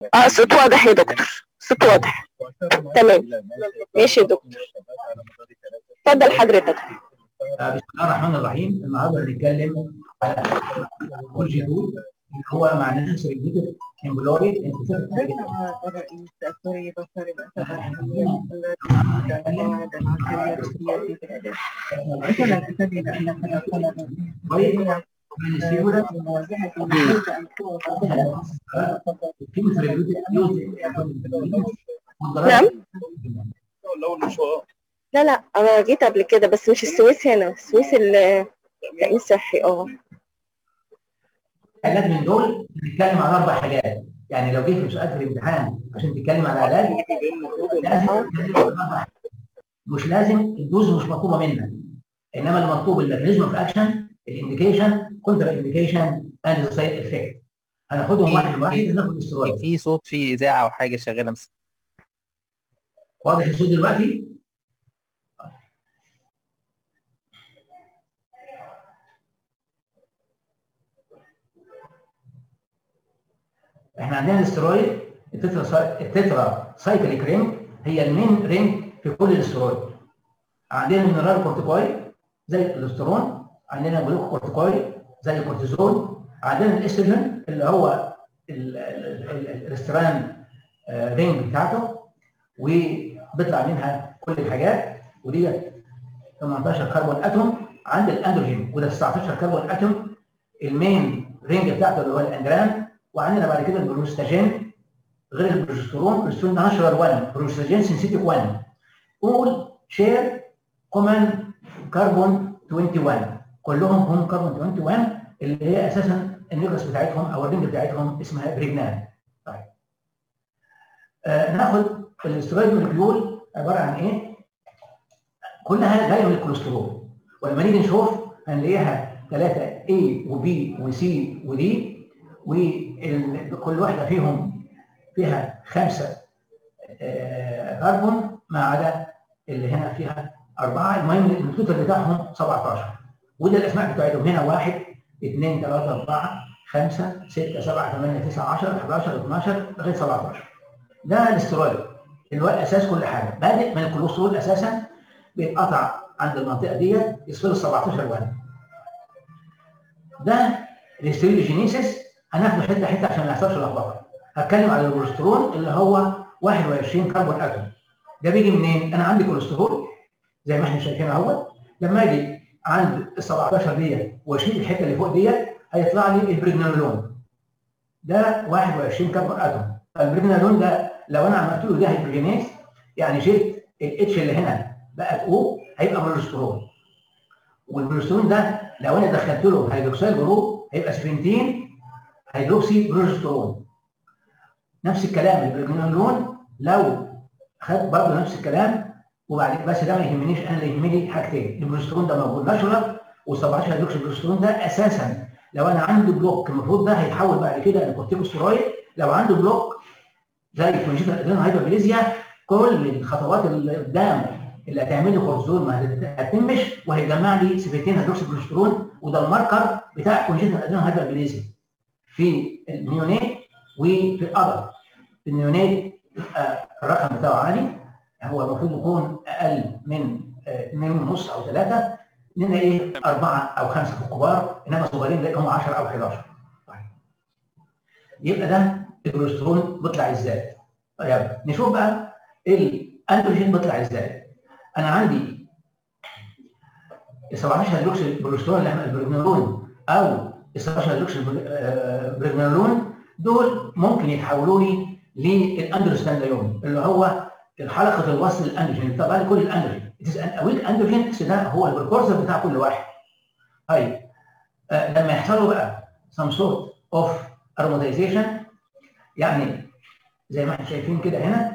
اه صوت واضح يا دكتور صوت واضح تمام ماشي يا دكتور اتفضل حضرتك آه، بسم الله الرحمن الرحيم النهارده هنتكلم على كل جدول اللي هو معناه سيرفيتد امبلوي نعم لا لا انا جيت قبل كده بس مش السويس هنا السويس التأمين الصحي اه علاج من دول بنتكلم على اربع حاجات يعني لو جيت في سؤال في الامتحان عشان تتكلم على علاج لازم تتكلم على أربع حاجات. مش لازم الدوز مش مطلوبه منك انما المطلوب الميكانيزم اوف اكشن الانديكيشن كونتر انديكيشن اند سايد افكت هناخدهم واحد واحد ناخد الاسترويد في صوت في اذاعه او حاجه شغاله مثلا واضح الصوت دلوقتي احنا عندنا الاسترويد التترا ساي- التترا سايكليك رينج هي المين رينج في كل الاسترويد عندنا المينرال كورتيكويد زي الاسترون عندنا جلوكو كورتيكويد زي الكورتيزون عندنا الاستروجين اللي هو ال- ال- ال- الاستران آه، رينج بتاعته وبيطلع منها كل الحاجات ودي 18 كربون اتوم عند الاندروجين وده 19 كربون اتوم المين رينج بتاعته اللي هو الاندران وعندنا بعد كده البروستاجين غير البروجسترون البروجسترون ده نشر 1 بروستاجين سينسيتيك 1 قول شير كومن كربون 21 كلهم هم كربون 21 اللي هي اساسا النيوكلس بتاعتهم او الرينج بتاعتهم اسمها بريجنان طيب آه ناخد الاسترويد مولكيول عباره عن ايه؟ كلها جايه من الكوليسترول ولما نيجي نشوف هنلاقيها ثلاثه A وB وC وD وكل واحده فيهم فيها خمسه آه، كربون ما عدا اللي هنا فيها اربعه المهم التوتال بتاعهم 17 وده الاسماء بتاعتهم هنا واحد اثنين ثلاثه اربعه خمسه سته سبعه ثمانيه تسعه 10 11 12 لغايه 17 ده الاسترويد اللي هو اساس كل حاجه بادئ من الكوليسترول اساسا بيتقطع عند المنطقه ديت يصير 17 واحد ده الاستريوجينيسيس هناخده حته حته عشان ما يحصلش لخبطه هتكلم على الكوليسترول اللي هو 21 كربون اتوم ده بيجي منين؟ انا عندي كوليسترول زي ما احنا شايفين اهوت لما اجي عند ال 17 ديت واشيل الحته اللي فوق ديت هيطلع لي البريجنالون ده 21 كربون اتوم فالبريجنالون ده لو انا عملت له ده هيدروجينيز يعني شلت الاتش اللي هنا بقت او هيبقى بروجسترون والبروجسترون ده لو انا دخلت له هيدروكسيل جروب هيبقى 17 هيدروكسي بروجسترون نفس الكلام البريجنالون لو خد برضه نفس الكلام وبعدين بس ده ما يهمنيش انا اللي يهمني حاجتين البروجسترون ده موجود نشره و17 هيدروكسي بروجسترون ده اساسا لو انا عندي بلوك المفروض ده هيتحول بعد كده لكورتيكوستيرويد لو عنده بلوك زي كونجيتال ادرينال هايبربليزيا كل الخطوات اللي قدام اللي هتعمل لي كورتيزول ما هتتمش وهيجمع لي سيفتين هيدروكسي بروجسترون وده الماركر بتاع كونجيتال ادرينال هايبربليزيا في النيونيت وفي الادر في النيونيت يبقى الرقم بتاعه عالي هو المفروض يكون اقل من اثنين ونص او ثلاثه اننا ايه اربعه او خمسه في الكبار انما الصغيرين تلاقيهم 10 او 11 طيب يبقى ده البروسترون بيطلع ازاي؟ طيب نشوف بقى الاندروجين بيطلع ازاي؟ انا عندي ال 17 هيدروكسي بروسترون اللي احنا البريجنالون او ال 17 هيدروكسي بريجنالون دول ممكن يتحولوا لي للاندروستانديون اللي هو الحلقه الوصل للاندروجين طبعا كل الاندروجين ويك اندروجين ده هو البريكورسر بتاع كل واحد طيب آه لما يحصل له بقى some sort of aromatization يعني زي ما احنا شايفين كده هنا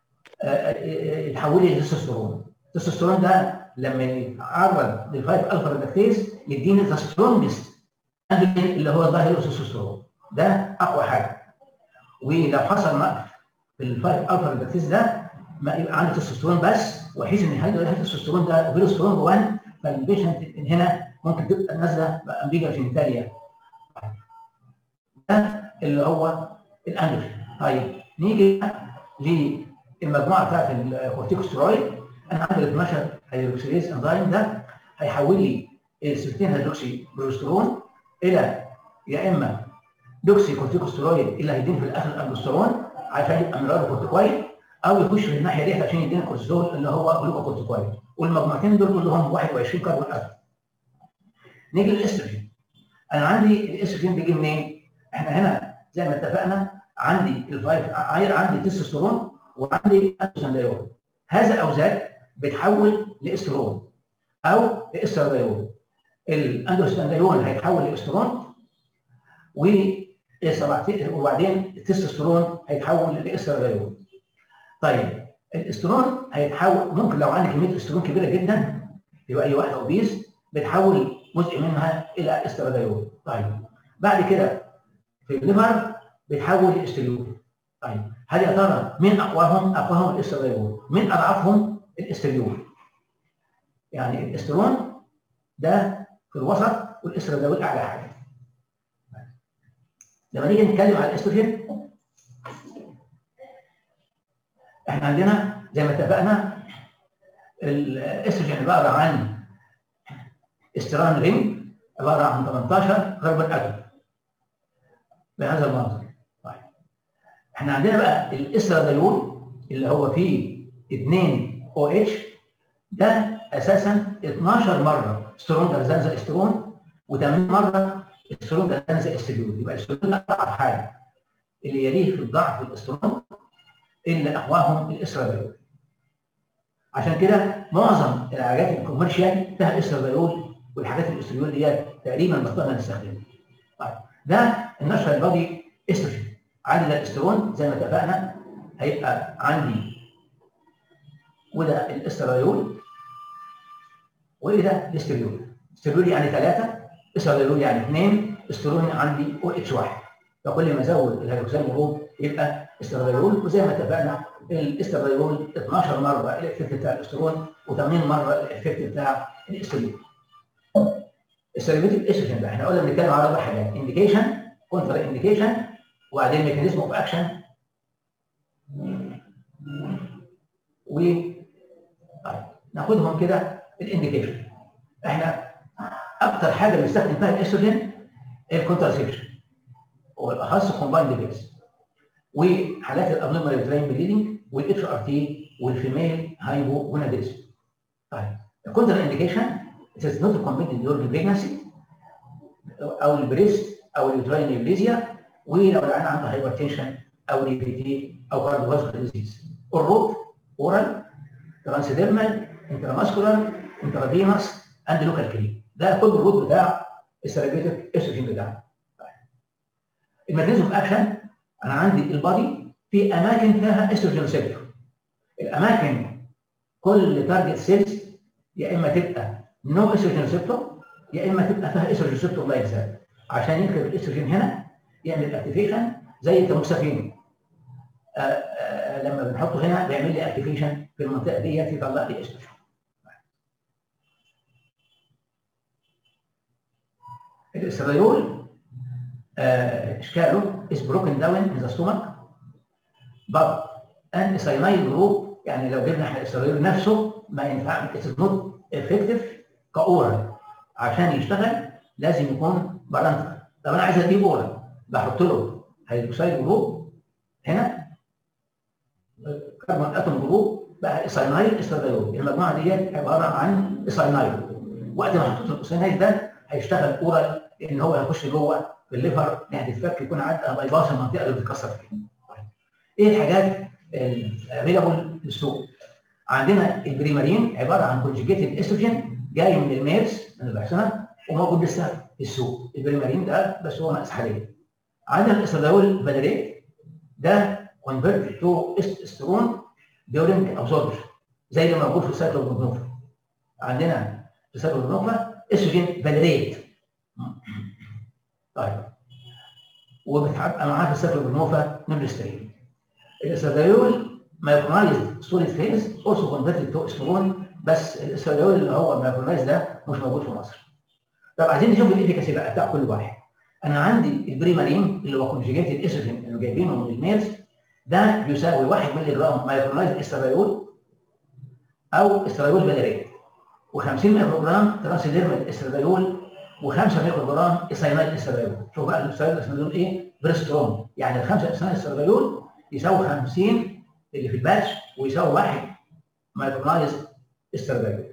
يتحول لي للتستوستيرون التستوستيرون ده لما يتعرض للفايف الفا ريدكتيز يديني التستوستيرونست اندروجين اللي هو ظاهر التستوستيرون ده اقوى حاجه ولو حصل نقص في الفايف الفا ريدكتيز ده ما يبقى عندي تستوستيرون بس وحيث ان هيبقى التستوستيرون ده فيرو سترونج 1 فالبيشنت هنا ممكن تبقى نازله بامبيجا جينيتاليا ده اللي هو الاندروجين طيب نيجي للمجموعه بتاعت الكورتيكوسترويد انا عندي 12 هيدروكسيليز انزيم ده هيحول لي السيرتين هيدروكسي بروسترون الى يا اما دوكسي كورتيكوسترويد اللي هيديني في الاخر الالدوسترون عشان يبقى ميرادو كورتيكويد او يخش في الناحيه ديت عشان يدينا كورتيزول اللي هو جلوكوكورتيكويد والمجموعتين دول كلهم 21 كربون اتوم نيجي للاستروجين انا عندي الاستروجين بيجي منين؟ احنا هنا زي ما اتفقنا عندي الفايف عندي تستوستيرون وعندي اندروستانديول هذا الاوزان بتحول لاسترون او لاستراديول الاندروستانديول هيتحول لاسترون و وبعدين التستوستيرون هيتحول لاستراديول طيب الاسترون هيتحول ممكن لو عندي كميه استرون كبيره جدا يبقى اي واحده اوبيز بتحول جزء منها الى استراديول طيب بعد كده في الليفر بيتحول لاستريول طيب هل يا ترى مين اقواهم؟ اقواهم الاستراديول مين اضعفهم؟ الاستريول يعني الاسترون ده في الوسط والاستراديول اعلى حاجه لما نيجي نتكلم على الاستروجين احنا عندنا زي ما اتفقنا الاستروجين عباره عن استران رينج عباره عن 18 كربون اتوم بهذا المنظر طيب احنا عندنا بقى الاستراديول اللي هو فيه 2 او اتش ده اساسا 12 مره سترونجر ذان ذا استرون و8 مره سترونجر ذان ذا استريول يبقى الاسترون ده اضعف حاجه اللي يليه في الضعف الاسترون اللي اقواهم الاستراديول عشان كده معظم العلاجات الكوميرشال فيها استراديول والحاجات الاستريول ديت تقريبا بطلنا نستخدمها طيب ده النشر البادي استروجين عندي ده الاسترون زي ما اتفقنا هيبقى عندي وده الاستراديول وده الاستريول استريول يعني ثلاثه استراديول يعني اثنين استرون عندي او اتش واحد فكل ما ازود الهيدروكسيل جروب يبقى استراديول وزي ما اتفقنا الاستراديول 12 مره الافكت بتاع الاسترون و80 مره الافكت بتاع الاستريول السيرفيتيف استروجين بقى احنا قلنا بنتكلم على اربع حاجات انديكيشن كونترا انديكيشن وبعدين ميكانيزم اوف اكشن و طيب ناخدهم كده الانديكيشن احنا اكتر حاجه بنستخدم فيها الاستروجين الكونتراسبشن والاخص كومبايند بيكس وحالات الابنورمال يوتراين بليدنج والاتش ار تي والفيميل هايبوجوناديزم طيب الكونترا انديكيشن it is not recommended during pregnancy او البريست او اليوتراين نيبليزيا ولو العيان عنده هايبرتنشن او ريبيتي او كارديوفاسكولار ديزيز الروت اورال ترانسديرمال انتراماسكولار انترافينوس اند لوكال كريم ده كل الروت بتاع السيرابيتك استروجين بتاعنا الميكانيزم اوف اكشن انا عندي البادي في اماكن فيها استروجين سيلف الاماكن كل تارجت سيلز يا اما تبقى نو استروجين ريسبتور يا اما تبقى فيها استروجين ريسبتور لا يزال عشان يكتب الاستروجين هنا يعمل اكتيفيشن زي التموكسافين لما بنحطه هنا بيعمل لي اكتيفيشن في المنطقه ديت يطلع لي استروجين الاستراديول اشكاله is broken down in the stomach but an cyanide group يعني لو جبنا احنا الاستراديول نفسه ما ينفع it is not effective كاورال عشان يشتغل لازم يكون بارانتر طب انا عايز اديه اورال بحط له هيدروكسيد جروب هنا كربون اتوم جروب بقى اساينايل استراديول المجموعه ديت عباره عن اساينايل وقت ما حطيت الاساينايل ده هيشتغل اورال لان هو هيخش جوه في الليفر هتتفك يكون عدى باي باص المنطقه اللي بتتكسر فيها. ايه الحاجات الافيلابل للسوق؟ عندنا البريمارين عباره عن كونجيجيتد استروجين جاي من الميرز من الاحسنه وموجود لسه في السوق البريمارين ده بس هو ناقص حاليا عندنا الاستراديول فاليريت ده كونفرت تو استرون ديورنج ابزوربشن زي اللي موجود في السايكلوبروفا عندنا في السايكلوبروفا استروجين فاليريت طيب وبتبقى معاه في السايكلوبروفا نمرسترين الاستراديول مايكرونايزد سوليد فيز اولسو كونفرتد تو استرون بس الاستراديول اللي هو مايكرونايز ده مش موجود في مصر طب عايزين نشوف الافيكاسي بقى بتاع كل واحد انا عندي البريمارين اللي هو كونجيجيتد استروجين اللي جايبينه من الميرز ده يساوي 1 مللي جرام مايكرونايز استراديول او استراديول بلاريت و50 ميكرو جرام ترانسديرمال استراديول و5 ميكرو جرام اساينايد استراديول شوف بقى الاساينايد استراديول ايه بريسترون يعني الخمسه اساينايد استراديول يساوي 50 اللي في الباتش ويساوي 1 مايكرونايز استراديول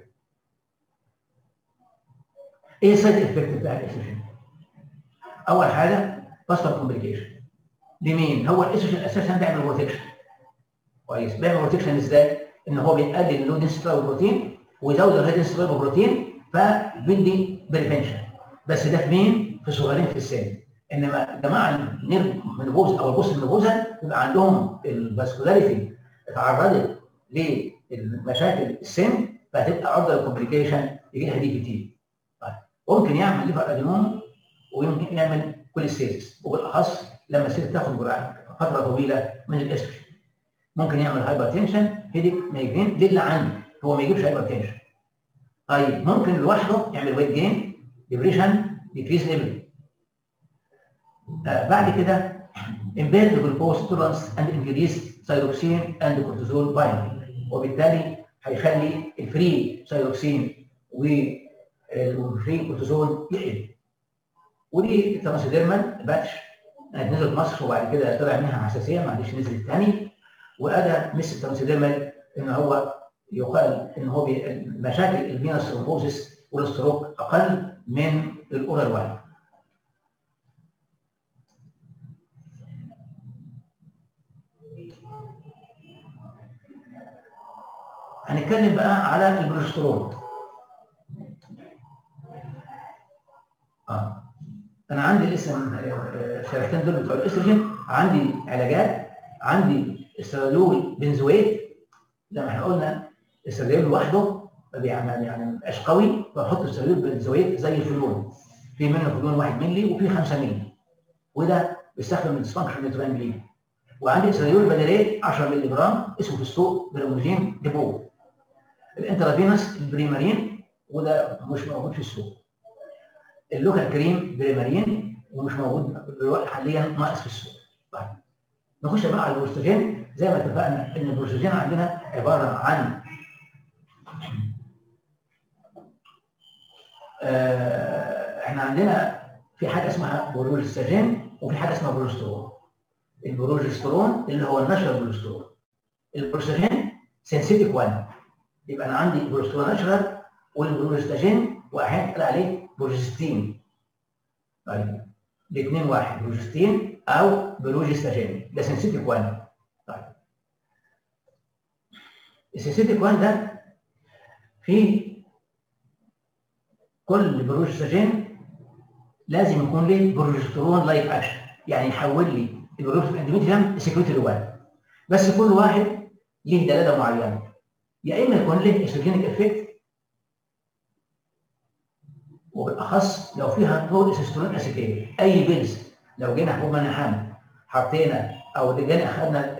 ايه السايد افكت بتاع الاستروجين؟ اول حاجه باستر كومبليكيشن لمين؟ هو الاستروجين اساسا بيعمل بروتكشن كويس بيعمل بروتكشن ازاي؟ ان هو بيقلل اللو دنسيتي بروتين ويزود الهاي دنسيتي بروتين فبيدي بريفنشن بس ده في مين؟ في صغيرين في السن انما الجماعه المنبوذ او البوست المنبوذه بيبقى عندهم الفاسكولاريتي اتعرضت لمشاكل السن فهتبقى عرضه للكومبليكيشن يجي لها دي بي تي ممكن يعمل ليفر ادينوم ويمكن يعمل كوليستيزيس وبالاخص لما الست تاخد جرعه فتره طويله من الاستروجين ممكن يعمل هايبر تنشن هيديك مايجرين دي اللي عنده هو ما يجيبش هايبر تنشن طيب ممكن لوحده يعمل ويت جين ديبريشن ديكريز ليفل آه بعد كده impaired glucose tolerance and increased thyroxine and cortisol binding وبالتالي هيخلي الفري ثايروكسين والفري كورتيزول يقل ودي الترانسديرمال باتش نزلت مصر وبعد كده طلع منها حساسيه معلش نزلت تاني وادى مس الترانسديرمال ان هو يقال ان هو مشاكل الفينس ثرومبوزيس والستروك اقل من الاورال واحد هنتكلم بقى على البروجسترون اه انا عندي لسه الشريحتين دول بتوع الاستروجين عندي علاجات عندي استراديول بنزويت زي ما احنا قلنا الاستراديول لوحده يعني يعني ما بيبقاش قوي فبحط استراديول بنزويت زي الفلون في منه فلون 1 مللي وفي 5 مللي وده بيستخدم الديسفانكشن نيوترين وعندي استراديول بدلات 10 مللي جرام اسمه في السوق بريموجين ديبو الانترافينوس البريمارين وده مش موجود في السوق اللوكال كريم بريمارين ومش موجود دلوقتي حاليا ناقص في السوق طيب نخش بقى على البروستوجين زي ما اتفقنا ان البروستوجين عندنا عباره عن آه احنا عندنا في حاجه اسمها بروجستاجين وفي حاجه اسمها بروسترون البروجسترون اللي هو النشر البروسترون البروستوجين سنسيتيك 1 يبقى انا عندي بروسترون نشر والبروجستاجين واحيانا قال عليه بروجستين طيب الاثنين واحد بروجستين او بروجستاجين ده سنسيتيك 1 طيب السنسيتيك 1 ده في كل بروجستاجين لازم يكون له بروجسترون لايك اكشن يعني يحول لي البروجسترون اندوميتريوم سكريتري 1 بس كل واحد ليه دلاله معينه يا اما يكون له استروجينيك افكت وبالاخص لو فيها نور اسيسترون اسيتيل اي بيلز لو جينا حبوب منع حمل حطينا او جينا اخذنا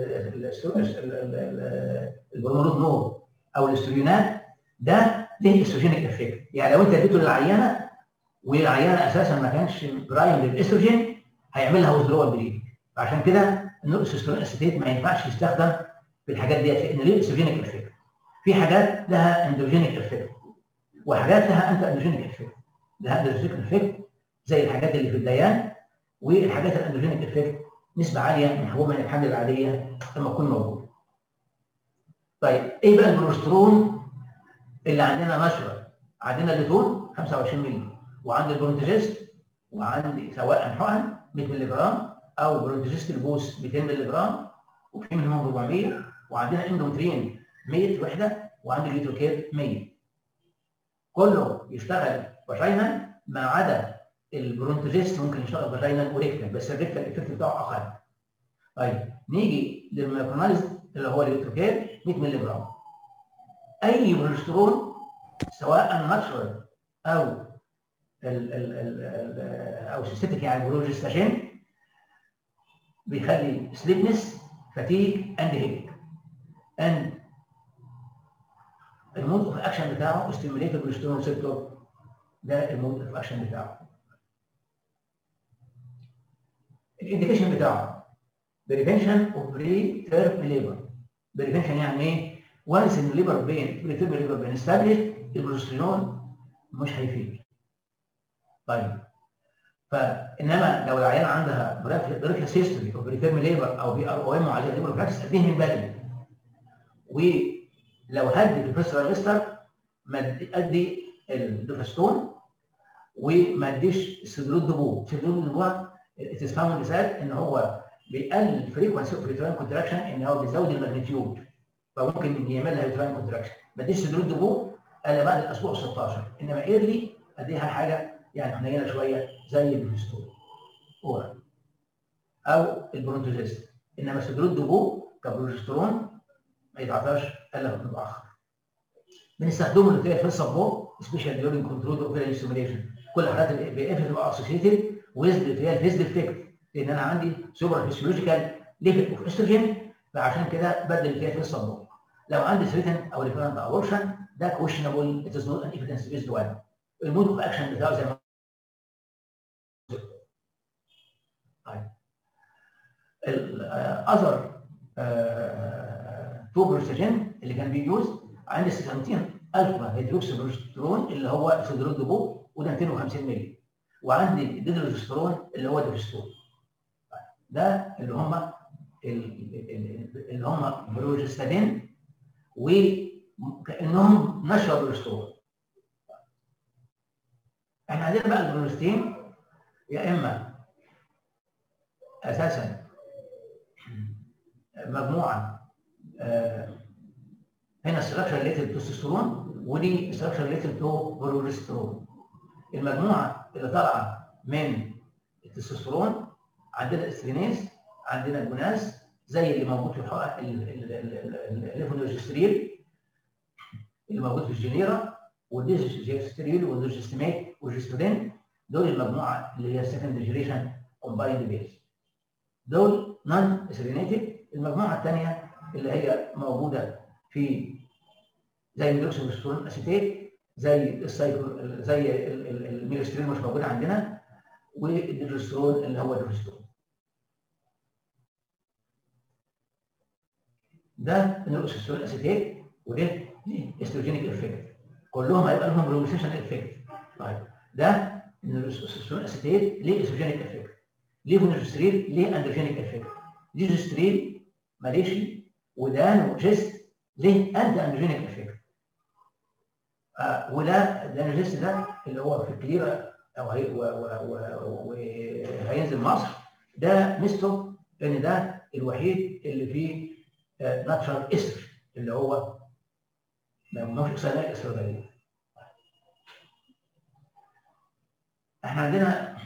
البرمولود نور او الاستروجينات ده ليه استروجينيك افكت يعني لو انت اديته للعيانه والعيانه اساسا ما كانش برايم للاستروجين هيعمل لها وذرول بريد فعشان كده النور اسيسترون اسيتيت ما ينفعش يستخدم في الحاجات ديت لان ليه استروجينيك افكت في حاجات لها اندوجينيك افكت وحاجات لها انت اندوجينيك افكت لها اندوجينيك افكت زي الحاجات اللي في الديان والحاجات الاندوجينيك افكت نسبه عاليه من حبوب الحمل العاديه لما تكون موجوده. طيب ايه بقى البروسترون اللي عندنا نشره؟ عندنا الليتون 25 مللي وعندي البرونتيجست وعندي سواء حقن 100 مللي جرام او برونتيجست البوس 200 مللي جرام وفي منهم 400 وعندنا اندومترين 100 وحده وعندي ليتروكير 100 كله يشتغل فاجينا ما عدا البرونتوجيست ممكن يشتغل فاجينا وريكتال بس الريكتال الافكت بتاعه اقل. طيب نيجي للميكرونايز اللي هو الالكتروكير 100 مللي جرام. اي بروجسترون سواء ناتشورال او ال ال ال ال او سيستيك يعني بروجستاجين بيخلي سليبنس فاتيك اند هيك اند المود اوف اكشن بتاعه ستيميليت البروجسترون ريسبتور ده المود اوف اكشن بتاعه الانديكيشن بتاعه بريفنشن اوف بري تيرم ليبر بريفنشن يعني ايه؟ وانس ان الليبر بين بري تيرم ليبر بين استابلش البروجسترون مش هيفيد طيب فانما لو العيان عندها بريفلكس هيستوري او بريفيرم ليبر او بي ار او ام وعليها ليبر براكتس اديه من بدري ولو هدي البروفيسور ريجستر ما ادي الدوفاستون وما اديش سيدرود دبو سيدرود دبو تسمعوا مثال ان هو بيقلل الفريكونسي اوف ريتراين كونتراكشن ان هو بيزود الماجنتيود فممكن يعمل لها ريتراين كونتراكشن ما اديش سيدرود دبو الا بعد الاسبوع 16 انما ايرلي اديها حاجه يعني حنينه شويه زي الفيستول اورال او البرونتوزيست انما سيدرود دبو كبروجسترون ما يتعطاش الا في متاخر بنستخدمه اللي في السبورت سبيشال ديورنج كنترول اوف ستيميليشن كل حالات الاي اف بتبقى اسوشيتد ويز اللي هي الفيز ديفكت لان انا عندي سوبر فيسيولوجيكال ليفل اوف استروجين فعشان كده بدل اللي في السبورت لو عندي ثريتن او ريفرنت اورشن ده كويشنبل ات از نوت ان ايفيدنس بيزد وان المود اوف اكشن بتاعه زي ما طيب الاذر تو بروستاجين اللي كان بيجوز عندي 600 الفا هيدروكسي بروسترون اللي هو سيدرود دبو وده 250 مللي وعندي ديدروسترون اللي هو ديفستون ده اللي هم اللي هم بروجستادين وكانهم نشروا بروسترون احنا عندنا بقى البروستين يا اما اساسا مجموعه آه هنا ستراكشر ريليتد تو تستوستيرون ودي ستراكشر ريليتد تو بروجسترون المجموعه اللي طالعه من التستوستيرون عندنا استرينيز عندنا الجوناز زي اللي موجود في الحقن الليفونوجستريل اللي موجود في الجنيرا والديجستريل والدوجستمات والجستودين دول المجموعه اللي هي السكند جنريشن كومبايند بيز دول نون اسرينيتد المجموعه الثانيه اللي هي موجوده في زي الميدوكسيبسترون اسيتيت زي السايكل زي الميلسترين مش موجود عندنا والديجسترون اللي هو الديجسترون ده النيروكسيسترون اسيتيت وده استروجينيك افكت كلهم هيبقى لهم ريلوسيشن افكت طيب ده النيروكسيسترون اسيتيت ليه استروجينيك افكت ليه فينوجستريل ليه اندروجينيك افكت ديجستريل ماليشي ودان وجست ليه انتي اندروجينيك افكت آه وده الانرجيست ده اللي هو في الكليرة او هي وهينزل مصر ده ميزته ان ده الوحيد اللي فيه ناتشرال استر اللي هو ما فيش اكسيدات استرادية احنا عندنا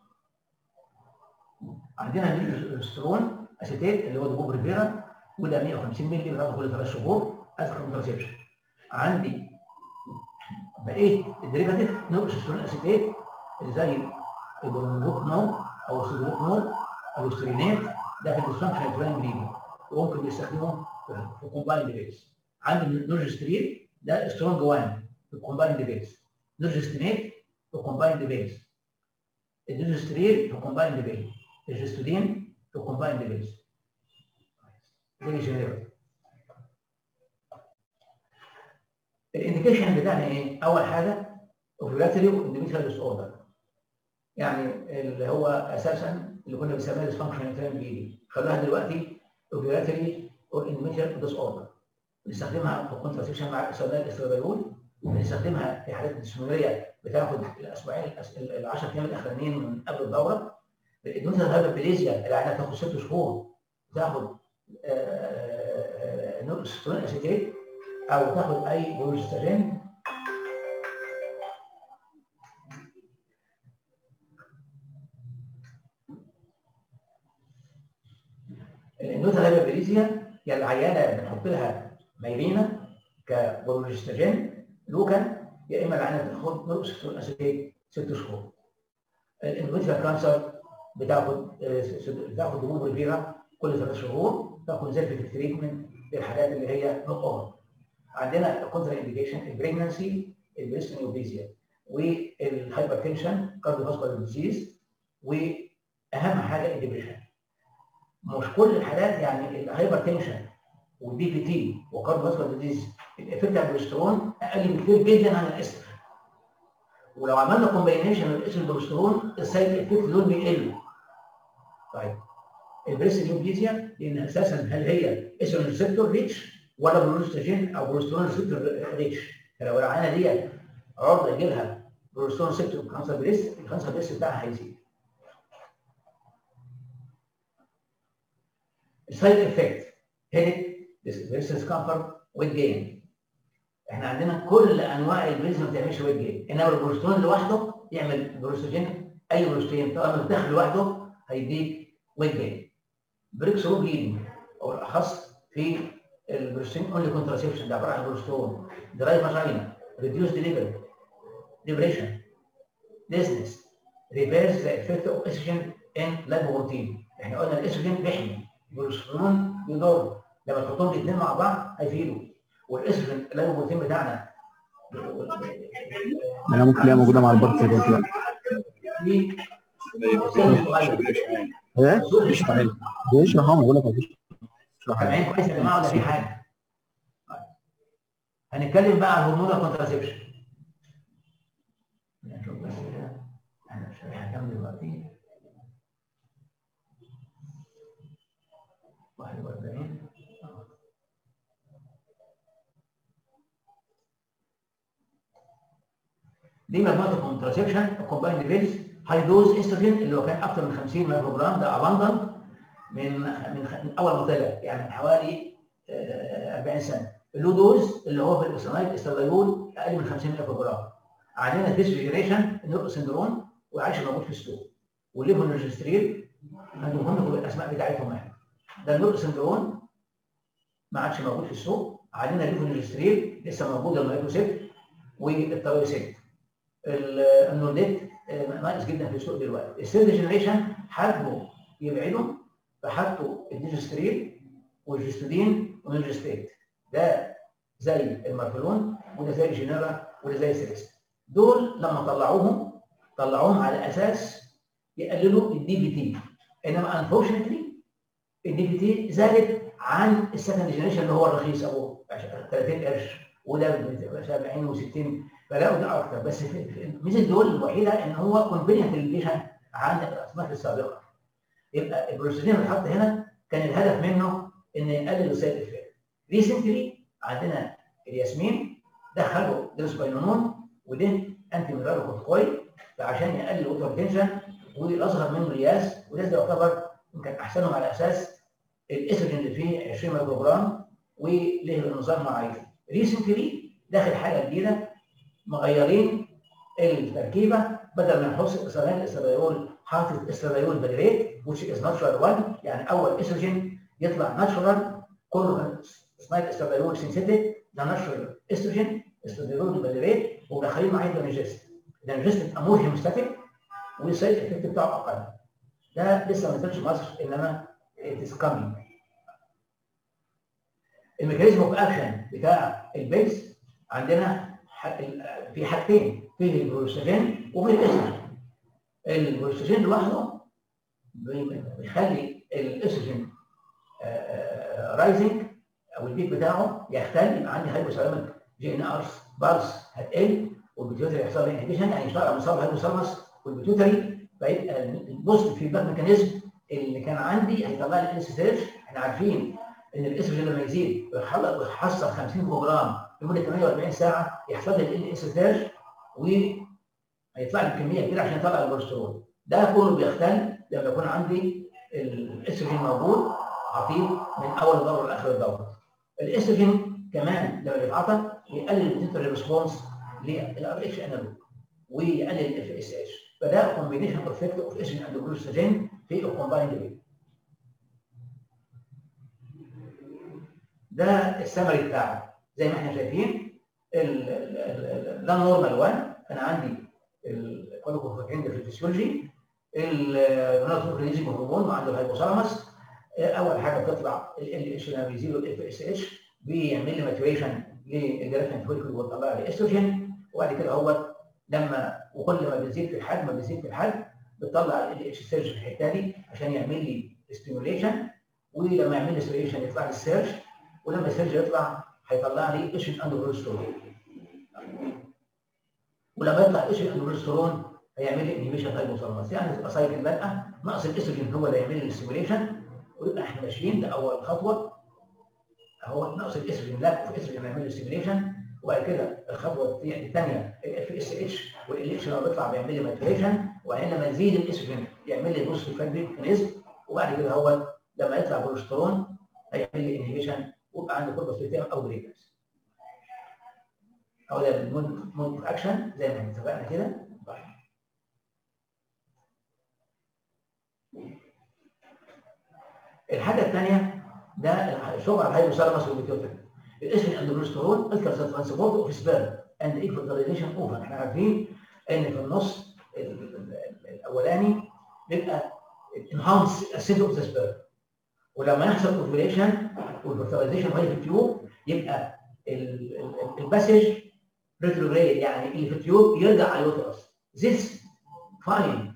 عندنا السترون اسيتيت اللي هو دبوب ريفيرا وده 150 مللي بتاخده كل ثلاث شهور ادخل كونتراسيبشن عندي بقيه الديريفاتيف نوكسسترون اسيتيت اللي زي البرونوكنول او السيدروكنول او السترينات ده في الديسفانكشن تراين بريدنج وممكن بيستخدموه في كومبايند بيز عندي النورجسترين ده سترونج 1 في الكومبايند بيز نورجسترينات في كومبايند بيز الديجسترين في كومبايند بيز الجستودين في كومبايند بيز زي جنرال الانديكيشن بتاعنا ايه؟ اول حاجه اوفيلاتري واندوميتريال ديس اوردر يعني اللي هو اساسا اللي كنا بنسميها ديسفانكشن تايم بي خلاها دلوقتي اوفيلاتري اور اندوميتريال ديس اوردر بنستخدمها في الكونتراسيبشن مع الاستخدام الاستراديول بنستخدمها في حالات الديسمونوريا بتاخد الاسبوعين ال 10 ايام الاخرانيين من قبل الدوره الادويه الهايبربليزيا العيانه بتاخد ست شهور بتاخد نورسترون اسيتيت او تاخد اي بروجسترين النوتة الهايبربليزيا هي العيانه بنحط لها مايرينا كبروجسترين لوكا يا اما العيانه بتاخد نورسترون اسيتيت ست شهور الاندوميتريال كانسر بتاخد بتاخد دموع ريفيرا كل ثلاث شهور تاخد زيرفيتك تريتمنت للحاجات اللي هي نقط عندنا الكونترا انديكيشن البريجنسي البريستنيوبيزيا والهايبرتنشن كارديوفاسكولار ديزيز واهم حاجه الدبريشن مش كل الحالات يعني الهايبر تنشن والدي بي تي وكارديوفاسكولار ديزيز الافكت على البروسترون اقل بكتير جدا عن الاستروجين ولو عملنا كومباينيشن من الاستروجين والبروسترون السايد افكت دول بيقلوا طيب البريست نيوبليزيا لان اساسا هل هي استروجين ريسبتور ريتش ولا بروستروجين او بروسترون ريسبتور ريتش فلو العينه دي عرضه يجي لها بروسترون ريسبتور كانسر بريست الكانسر بريست بتاعها هيزيد السايد افكت هيدك بريست ديسكمفورت ويت جين احنا عندنا كل انواع البريز ما بتعملش ويت جين انما البروسترون لوحده يعمل بروستروجين اي بروستين طالما بتاخد لوحده هيديك ويت جين بريكسو بليدنج او الاخص في البروستين اونلي كونتراسيبشن ده عباره عن بروستون دراي فاجينا ريديوس ديليفري ديبريشن ديزنس ريفيرس ذا افكت اوف استروجين ان لايبوبروتين احنا قلنا الاستروجين بيحمي البروسترون بيضر لما تحطهم الاثنين مع بعض هيفيدوا والاستروجين اللايبوبروتين بتاعنا انا ممكن تلاقيها موجوده مع البارت دلوقتي في سن صغير ايه؟ بيشرح اهو بقول لك مفيش سامعين كويس يا جماعه ولا في حاجه؟ طيب. هنتكلم بقى عن هرمون الكونتراسيبشن نشوف بس كده انا مش هكمل دلوقتي 41 دي مجموعه الكونتراسيبشن الكومبايند بيلز هاي دوز استروجين اللي هو كان اكثر من 50 مايكرو جرام ده اباندنت من من خ- من اول ما طلع يعني من حوالي آه، 40 سنه اللو دوز اللي هو في الاوسانايد استراديول اقل من 50 مايكرو جرام عندنا ديسجريشن نيورو سندروم وعايش موجود في السوق والليفونوجستريل هنقول لكم الاسماء بتاعتهم احنا ده النيورو سندروم ما عادش موجود في السوق عندنا الليفونوجستريل لسه موجود المايكروسيت والتايروسيت النوديت آه، ناقص جدا في السوق دلوقتي الثيرد جنريشن حبوا يبعدوا فحطوا الديجستريل والجستودين والنيجستيت ده زي المارفلون وده زي الجينيرا وده زي السيليست دول لما طلعوهم طلعوهم على اساس يقللوا الدي بي تي انما انفورشنتلي الدي بي تي زادت عن السكند جنريشن اللي هو الرخيص ابو 30 قرش وده ب 70 و60 فلاقوا ده اكتر بس في- في- ميزه دول الوحيده ان هو كونفينينت للبيشن عن الاسماك السابقه يبقى البروستاجين اللي اتحط هنا كان الهدف منه ان يقلل السايد افكت ريسنتلي عندنا الياسمين دخلوا ديسباينونون وده انتي ميرالو كورتيكويد فعشان يقلل الاوتر تنشن والاصغر منه الياس وده ده يعتبر يمكن احسنهم على اساس الاستروجين اللي فيه 20 مايكرو جرام وله نظام معين ريسنتلي داخل حاجه جديده مغيرين التركيبه بدل ما نحط استراديول استراديول حاطط استراديول بالريت which is natural one يعني اول استروجين يطلع ناتشورال كله سنايد استراديول سينثيتيك ده ناتشورال استروجين استراديول بالريت وداخلين معاه دانجست الدانجست بيبقى مور هيموستاتيك والسايد افكت بتاعه اقل ده لسه ما نزلش مصر انما it is coming الميكانيزم اوف اكشن بتاع البيز عندنا ح- في حاجتين في البروستاجين وفي الاستروجين البروستاجين لوحده بي- بيخلي الاستروجين رايزنج او البيك بتاعه يختل يبقى عندي هايبوثالاميك جي ان ار بارس هتقل والبيتيوتري يحصل له انهبيشن يعني يشتغل على مصاب الهايبوثالاموس والبيتيوتري فيبقى البوست فيدباك ميكانيزم اللي كان عندي هيطلع لي الانسيتيرش احنا عارفين ان الاستروجين لما يزيد ويحل- ويحصل 50 جرام لمده 48 ساعه يحصل لي الانسيتيرش وهيطلع لي كميه كبيره عشان يطلع البروسترول ده كله بيختل لما يكون عندي الاستروجين موجود عطيه من اول دوره لاخر الدوره. الاستروجين كمان لما يتعاطى يقلل البيتيوتري ريسبونس للار اتش انالوج ويقلل الاف اس اتش فده كومبينيشن افكت اوف استروجين اند جلوستاجين في الكومبايند بي ده السمري بتاعه زي ما احنا شايفين ال- ال- ال- ده النورمال 1 انا عندي الكولوكوفاكين في الفسيولوجي الريليزنج هرمون وعنده الهايبوثالاموس اول حاجه بتطلع ال اتش لما بيزيد الاف اس اتش بيعمل لي ماتوريشن للجرافين فوليكل ويطلع لي استروجين وبعد كده هو لما وكل ما بيزيد في الحجم ما بيزيد في الحجم بتطلع ال اتش سيرج في الحته دي عشان يعمل لي ستيموليشن ولما يعمل لي سيريشن يطلع لي السيرش ولما السيرش يطلع هيطلع لي ايش اندروسترون ولما يطلع ايش اندروسترون هيعمل لي انهبيشن تايبوثالاموس يعني تبقى سايكل بادئه ناقص الاستروجين هو اللي هيعمل لي الستيميوليشن ويبقى احنا ماشيين ده اول خطوه اهو ناقص الاستروجين لا في استروجين هيعمل لي ستيميوليشن وبعد كده الخطوه الثانيه الاف اس اتش والال اتش لما بيطلع بيعمل لي ماتوريشن وبعدين لما يزيد الاستروجين يعمل لي بوست فاكتوري ميكانيزم وبعد كده هو لما يطلع بروسترون هيعمل لي انهبيشن ويبقى عندي كوربس او بريكس او ده المود مود اكشن زي ما اتفقنا كده طيب الحاجه الثانيه ده الشغل على الهايبوثالاموس والبيتيوتري الاسم الاندروسترون اذكر ترانسبورت اوف سبيرم اند ايكواليزيشن اوفر احنا عارفين ان في النص الاولاني بيبقى انهانس اسيد اوف ذا سبيرم ولما يحصل اوفيليشن والفيرتلايزيشن وهي في التيوب يبقى الباسج ريتروجريد يعني اللي في التيوب يرجع على اليوترس ذيس فاين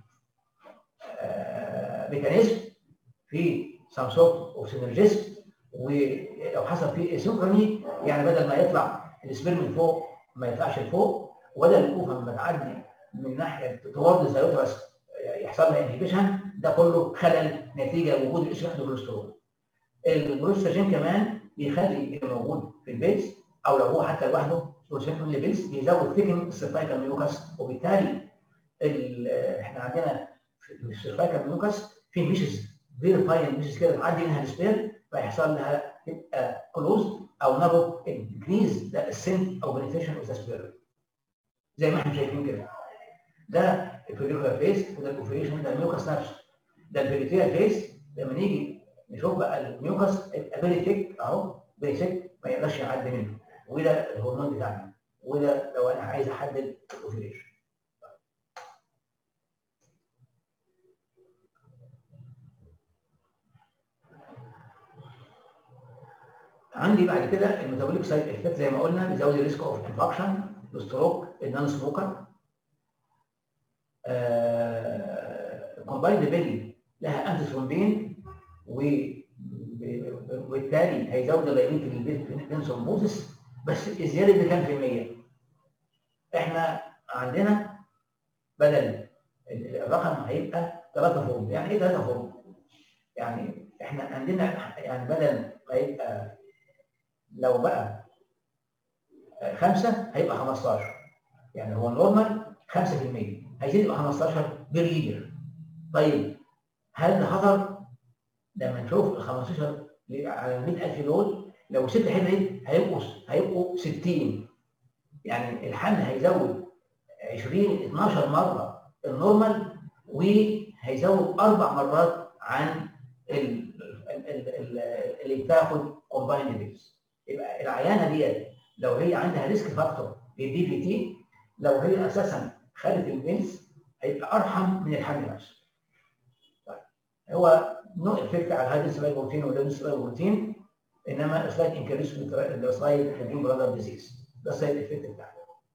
ميكانيزم في سام سورت اوف سينرجيست ولو حصل فيه اسينكروني يعني بدل ما يطلع السبيرم من فوق ما يطلعش لفوق وبدل الاوفا لما تعدي من ناحيه توارد الزيوترس يحصل لها انهبيشن ده كله خلل نتيجه لوجود الاسينكروني البروستاجين كمان بيخلي اللي موجود في البيز او لو هو حتى لوحده بروستاجين ليفلز بيزود ثيكن السيرفايكال ميوكس وبالتالي احنا عندنا في السيرفايكال ميوكس في ميشز فيري فاين ميشز كده تعدي منها السبير فيحصل لها تبقى كلوز او نابو انكريز ذا السنت او بنتريشن اوف ذا سبير زي ما احنا شايفين كده ده الفيريكولا فيس وده الاوفريشن ده الميوكس نفسه ده الفيريتيا فيس لما نيجي نشوف بقى الميوكس يبقى فيري ثيك اهو فيري ثيك ما يقدرش يعدي منه وده الهرمون بتاعنا وده لو انا عايز احدد الاوفريشن عندي بعد كده الميتابوليك سايد افكت زي ما قلنا بيزود الريسك اوف انفكشن الستروك النون سموكر كومبايند بيلي لها انتي ثرومبين وبالتالي هيزود اللايبيلتي للبنسوموزس بس الزياده دي كام في المية؟ احنا عندنا بدل الرقم هيبقى 3 فورم يعني ايه 3 فورم؟ يعني احنا عندنا يعني بدل هيبقى لو بقى خمسة هيبقى 15 يعني هو النورمال 5% هيزيد يبقى 15 بالليجر طيب هل ده خطر؟ لما نشوف ال 15 على 100000 دول لو ست حمل هيبقوا هيبقوا 60 يعني الحمل هيزود 20 12 مره النورمال وهيزود اربع مرات عن اللي بتاخد كومبايند بيز يبقى العيانه ديت لو هي عندها ريسك فاكتور للدي في تي لو هي اساسا خدت البنس هيبقى ارحم من الحمل نفسه. طيب هو نو افكت على هذا السلايد بروتين ولا السلايد بروتين انما سلايد انكريس السلايد هيدين برادر ديزيز ده السلايد افكت بتاعه.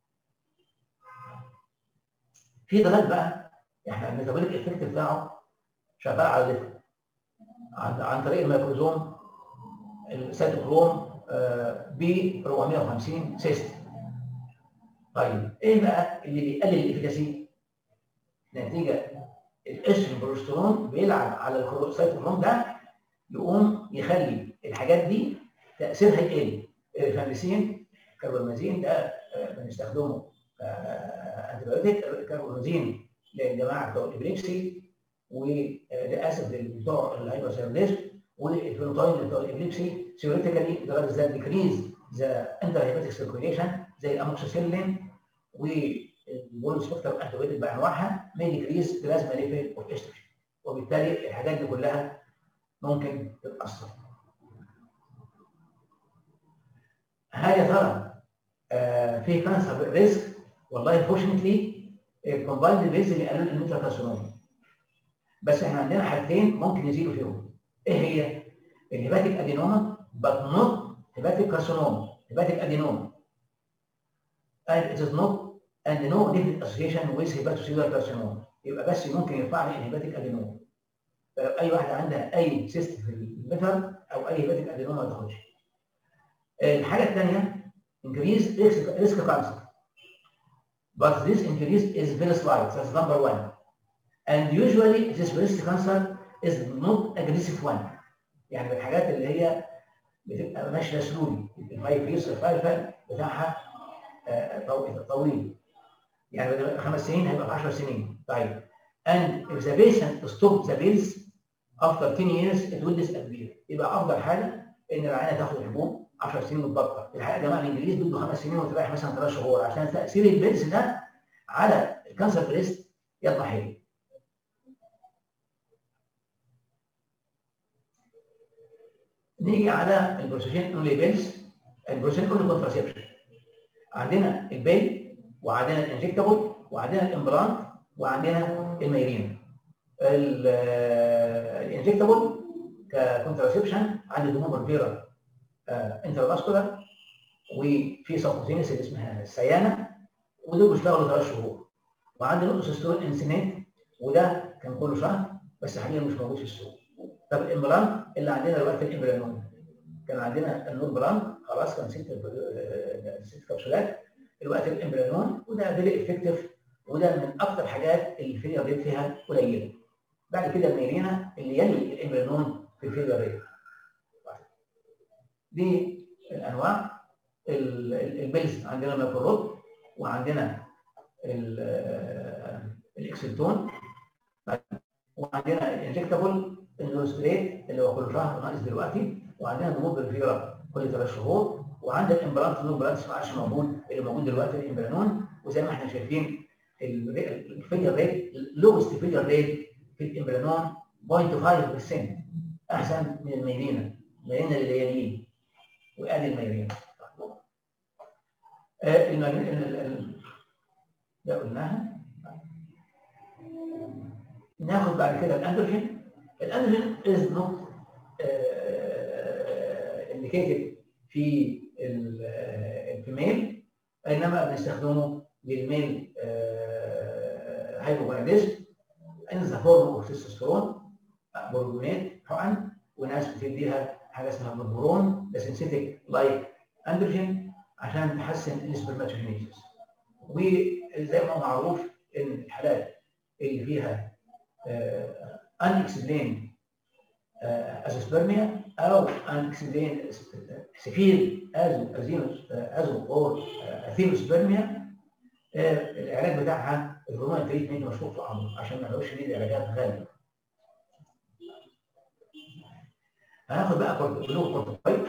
في دلال بقى احنا الميتابوليك افكت بتاعه شغال على الليفر عن, عن طريق الميكروزوم السيتوكروم ب 450 سيستم. طيب ايه بقى اللي بيقلل الافكاسي؟ نتيجه الاسم بروسترون بيلعب على السيتوكروم ده يقوم يخلي الحاجات دي تاثيرها يقل. الريفاميسين كاربامازين ده بنستخدمه انتيبيوتيك الكاربامازين للجماعه بتوع الابريكسي وللاسف بتوع الهايبرسيرليزم والفينوتاين بتوع الابليبسي ثيوريتيكالي درجه ذات ديكريز ذا انتر هيباتيك سيركيوليشن زي الاموكسيسيلين والبول سبكتر انتيبيوتيك بانواعها ما ديكريز بلازما ليفل اوف استروجين وبالتالي الحاجات دي كلها ممكن تتاثر. هل يا ترى آه في كانسر ريسك؟ والله فورشنتلي الكومبايند بيز اللي قالوا الميترا كارسينوما بس احنا عندنا حاجتين ممكن يزيدوا فيهم ايه هي؟ الهيباتيك ادينوما but not hepatic carcinoma hepatic adenoma and it is not and no definite association with hepatocellular carcinoma يبقى بس ممكن يرفع لي الهيباتيك ادينوما فلو اي واحده عندها اي سيست في الليفر او اي هيباتيك ادينوما ما تاخدش الحاجه الثانيه increase risk risk cancer but this increase is very slight that's number one and usually this breast cancer is not aggressive one يعني من الحاجات اللي هي بتبقى ماشيه سلولي الفايف ييرز الفايف بتاعها آه، طو- طويل يعني بدل خمس سنين هيبقى في 10 سنين طيب and if the patient stop the pills after 10 years it will disappear يبقى افضل حاجه ان العينه تاخد الحبوب 10 سنين وتبطل الحقيقه يا جماعه الانجليز بده خمس سنين وتريح مثلا ثلاث شهور عشان تاثير البيلز ده على الكانسر بريست يطلع حلو نيجي على البروسيجين اونلي بيلز البروسيجين اونلي كونتراسيبشن عندنا البيل وعندنا الانجكتابل وعندنا الامبلانت وعندنا الميرين الانجكتابل ككونتراسيبشن عندي دموع فيرا انترفاسكولار وفي سبوتينس اللي اسمها السيانه ودول بيشتغلوا ثلاث شهور وعندي نقطه سيستول انسينات وده كان كله شهر بس حاليا مش موجود في السوق طب الامبلانت اللي عندنا دلوقتي الامبلانون كان عندنا النور بلان خلاص كان ست ست كبسولات دلوقتي الامبلانون وده فيري افكتيف وده من اكثر حاجات اللي الفيلير ريت فيها قليله بعد كده الميرينا اللي يلي الامبلانون في الفيلير ريت دي الانواع ال- ال- البيلز عندنا ماكروروت وعندنا ال- الاكسلتون وعندنا الانجكتابل النوستريت اللي هو كل شهر ناقص دلوقتي وعندنا دموع بالفيرا كل ثلاث شهور وعندنا الامبلانت الامبلانت ما عادش موجود اللي موجود دلوقتي الامبلانون وزي ما احنا شايفين الفيلير ريت لوست فيلير ريت في الامبلانون 0.5% احسن من الميرينا الميرينا اللي يليه وادي الميرينا آه، الميرينا ال- ال- ده قلناها ناخد بعد كده الاندروجين الاندروجين از نوت انديكيتد في ال- آه، الفيميل انما بنستخدمه للميل هايبوجوناديزم ان ذا فورم اوف تستوستيرون هرمونات حقن وناس بتديها حاجه اسمها هرمون ده سينثيتيك لايك اندروجين عشان تحسن السبرماتوجينيسيس وزي ما هو معروف ان الحالات اللي فيها unexplained ازوسبرميا او unexplained سفير ازو ازينوس ازو او اثينوسبرميا العلاج بتاعها الهرمون التريتمنت مشروط في الامر عشان ما نقولش دي علاجات غاليه هناخد بقى كورت- بلوغ كورتيكويد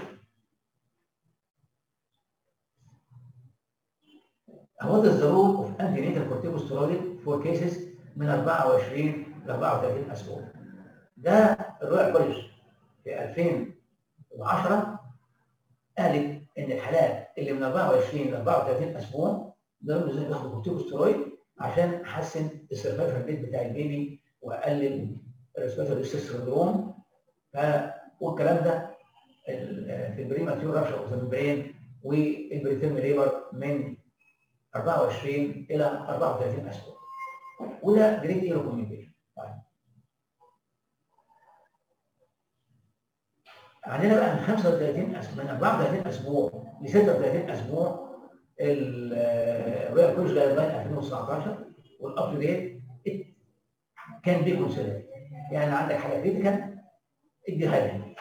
What is the role of antenatal corticosteroid for cases من 24 ل 34 اسبوع؟ ده الرويال كوليج في 2010 قالت ان الحالات اللي من 24 ل 34 اسبوع دول لازم ياخدوا كورتيكوستيرويد عشان احسن السرفايفل ريت بتاع البيبي واقلل الريسبيرتوري سندروم ف والكلام ده ال- في البريماتيور رابشر اوف ذا ميمبرين والبريتيرم ليبر من 24 الى 34 اسبوع وده جريد ايه ريكومنديشن عندنا بقى من 35 اسبوع من 34 اسبوع ل 36 اسبوع الرويال كولج جايد لاين 2019 والاب تو ديت كان بي كونسيدر يعني عندك حاجه كريتيكال اديها لي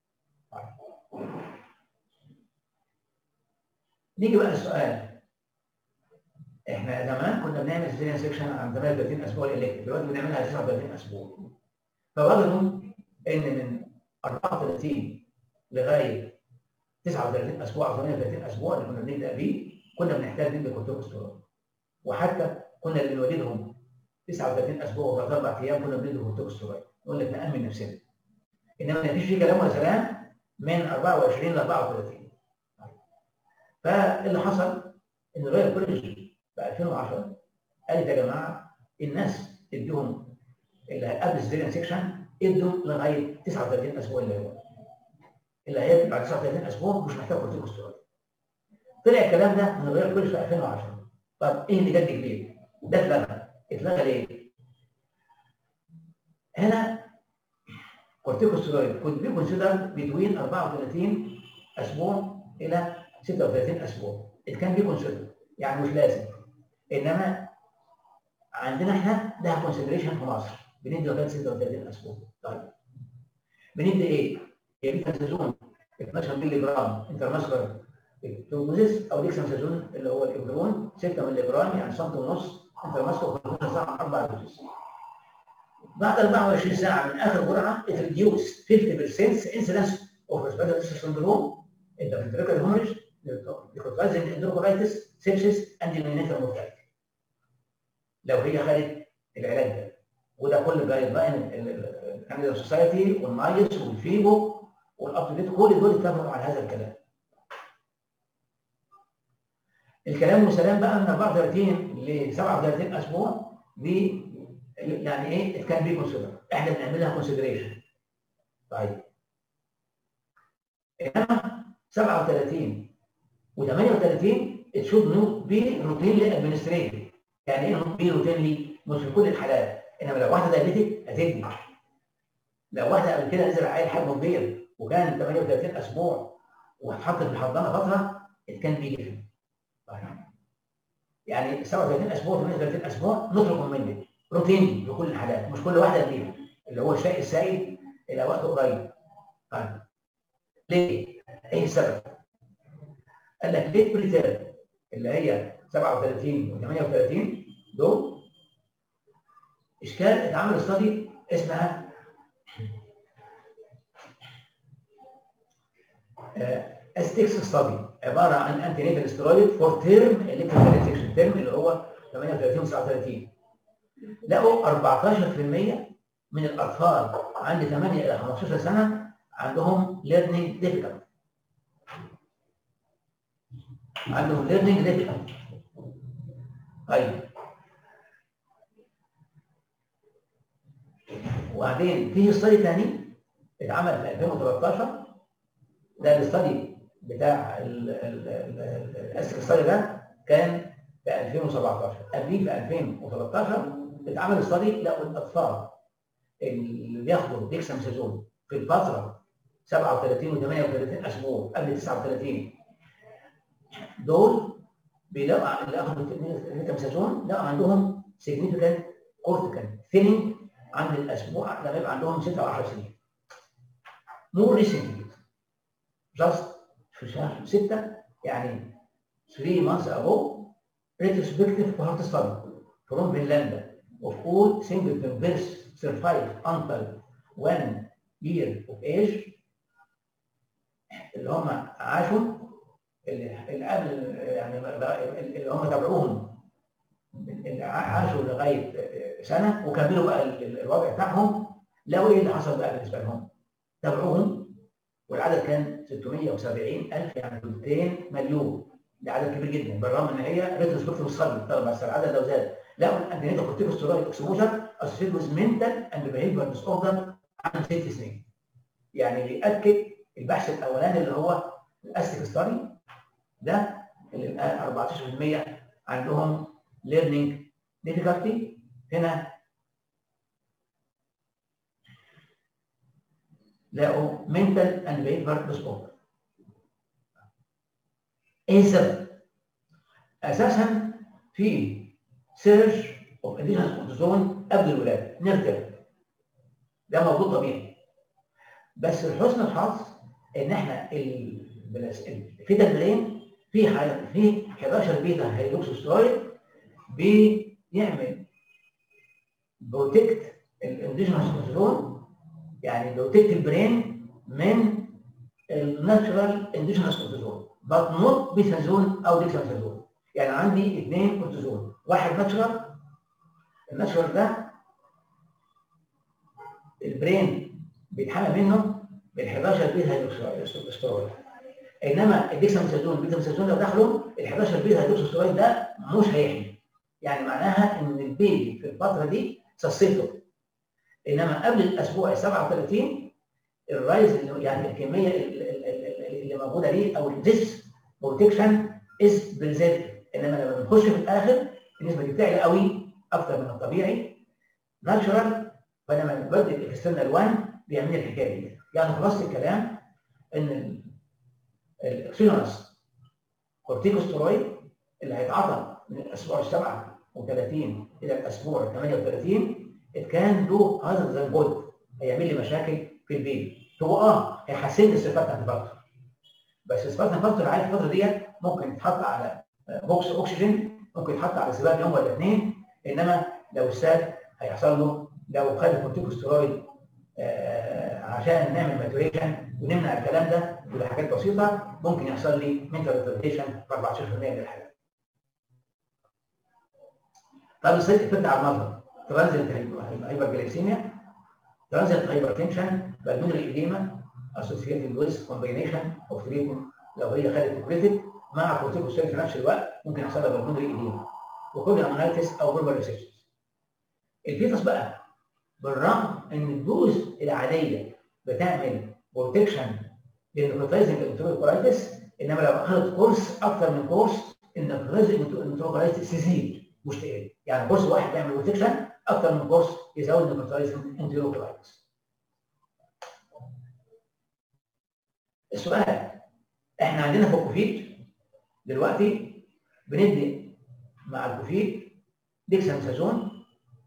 نيجي بقى السؤال احنا زمان كنا بنعمل سيريان سيكشن عن 38 اسبوع الالكتريك دلوقتي بنعملها 39 اسبوع فوجدوا ان من 34 لغايه 39 اسبوع او 38 اسبوع اللي كنا بنبدا بيه كنا بنحتاج ندي كورتيكوستيرويد وحتى كنا اللي بنولدهم 39 اسبوع وثلاث اربع ايام كنا بندي كورتيكوستيرويد نقول لك نامن نفسنا انما ما فيش فيه كلام ولا سلام من 24 ل 34 فاللي حصل ان الرويال كوليج في 2010 قالت يا جماعه الناس اديهم اللي قبل السيريان سيكشن ادوا لغايه 39 اسبوع اللي هو اللي هي بعد 39 اسبوع مش محتاج كورتيكوستيرويد طلع الكلام ده من الرويال كوليج في 2010 طب ايه اللي جد جديد؟ ده اتلغى اتلغى ليه؟ هنا corticosteroid could be considered between 34 اسبوع الى 36 اسبوع it can be considered يعني مش لازم انما عندنا احنا ده كونسيدريشن في مصر بندي لغايه 36 اسبوع طيب بندي ايه؟ يا بيتازازون 12 مللي جرام انترماسكولار توزيس او ديكسامسازون اللي هو الابرون 6 مللي جرام يعني سم ونص انترماسكولار 15 ساعه اربع دوزز بعد 24 ساعه من اخر جرعه it reduced 50% incidence of respiratory syndrome interventricular hemorrhage ليكوترايزنج اندروكولايتس سيبسيس اند neonatal mortality لو هي خدت العلاج ده وده كل جايد لاين الكنديدا سوسايتي والمايس والفيبو والاب تو كل دول اتفقوا على هذا الكلام. الكلام والسلام بقى من 34 ل 37 اسبوع دي يعني ايه كان بي كونسيدر احنا بنعملها كونسيدريشن. طيب انما 37 و38 تشوف نوت بي روتين ادمنستريتيف يعني ايه نوت بي روتين لي مش في كل الحالات انما لو واحده دايبيتك هتدي لو واحده قبل كده نزل عيل حجمه كبير وكان 38 اسبوع واتحط في الحضانه فتره كان بيجي يعني 37 اسبوع 38 اسبوع نطلق منه روتين في كل الحالات مش كل واحده تجيبه اللي هو الشيء السائل الى وقت قريب طيب ليه؟ ايه السبب؟ قال لك ليه بريتير اللي هي 37 و 38 دول اشكال اتعمل استادي اسمها استكس ستادي عباره عن انتي نيتال ستيرويد فور تيرم الكتريكال انفكشن تيرم اللي هو 38 و 39 لقوا 14% من الاطفال عند 8 الى 15 سنه عندهم ليرنينج ديفيكالت عندهم ليرنينج ديفيكالت طيب وبعدين في استادي ثاني اتعمل في 2013 ده الاستادي بتاع الاسك ستادي ده كان في 2017 قبليه في 2013 اتعمل استادي لقوا الاطفال اللي بياخدوا ديكسامسازون في الفتره 37 و 38 اسبوع قبل 39 دول بيلاقوا اللي اخذوا ديكسامسازون لقوا عندهم significant cortical thinning عند الاسبوع لما يبقى عندهم 6 او 10 سنين. مور ريسنتلي جاست في شهر 6 يعني 3 months ago retrospective cohort study from Finland of all singleton births survived until one year of age اللي هم عاشوا اللي اللي قبل يعني اللي هم تابعوهم اللي عاشوا لغايه سنه وكملوا بقى الوضع بتاعهم لقوا ايه اللي حصل بقى بالنسبه لهم تابعوهم والعدد كان 670 الف يعني 200 مليون ده عدد كبير جدا بالرغم ان هي ريتروسبكتيف مصلي طب بس العدد لو زاد لقوا ان انت كورتيكوستيرويد اكسبوجر اسوشيتد ويز منتال اند بيهيفير ديس اوردر عن ست سنين يعني بيأكد البحث الاولاني اللي هو الاستيك ستاري ده اللي 14% عندهم ليرنينج ديفيكالتي هنا لقوا mental and behavior disorder. ايه السبب؟ اساسا في سيرش اوف انديجنس كورتيزون قبل الولاده نرجع ده موضوع طبيعي بس لحسن الحظ ان احنا الفيتا برين في في 11 بيتا هيدروكسيسترويد بيعمل بروتكت الانديجنس كورتيزون يعني بروتكت البرين من الناتشرال انديجنس كورتيزون but not بيثازون او ديكسامثازون يعني عندي اثنين كورتيزون واحد ناتشرال الناتشرال ده البرين بيتحمل منه بال 11 بيتا هيدروكسيسترويد انما الديكسامثازون البيتامثازون لو دخلوا ال 11 بيتا هيدروكسيسترويد ده مش هيحمي يعني معناها ان البيبي في الفتره دي سسيته انما قبل الاسبوع ال 37 الرايز يعني الكميه اللي موجوده دي او الديس بروتكشن از بريزيرف انما لما بنخش في الاخر النسبه دي بتعلى قوي اكتر من الطبيعي ناتشورال فلما بدي الاكسترنال 1 بيعمل لي الحكايه دي يعني خلاصه الكلام ان الاكسينوس كورتيكوسترويد اللي هيتعاطى من الاسبوع السبعه و30 الى الاسبوع ال 38 كان له هذا زي الجود هيعمل لي مشاكل في البيبي هو اه هيحسن لي الصفات الفاكتور بس الصفات الفاكتور عارف الفتره ديت ممكن يتحط على بوكس اكسجين ممكن يتحط على سباب يوم ولا اثنين انما لو الساد هيحصل له لو خد الكورتيكوستيرويد آه عشان نعمل ماتوريشن ونمنع الكلام ده ودي حاجات بسيطه ممكن يحصل لي منتال ريتارديشن في 14% من الحالات. طب السيد افكت على النظر ترانزيت هايبرجليسيميا ترانزيت هايبرتنشن بالمونري ايديما اسوسييتد ويز كومبينيشن اوف تريتمنت لو هي خدت كوبريتيك مع كورتيكوستيرويد في نفس الوقت ممكن يحصل لها بالمونري ايديما وكل امونايتس او بروبر ريسبشنز. الفيتس بقى بالرغم ان الدوز العاديه بتعمل بروتكشن للنيكروتايزنج انتروكولايتس انما لو اخذت كورس اكثر من كورس النيكروتايزنج انتروكولايتس تزيد مش تقل يعني كورس واحد بيعمل بروتكشن اكثر من كورس يزود النيكروتايزنج انتروكولايتس السؤال احنا عندنا في الكوفيد دلوقتي بندي مع الكوفيد ديكساميثازون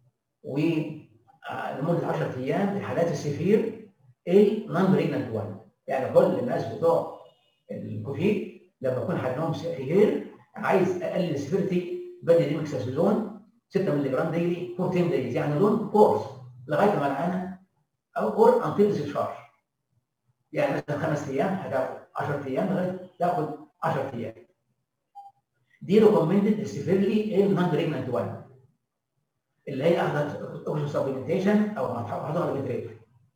ولمده 10 ايام في حالات السفير النون بريجننت 1 يعني كل الناس بتوع الكوفيد لما يكون حجمهم سفير عايز اقلل السفيرتي بدي ديمكساسيزون 6 مللي جرام ديلي 14 دايز يعني دول كورس لغايه ما العانه او كور انتل ديسشارج يعني مثلا خمس ايام هتاخد 10 ايام لغايه تاخد 10 ايام دي ريكومندد سيفيرلي النون بريجننت 1 اللي هي اخذت اوكسجين سبلمنتيشن او هتاخد بتريف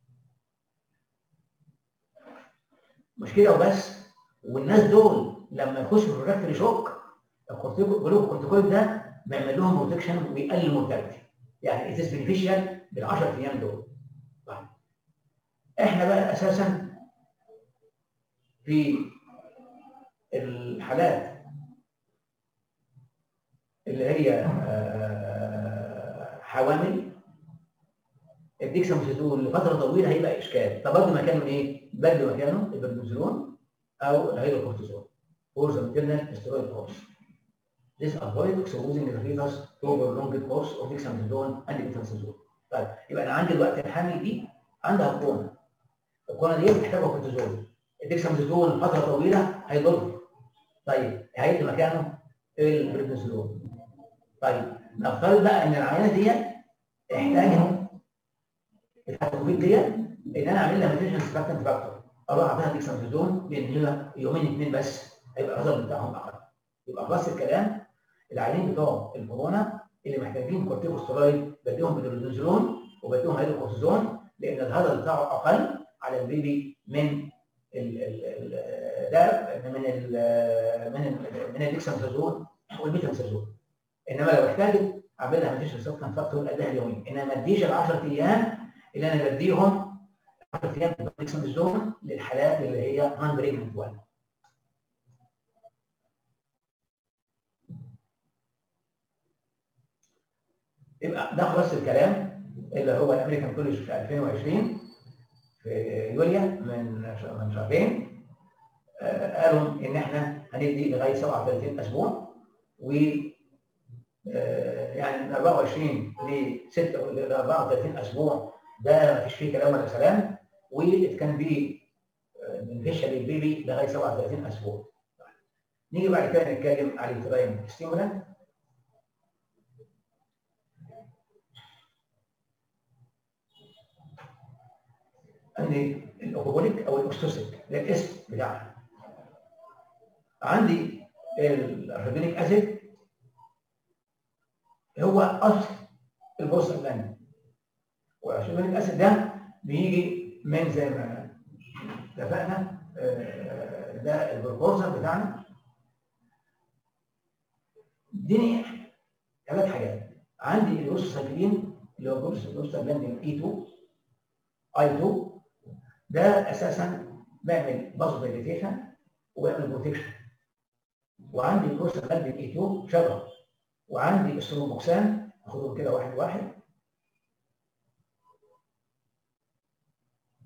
مش كده وبس والناس دول لما يخشوا في الريفري شوك الكورتيكويد ده بيعمل لهم بروتكشن ويقلل المورتاليتي يعني اتس بينيفيشال بال 10 ايام دول طيب احنا بقى اساسا في الحالات اللي هي حوامل الديكساموسيتول لفتره طويله هيبقى اشكال طب برضه مكانه ايه؟ بدل مكانه البرنزولون او الهيدروكورتيزون or the maternal steroid course. This avoid exposing the fetus to prolonged course of dexamethasone and dexamethasone. طيب يبقى انا عندي دلوقتي الحامل دي عندها كورونا. الكورونا دي محتاجه كورتيزون. الدexamethasone فتره طويله هيضر. طيب هيدي مكانه البريدنسولون. طيب نفترض بقى ان العينه دي احتاجت بتاعت الكوفيد ديت ان انا اعمل لها ميتيشن سباكتنت فاكتور. اروح اعطيها ديكسامثاسون لان هي يومين اثنين بس هيبقى الرصد بتاعهم اقل. يبقى خلاص الكلام العيانين بتوع الكورونا اللي محتاجين كورتيكوستيرويد بديهم بدرودوزولون وبديهم هيدروكورتيزون لان الهدر بتاعه اقل على البيبي من ال ال ده من ال من ال من الديكسامثاسون والميتامثاسون انما لو احتاجت اعمل لها ميتيشن سبكان فاكتور اديها اليومين انما ما اديش ال 10 ايام اللي انا بديهم 10 ايام ديكسامثاسون للحالات اللي هي نون بريجننت 1 يبقى ده خلاص الكلام اللي هو الامريكان كولج في 2020 في يوليا من من شهرين آه قالوا ان احنا هندي لغايه 37 اسبوع و آه يعني من 24 ل 6 ل 34 اسبوع ده ما فيش فيه كلام ولا سلام وكان بي بنفشل البيبي لغايه 37 اسبوع. نيجي بعد كده نتكلم على التباين ستيمولانت عندي الاوكوبوليك او الاوكسوسيك ده الاسم بتاعها عندي الارفيدونيك اسيد هو اصل البوستاجلاند والارفيدونيك اسيد ده بيجي من زي ما اتفقنا ده البروبوزر بتاعنا اديني ثلاث حاجات عندي الاوستاجلين اللي هو البوستاجلاند اي 2 اي 2 ده اساسا بعمل بازو دايليتيشن وبعمل بروتكشن وعندي الكورس قلب الاي 2 شبه وعندي السلوموكسان اخدهم كده واحد واحد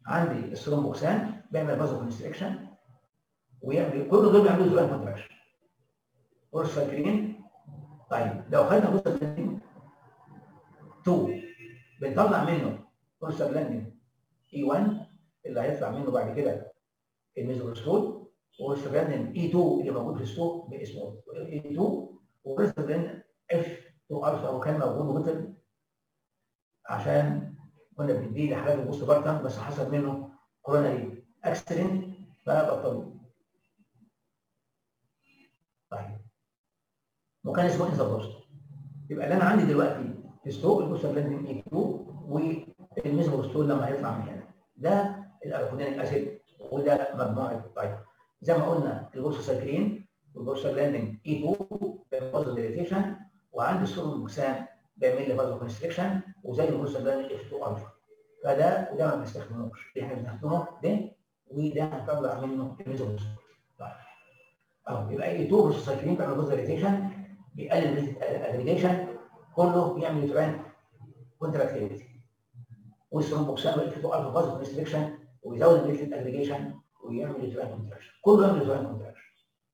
عندي الثرومبوكسان بيعمل فازو كونستريكشن ويعمل كل دول بيعملوا زوان كونتراكشن اورسفاكرين طيب لو خدنا بص 2 بنطلع منه اورسفاكرين اي 1 اللي هيطلع منه بعد كده الميزوستول واورسفاكرين اي 2 اللي موجود في السوق باسمه اي 2 واورسفاكرين اف 2 الفا وكان موجود وبطل عشان كنا بنديه لحالات البوست بارتم بس حصل منه كوروناري اكسيدنت فبطلوا طيب وكان اسمه انزابوست يبقى اللي انا عندي دلوقتي ستروك البوستاجلاندين اي 2 والميزوستول لما هيطلع من هنا ده الاركونيك اسيد وده مجموعه طيب زي ما قلنا البوستاجلاندين والبوستاجلاندين اي 2 بيعمل ديليتيشن وعندي السولوموكسان بيعمل لي فازو كونستريكشن وزي البوستاجلاندين اف 2 الفا فده وده ما بنستخدموش احنا بنستخدمه ده وده هنطلع منه الميزوستول طيب اهو يبقى اي 2 بوستاجلاندين بيعمل فازو ديليتيشن بيقلل الاجريجيشن كله بيعمل يوتران كونتراكتيفيتي والثرومبوكسان بقى فيه الفا فازو كونستريكشن ويزود البليتلت اجريجيشن ويعمل يوتران كونتراكشن كله يعمل يوتران كونتراكشن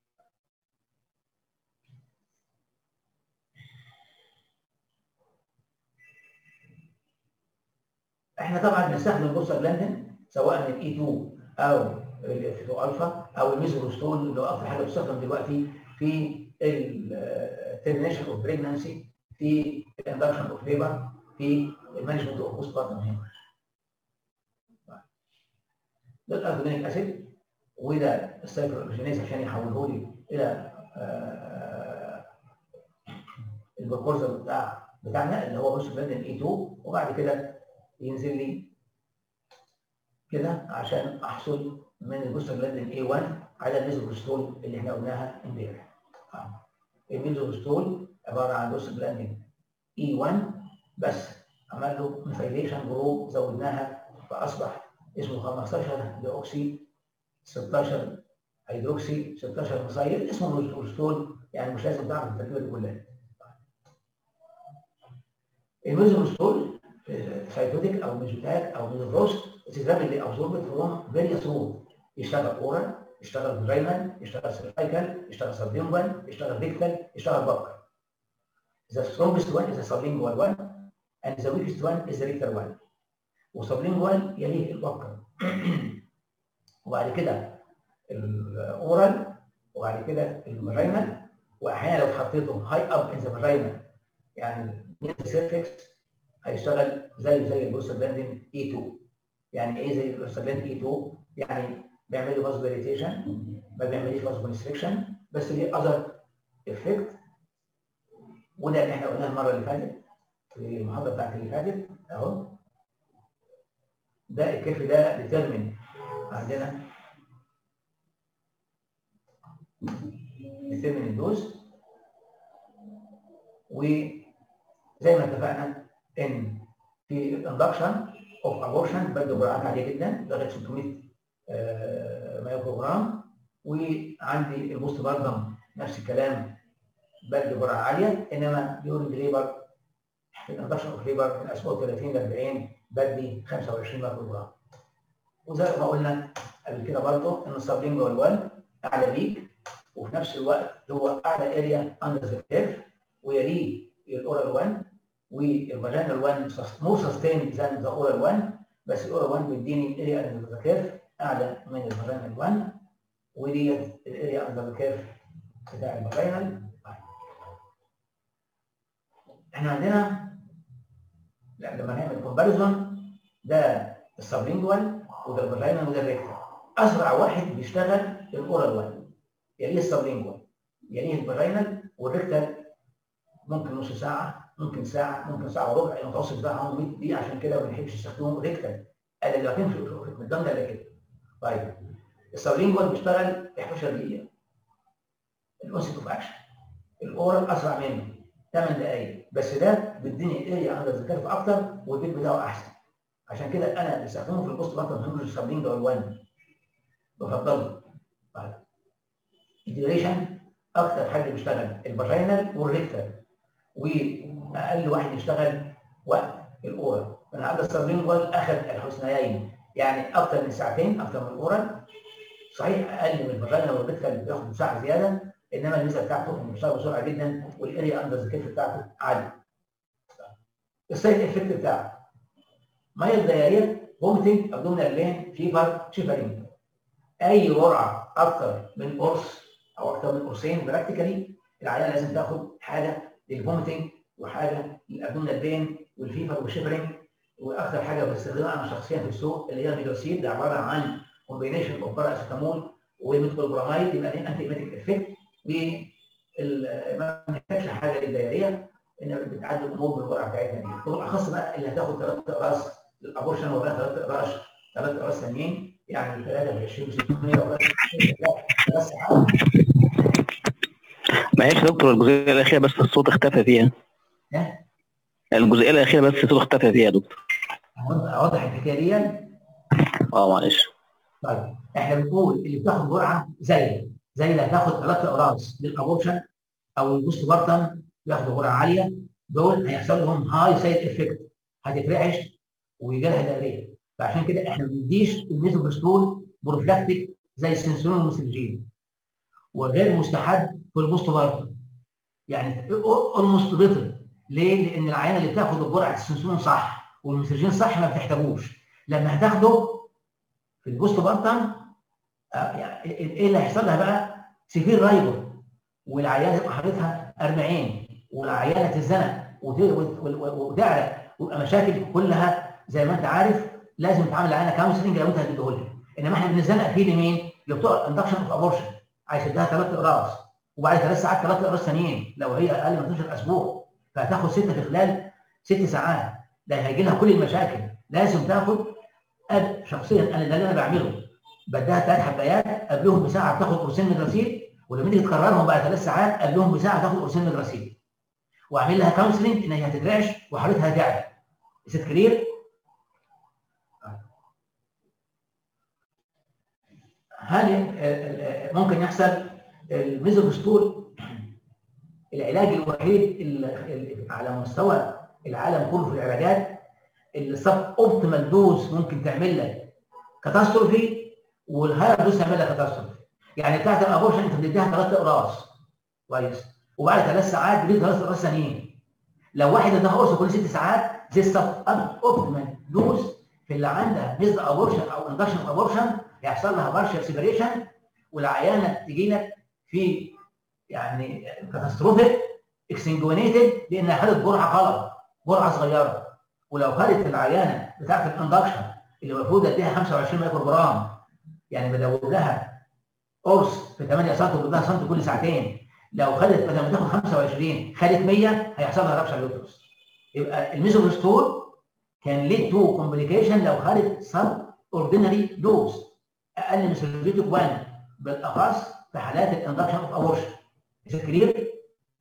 احنا طبعا بنستخدم البوستاجلاندين سواء الاي 2 او الاف 2 الفا او الميزوستول اللي هو اكتر حاجه بتستخدم دلوقتي في الترمينيشن اوف بريجنانسي في الاندكشن اوف ليبر في المانجمنت اوف بوست بارتم هيموريج ده الارجونيك اسيد وده السايكلوجينيز عشان يحوله لي الى البروبوزال بتاع بتاعنا اللي هو بوست بلندن اي 2 وبعد كده ينزل لي كده عشان احصل من البوست بلندن اي 1 على الميزوبروستول اللي احنا قلناها امبارح الميزوبروستول عباره عن بوست بلندن اي 1 بس عمل له ميثايليشن جروب زودناها فاصبح اسمه 15 ديوكسي 16 هيدروكسي 16 ميثايل اسمه ميزوبروستول يعني مش لازم تعرف التركيبه دي كلها الميزوبروستول سايتوتيك او ميزوتاك او ميزوفروست rapidly absorbed from various routes يشتغل اورال يشتغل فاجينال يشتغل سيرفايكال يشتغل سبلينجوال يشتغل ريكتال يشتغل بكر The strongest one is the sublingual one and the weakest one is the rectal one. وسبلينجوال يليه البكر وبعد كده الاورال وبعد كده الفاجينال واحيانا لو حطيته هاي اب ان ذا فاجينا يعني السيرفكس هيشتغل زي زي البروستاجلاندين اي 2 يعني ايه زي البروستاجلاندين اي 2 يعني بيعمل لي فازو ديليتيشن ما بيعمليش فازو كونستريكشن بس ليه اذر افكت وده اللي احنا قلناه المره اللي فاتت في المحاضره بتاعت اللي فاتت اهو ده الكيف ده ديترمين عندنا ديترمين الدوز وزي ما اتفقنا ان في الاندكشن اوف ابورشن بدي جرعات عاليه جدا لغايه 600 مايكرو جرام وعندي البوست باردم نفس الكلام بدي جرعه عاليه انما ديورنج ليبر في الاندكشن اوف ليبر من اسبوع 30 ل 40 بدي 25 مايكرو جرام وزي ما قلنا قبل كده برضه ان السبلينجوال 1 اعلى بيك وفي نفس الوقت هو اعلى اريا اندر ذا كيرف ويليه الاورال 1 والفاجينال 1 مور سستين ذان ذا اورال 1 بس الاورال 1 بيديني اريا اندر ذا كيرف اعلى من الفاجينال 1 وديت الاريا اندر ذا كيرف بتاع الفاجينال احنا عندنا لا لما نعمل كومباريزون ده السبلينجوال وده الفاجينال وده الريكتال اسرع واحد بيشتغل الاورال 1 يليه السبلينجوال يليه الفاجينال والريكتال ممكن نص ساعه ممكن ساعه ممكن ساعه وربع المتوسط بتاعهم 100 دقيقه عشان كده ما بنحبش نستخدمهم ريكتال قال لو كان في الدم ده كده طيب السبلينجوال بيشتغل 11 دقيقه الاونست اوف اكشن الاورال اسرع منه 8 دقائق بس ده بيديني اريا اندر ذا كيرف اكتر والبيت بتاعه احسن عشان كده انا بستخدمه في البوست بارتم هيموريج السبلينجوال 1 بفضله طيب الديوريشن اكتر حاجه بيشتغل الفاجينال والريكتال واقل واحد يشتغل وقت الاورال من عدد السبلينجوال اخذ الحسنيين يعني اكتر من ساعتين اكتر من الاورال صحيح اقل من الفاجينا والبيتكال بياخد ساعه زياده انما الميزه بتاعته انه بيشتغل بسرعه جدا والاريا اندر ذا بتاعته عاليه. السايد افكت بتاعه ميه دايريه فوميتنج ابدومينال بين فيفر شيفرنج اي جرعه اكتر من قرص او اكتر من قرصين براكتيكالي العيان لازم تاخد حاجه للفوميتنج وحاجه للابدومينال بين والفيفر والشيفرنج واكثر حاجه بستخدمها انا شخصيا في السوق اللي هي الميدوسيد ده عباره عن كومبينيشن اوف باراسيتامول وميتكلوبراميد يبقى ليه انتي ايميتيك افكت ما محتاجش حاجه للدايريه ان بتعدي الامور بالجرعه بتاعتنا دي بالاخص بقى اللي هتاخد ثلاث اقراص للابورشن وبقى ثلاث اقراص ثلاث اقراص ثانيين يعني 23 600 ثلاث ساعات معلش يا دكتور الجزئيه الاخيره بس الصوت اختفى فيها ها؟ الجزئيه الاخيره بس الصوت اختفى فيها يا دكتور اوضح الحكايه دي اه معلش طيب احنا بنقول اللي بتاخد جرعه زي زي اللي هتاخد ثلاث اقراص للابورشن او البوست بارتم ياخدوا جرعه عاليه دول هيحصل لهم هاي سايد افكت هتترعش ويجي لها دائريه فعشان كده احنا ما بنديش الميزوبرستول بروفلاكتيك زي السنسون والمسلجين وغير مستحب في البوست بارتم يعني اولموست بيطل ليه؟ لان العينه اللي بتاخد جرعه السنسون صح والمسلجين صح ما بتحتاجوش لما هتاخده في البوست بارتم يعني ايه اللي هيحصل لها بقى؟ سيفير رايبر والعيانه تبقى حالتها 40 والعيانه تتزنق وتعرق ويبقى مشاكل كلها زي ما انت عارف لازم تتعامل معانا كونسلنج لو انت هتديه لها انما احنا بنزنق فيه لمين؟ لبتوع اندكشن اوف ابورشن عايز تديها ثلاث اقراص وبعد ثلاث ساعات ثلاث اقراص ثانيين لو هي اقل من 12 اسبوع فهتاخد سته في خلال ست ساعات ده هيجي لها كل المشاكل لازم تاخد أنا شخصيا انا ده اللي انا بعمله بديها ثلاث حبايات قبلهم بساعه بتاخد قرصين من الغسيل ولما تيجي تكررهم بعد ثلاث ساعات قبلهم بساعه تاخد قرصين من الغسيل واعمل لها كونسلنج ان هي هتترعش وحالتها هتعلى ست كلير هل ممكن يحصل الميزوبستول العلاج الوحيد اللي على مستوى العالم كله في العلاجات اللي سب اوبتيمال دوز ممكن تعمل لك كاتاستروفي والهاير دوز تعمل لك كاتاستروفي يعني بتاعت الابورشن انت بتديها ثلاث اقراص كويس وبعد ثلاث ساعات بتدي ثلاث اقراص ثانيين لو واحد اداها قرص كل ست ساعات دي السب اوبتيمال دوز في اللي عندها مثل ابورشن او اندكشن ابورشن هيحصل لها بارشل سيبريشن والعيانه تجي لك في يعني كاتاستروفيك اكسنجوينيتد لانها خدت جرعه غلط جرعه صغيره ولو خدت العيانه بتاعت الاندكشن اللي المفروض اديها 25 مايكرو جرام يعني بدور لها قرص في 8 سم وبدها سم كل ساعتين لو خدت بدل ما تاخد 25 خدت 100 هيحصل لها رابشر يوترس يبقى الميزوبرستول كان ليه تو كومبليكيشن لو خدت سب اوردينري دوز اقل من سيرفيتيك 1 بالاخص في حالات الاندكشن اوف ابورشن كلير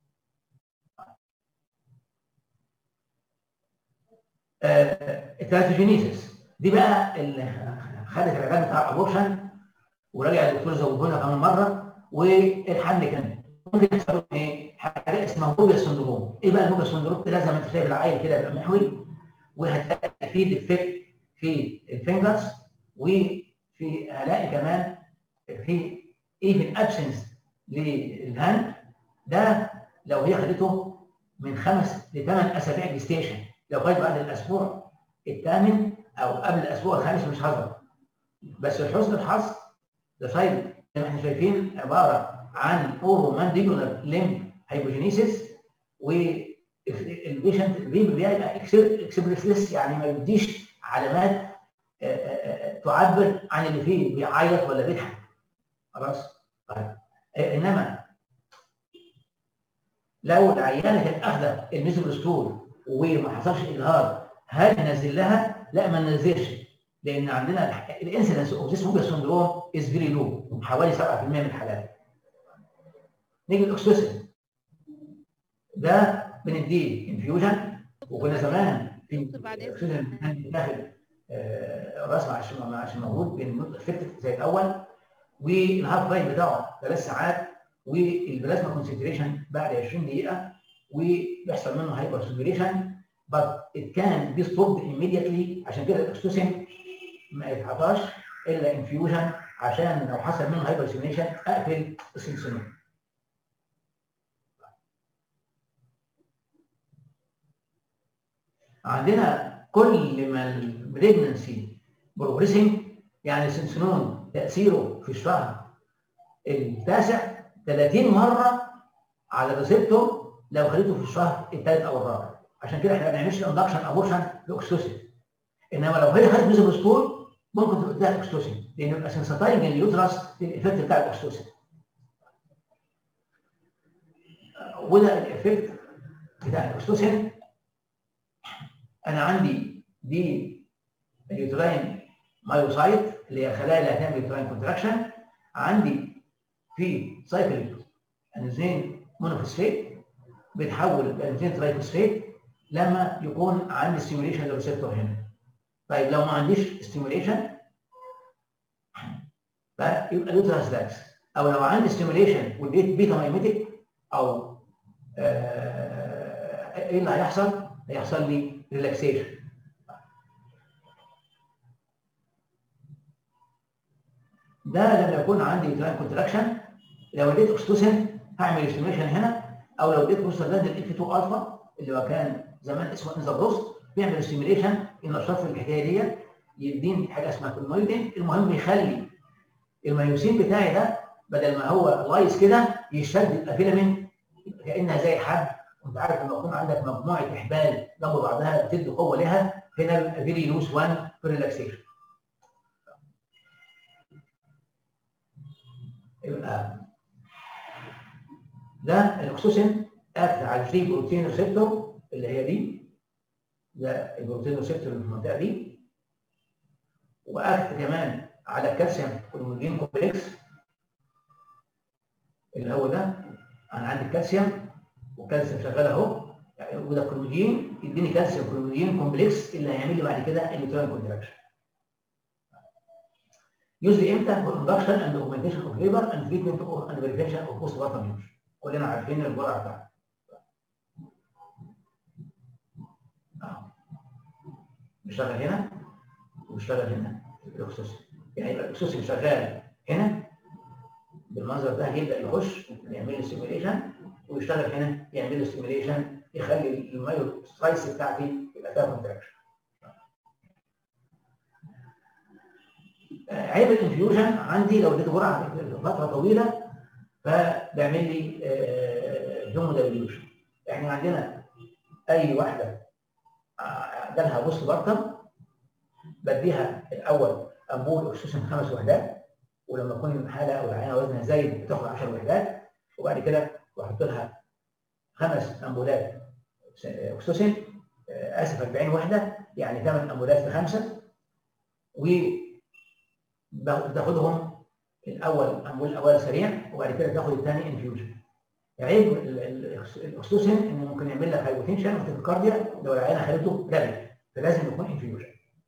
التراتوجينيسيس دي بقى اللي خدت العلاج بتاع الابورشن ورجع الدكتور زودهولها كمان مره والحل كان ممكن يحصل ايه؟ حاجه اسمها موبيا سندروم، ايه بقى الموبيا سندروم؟ ده زي ما انت شايف العيل كده يبقى محوي وهتلاقي فيه ديفكت في الفينجرز وفي هلاقي كمان في ايفن ابسنس للهاند ده لو هي خدته من خمس لثمان اسابيع جستيشن لو خدت بعد الاسبوع الثامن او قبل الاسبوع الخامس مش هظهر بس لحسن الحظ ده سايد زي ما احنا شايفين عباره عن اورو مانديبولار ليم هايبوجينيسيس والبيشنت البيبي بيبقى اكسبريسلس يعني ما بيديش علامات تعبر عن اللي فيه بيعيط ولا بيضحك خلاص طيب انما لو العيانه كانت اخذه الميزوبرستول وما حصلش اجهاض هل ننزل لها؟ لا ما ننزلش لان عندنا الانسيدنس اوف ذيس موبيا سندروم از فيري لو حوالي 7% من الحالات. نيجي الاكسوسين ده بنديه انفيوجن وكنا زمان في الاكسوسين كان داخل راس مع مع موجود بين افكتيف زي الاول والهاف لايف بتاعه ثلاث ساعات والبلازما كونسنتريشن بعد 20 دقيقه وبيحصل منه هايبر سودوريشن but it can be stopped immediately عشان كده الاكسوسين ما يتعطاش الا انفيوجن عشان لو حصل منه هايبر سيميشن اقفل السنسونين عندنا كل ما البريجننسي بروجريسنج يعني السنسونون تاثيره في الشهر التاسع 30 مره على الريسبتور لو خليته في الشهر الثالث او الرابع عشان كده احنا ما بنعملش اندكشن ابورشن لاكسوسين انما لو هي خدت ميزو ستول ممكن تديها اكسوسين لان يبقى سنسيتايز اليوترس للايفكت بتاع الاكسوسين وده الايفكت بتاع الاكسوسين انا عندي دي اليوتراين مايوسايت اللي هي الخلايا اللي هتعمل يوتراين كونتراكشن عندي في سايكل انزين مونوفوسفيت بيتحول لانزين ترايفوسفيت لما يكون عندي ستيميوليشن للريسبتور هنا طيب لو ما عنديش ستيميوليشن فيبقى اليوتراس لاكس او لو عندي ستيميوليشن وديت بيتا مايميتيك او آه ايه اللي هيحصل؟ هيحصل لي ريلاكسيشن ده لما يكون عندي يوتراين كونتراكشن لو اديت اوكسيتوسين هعمل ستيميوليشن هنا او لو اديت بروستاجلاند الاف 2 الفا اللي هو كان زمان اسمه انزابروست بيعمل ستيميوليشن النشاط في الحكايه دي يديني حاجه اسمها كولمويدين المهم يخلي الميوسين بتاعي ده بدل ما هو لايس كده يشد يبقى فيلامنت كانها زي حد انت عارف لما يكون عندك مجموعه احبال جنب بعضها بتدي قوه لها هنا بيبقى فيري لوس 1 في ريلاكسيشن يبقى ده الاكسوسين اكت على الفري بروتين ريسبتور اللي هي دي ده البروتين ريسبتور اللي في المنطقه دي واكت كمان على الكالسيوم كولمودين كومبلكس اللي هو ده انا عندي الكالسيوم والكالسيوم شغال اهو يعني وده كولمودين يديني كالسيوم كولمودين كومبلكس اللي هيعمل لي بعد كده النيوترال كونتراكشن يوزلي امتى؟ for induction and augmentation of labor and treatment of and verification of postpartum use. كلنا عارفين الجرعه بتاعته. اهو. بيشتغل هنا وبيشتغل هنا الاكسوسين. يعني يبقى الاكسوسين شغال هنا بالمنظر ده يبدا يخش يعمل له ستيميوليشن ويشتغل هنا يعمل له ستيميوليشن يخلي المايو سلايس بتاعتي يبقى فيها كونتراكشن. عيب الانفيوجن عندي لو اديته جرعه فتره طويله فبيعمل لي دومو دايليوشن يعني عندنا اي واحده جالها بوست بارتم بديها الاول امبول اكسجين خمس وحدات ولما تكون الحاله او العينه وزنها زايد بتاخد 10 وحدات وبعد كده بحط لها خمس امبولات اكسجين اسف 40 وحده يعني 8 امبولات في خمسه و بتاخدهم الاول امبول الاول سريع وبعد كده تاخد الثاني انفيوجن عيب الاكسوسين انه ممكن يعمل لك هايبوتنشن وتكارديا لو العينه خدته رابط فلازم يكون انفيوجن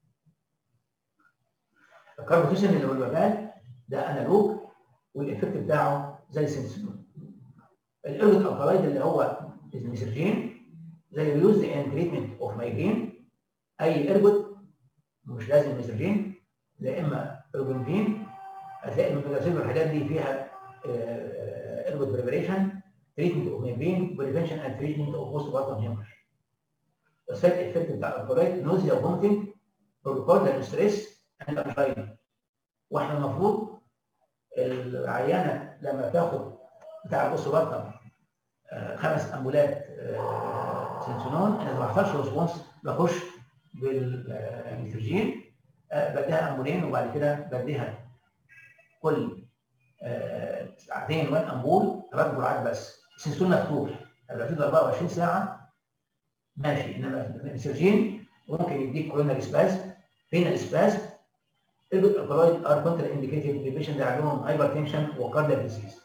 الكاربوتيشن اللي هو الوبال ده انالوج والايفكت بتاعه زي السنسون الاربط الكلايد اللي هو الميسرجين زي اليوز ان تريتمنت اوف مايجرين اي اربط مش لازم ميسرجين لا اما روبنفين هتلاقي الميثوداسيل والحاجات دي فيها اربط بريبريشن تريتمنت اوف ميجرين بريفنشن اند تريتمنت اوف بوست بارتم هيمر السايد افكت بتاع الكلايد نوزيا وفومتنج بروكوردال ستريس اند انشاين واحنا المفروض العيانه لما تاخد بتاع البوست بارتم خمس امبولات سنسونون انا ما بحصلش ريسبونس بخش بالنيتروجين بديها امبولين وبعد كده بديها كل ساعتين وان امبول ثلاث جرعات بس السنسون مفتوح لو في 24 ساعه ماشي انما النيتروجين ممكن يديك كورونا سباز فين السباز الكلايد ار كونتر انديكيتد للبيشنت اللي عندهم هايبر تنشن وكاردياك ديزيز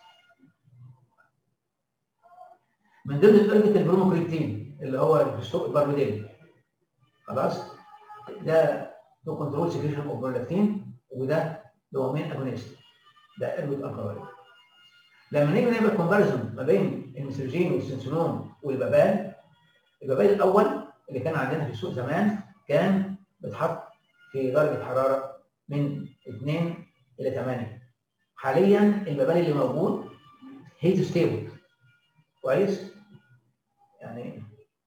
من ضمن الاربط البروموكريبتين اللي هو الباربيدين خلاص ده تو كنترول سكريشن اوف برولاكتين وده دوبامين اجونيست ده اربط الكلايد لما نيجي نعمل كومباريزون ما بين المسرجين والسنسونون والبابال البابال الاول اللي كان عندنا في السوق زمان كان بيتحط في درجه حراره من 2 الى 8 حاليا المباني اللي موجود هيت ستيبل كويس يعني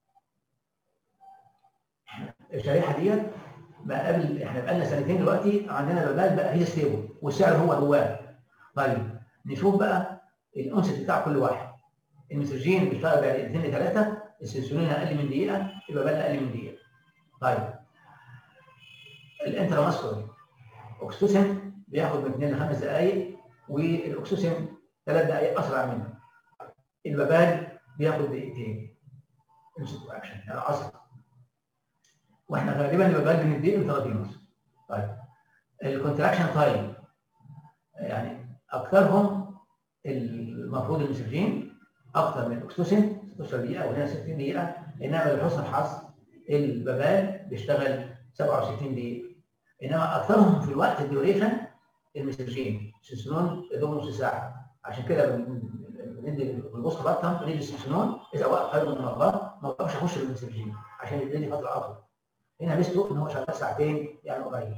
الشريحه ديت بقى قبل احنا بقى لنا سنتين دلوقتي عندنا مباني بقى هيت ستيبل والسعر هو هو طيب نشوف بقى الانست بتاع كل واحد المسرجين بيشتغل بعد 2 ل 3 السنسولين اقل من دقيقه يبقى بقى اقل من دقيقه طيب الانتراماسكولار اوكسيتوسين بياخد من 2 ل 5 دقائق والاكسوسين 3 دقائق اسرع منه البابال بياخد دقيقتين امسك اكشن يعني اسرع واحنا غالبا البابال بنديه 30 ونص طيب الكونتراكشن تايم يعني اكثرهم المفروض المسجين اكثر من الاكسوسين 16 دقيقه وهنا 60 دقيقه انما لحسن الحظ البابال بيشتغل 67 دقيقه انما اكثرهم في الوقت الديوريشن المسجين سيسنون يدوم نص ساعه عشان كده بندي البوست بطن بندي السيسنون اذا وقف خارج من المطبخ ما بقاش اخش بالمسجين عشان يديني فتره اطول هنا ميزته ان هو شغال ساعتين يعني قريب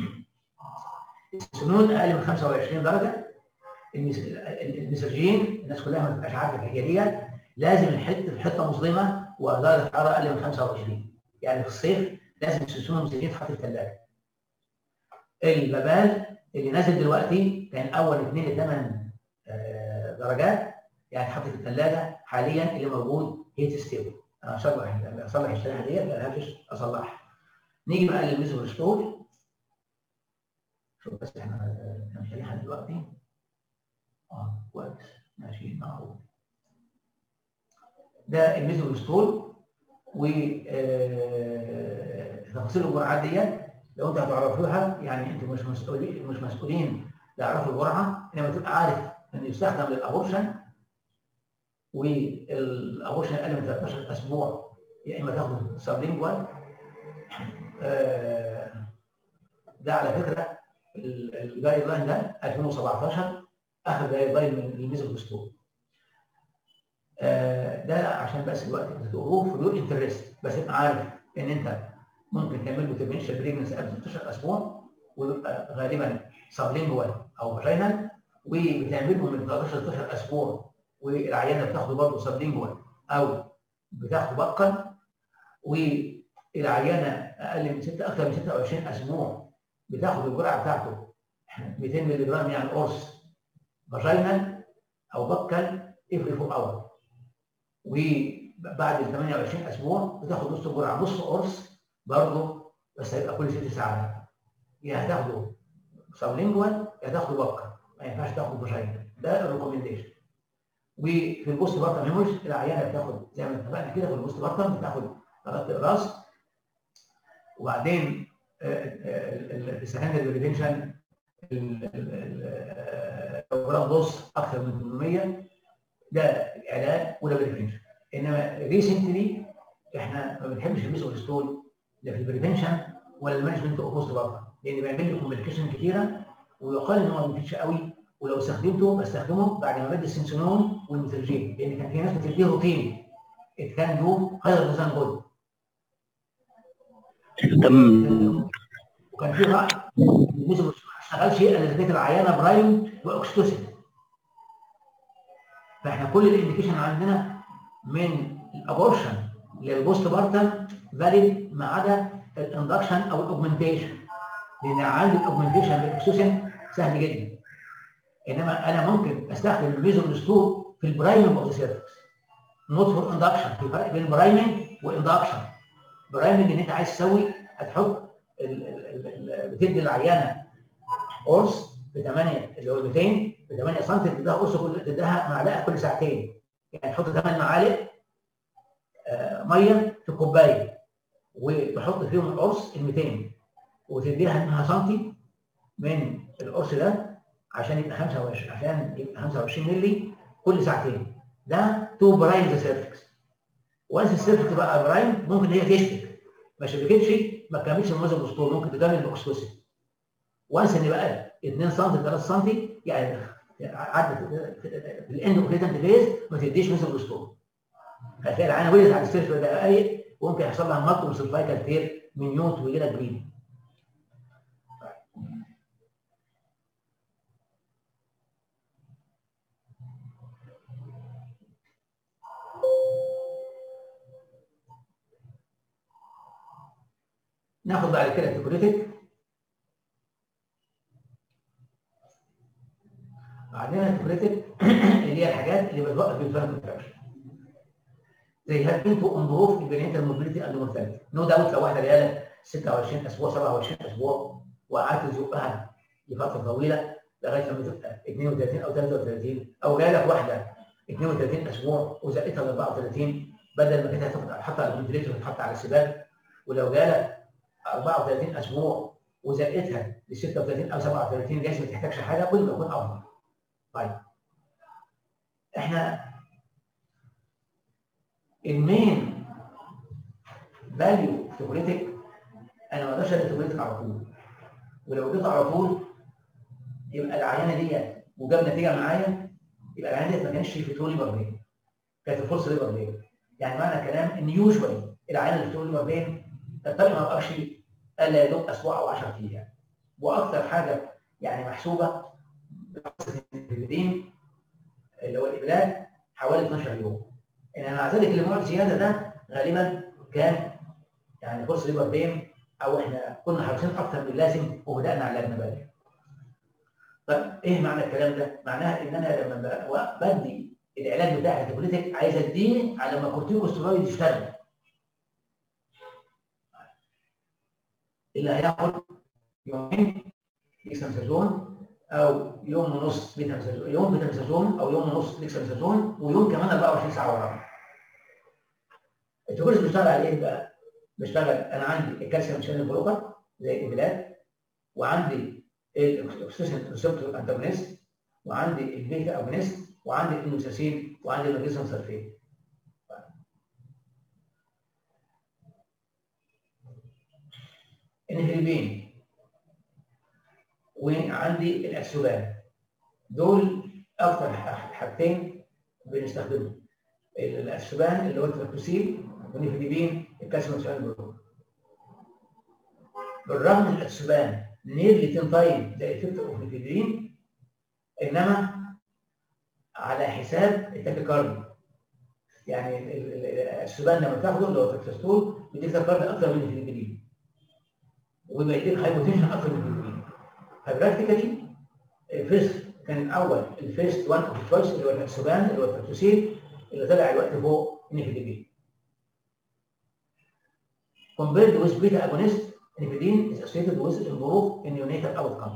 السنون اقل من 25 درجه المسرجين الناس كلها ما تبقاش عارفه الحكايه ديت لازم نحط في حته مظلمه ودرجه حراره اقل من 25 يعني في الصيف لازم السنون المسرجين تتحط في الثلاجه البابال اللي نازل دلوقتي كان اول 2 ل 8 درجات يعني اتحط في الثلاجه حاليا اللي موجود هيت ستيبل انا اصلح اصلح الشريحه ديت ما لهاش اصلحها نيجي بقى للميزو ريستور شوف بس احنا كام شريحه دلوقتي اه كويس ماشي معقول ده الميزو ريستور و تفاصيل الجرعات ديت لو انتوا هتعرفوها يعني انتوا مش مسؤولين مش مسؤولين تعرفوا الجرعه انما تبقى عارف انه يستخدم للابورشن والابورشن اقل من 13 اسبوع يا اما تاخد سبلينجوال ده على فكره الجايد لاين ده 2017 اخر جايد لاين من الميزو دستور ده عشان بس الوقت تقروه في يور انترست بس تبقى عارف ان انت ممكن تعمل له ترميشن بريجنس قبل 16 اسبوع ويبقى غالبا سبلينجوال او فاجينال وبتعمل له من 13 ل 16 اسبوع والعيانه بتاخده برضه سبلينجوال او بتاخده بقا والعيانه اقل من 6 اكثر من 26 اسبوع بتاخد الجرعه بتاعته 200 مللي جرام يعني قرص فاجينال او بكل افري فوق اور وبعد ال 28 اسبوع بتاخد نص الجرعه نص قرص برضه بس هيبقى كل ست ساعات يا هتاخده سبلينجوال يا تاخده بكر ما ينفعش تاخده فاجينال ده الريكومنديشن وفي البوست بارتم هيموريج العيانه بتاخد زي ما اتفقنا كده في البوست بارتم بتاخد ثلاث اقراص وبعدين السكندري بريفنشن الجرام دوز اكثر من 800 ده علاج وده بريفنشن انما ريسنتلي احنا ما بنحبش الميزوستول لا في البريفنشن ولا المانجمنت اوف بوست بارتم لان بيعمل لي كومبليكيشن كتيره ويقال ان هو ما بيفيدش قوي ولو استخدمته بستخدمه بعد ما بدي السنسونون والمترجين لان كان في ناس بتديه روتين it can do higher than good تم وكان في راي الميزو ما اشتغلش الا اذا كانت العيانه برايم واكستوسين فاحنا كل الانديكيشن عندنا من الابورشن للبوست بارتم فاليد ما عدا الاندكشن او الاوجمنتيشن لان عندي الاوجمنتيشن بالاكستوسين سهل جدا انما انا ممكن استخدم الميزو في البرايمنج اوف ذا سيرفكس نوت فور اندكشن في فرق بين برايمنج واندكشن برايمنج ان انت عايز تسوي هتحط بتدي العيانه قرص ب 8 اللي هو 200 ب 8 سم تديها قرص كل تديها معلقه كل ساعتين يعني تحط 8 معالق آه ميه في كوبايه وتحط فيهم القرص ال 200 وتديها منها سم من القرص ده عشان يبقى 25 عشان يبقى 25 مللي كل ساعتين ده تو برايم ذا سيرفكس وانس السيرفكس بقى برايم ممكن هي تشتك ما شبكتش ما تكملش الموزه الاسطول ممكن تكمل باكسوسين وانس ان بقى 2 سم 3 سم يعني عدت في الاند اوبريتنت فيز ما تديش موزه الاسطول هتلاقي العينه ولدت على السيرفكس دقائق وممكن يحصل لها مالتيبل سيرفايكال تير من يوت ويجي لها جرين ناخد بعد كده التيكوليتيك عندنا التيكوليتيك اللي هي الحاجات اللي بتوقف الفرق كونتراكشن زي هابين تو امبروف البنيتال موبيليتي اند مورتاليتي نو داوت لو واحده رياله 26 اسبوع 27 اسبوع وقعدت تزقها لفتره طويله لغايه لما تبقى 32 او 33 او جالك واحده 32 اسبوع وزقتها ل 34 بدل ما كانت هتاخد تحط على الفنتليتور تتحط على السباك ولو جالك 34 اسبوع وزقتها ل 36 او 37 جايز ما تحتاجش حاجه كل ما يكون افضل. طيب احنا المين فاليو تيوريتك انا ما اقدرش ادي تيوريتك على طول ولو اديته على طول يبقى العيانه ديت وجاب نتيجه معايا يبقى العيانه ديت ما كانتش في طول ليبر بين كانت في فورس ليبر بين يعني معنى الكلام ان يوجوالي العيانه اللي في طول ليبر بين الطريق ما بقاش الا يا دوب اسبوع او 10 ايام واكثر حاجه يعني محسوبه البدين اللي هو الابلاد حوالي 12 يوم يعني مع ذلك اللي معد زياده ده غالبا كان يعني فورس ليبر بين او احنا كنا حريصين اكثر من اللازم وبدانا علاجنا بدري. طيب ايه معنى الكلام ده؟ معناها ان انا لما ب- بدي العلاج بتاع الهيبوليتيك عايز اديه على ما كورتيكوستيرويد يشتغل. اللي هياخد يومين ديكسامسازون او يوم ونص بيتامسازون يوم بيتامسازون او يوم ونص ديكسامسازون ويوم كمان 24 ساعه ورا. التكورس بيشتغل على ايه بقى؟ بيشتغل انا عندي الكالسيوم شانل بلوكر زي الابلاد وعندي الاكسجين ريسبتور انتاجونست وعندي البيتا اجونست وعندي الانوساسين وعندي المغنيسيوم سلفيت النهربين وعندي الاكسوبان دول اكتر حاجتين بنستخدمهم الاكسوبان اللي هو التراكتوسين والنيفيديبين الكالسيوم شانل بلوكر بالرغم من الاكسوبان نيرلي 10 تايم زي افكت اوف نيفيدرين انما على حساب التاكيكاردي يعني ال- ال- السبان لما تاخده اللي هو تكسستول بيديك تاكيكاردي اكتر من النيفيدرين ويبقى يديك هايبوتنشن اكتر من النيفيدرين فبراكتيكالي الفيرست كان الاول الفيرست وان اوف تشويس اللي هو الاكسوبان اللي هو التكسوسين اللي طلع الوقت فوق النيفيدرين compared with beta agonist Nifedin is associated with improved in neonatal outcome.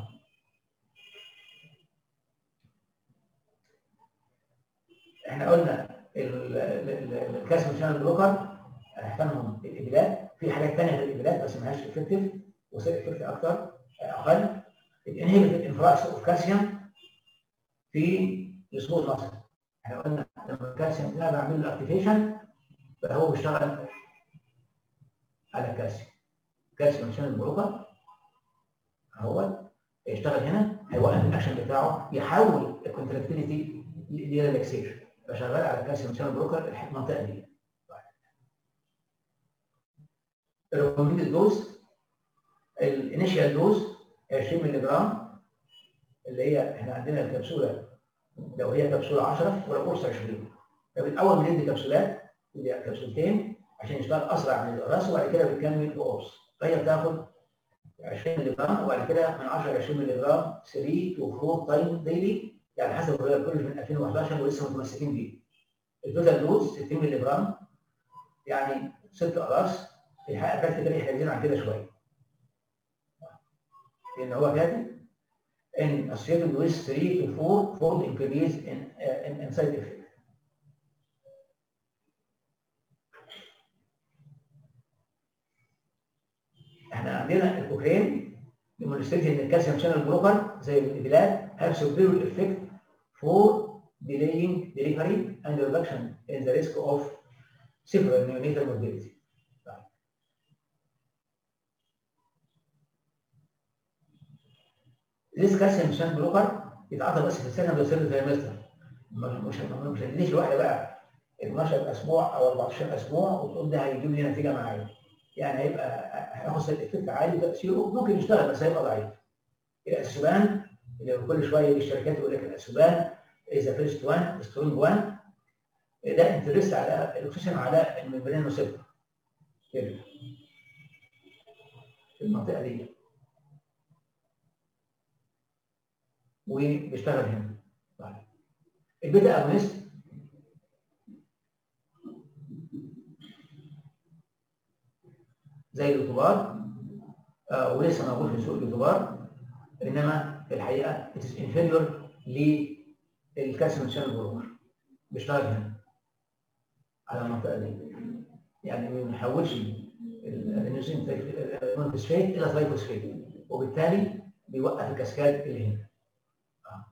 احنا قلنا الكالسيوم شانل بلوكر هنحتاجهم الابلاد في حاجات ثانيه غير الابلاد بس ما هياش افكتيف وسيل افكت اكتر اقل الانهبت الانفراكس اوف كالسيوم في السموث ماسل احنا قلنا لما الكالسيوم ده بعمل له اكتيفيشن فهو بيشتغل على الكالسيوم كالسيوم عشان البلوكر اهو يشتغل هنا هيوقف الاكشن بتاعه يحول الكونتراكتيليتي لريلاكسيشن فشغال على الكالسيوم عشان البلوكر المنطقه دي الريكومندد دوز الانيشال دوز 20 مللي جرام اللي هي احنا عندنا الكبسوله لو هي كبسوله 10 ولا قرص 20 فبالاول بندي كبسولات اللي هي كبسولتين عشان يشتغل اسرع من الراس وبعد كده بنكمل بقرص فهي بتاخد 20 مللي جرام وبعد كده من 10 ل 20 مللي جرام 3 تو 4 تايم ديلي يعني حسب الرؤيه كل من 2011 ولسه متمسكين بيه. التوتال دوز 60 مللي جرام يعني ست اقراص في الحقيقه براكتيكالي احنا عايزين عن كده شويه. لان هو كاتب ان associated with 3 to 4 fold increase in, uh, in, in side effect. احنا عندنا الكوكرين demonstrated ان الكالسيوم شانل بلوكر زي البلاد have superior effect for delaying delivery and reduction in the risk of severe neonatal morbidity. This calcium channel بلوكر يتعاطى بس في السكند والثيرد تريمستر مش مش هنديش لوحده بقى 12 اسبوع او 14 اسبوع وتقول ده هيجيب لي نتيجه معايا. يعني هيبقى هياخد افكت عالي تاثيره ممكن يشتغل بس هيبقى ضعيف. الاسبان اللي كل شويه الشركات يقول لك الاسبان اذا فيرست 1 سترونج 1 ده انترست على الاكسجين على الممبرين ريسبتور كده في المنطقه دي وبيشتغل هنا طيب البيتا اجونست زي اليوتيوبر آه ولسه موجود في سوق اليوتيوبر انما في الحقيقه it is inferior للكالسيوم شانل بلوكر بيشتغل هنا على المنطقه دي يعني ما بنحولش الادينوسين مونوفوسفات الى ترايفوسفات وبالتالي بيوقف الكاسكاد اللي هنا آه.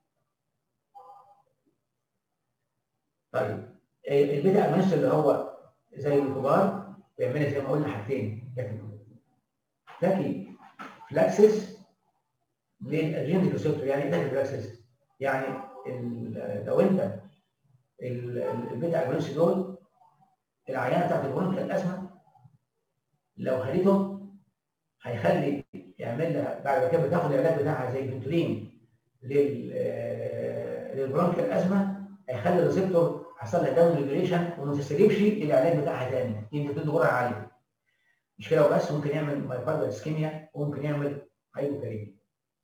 طيب البيتا اجونست اللي هو زي الكبار بيعملها زي ما قلنا حاجتين لكن ذكي فلاكسس للادرينال ريسبتور يعني ايه ذكي فلاكسس؟ يعني لو انت البيتا اجونست دول العيانه بتاعت البرونكيال الازمه لو خليتهم هيخلي يعمل لها بعد كده بتاخد العلاج بتاعها زي البنتولين لل للبرونكيال الازمه هيخلي الريسبتور حصل لها داون ريجوليشن وما تستجيبش للعلاج بتاعها تاني يمكن تدي جرعه عاليه مش كده وبس ممكن يعمل مايوكاردال اسكيميا وممكن يعمل هايبوكاليميا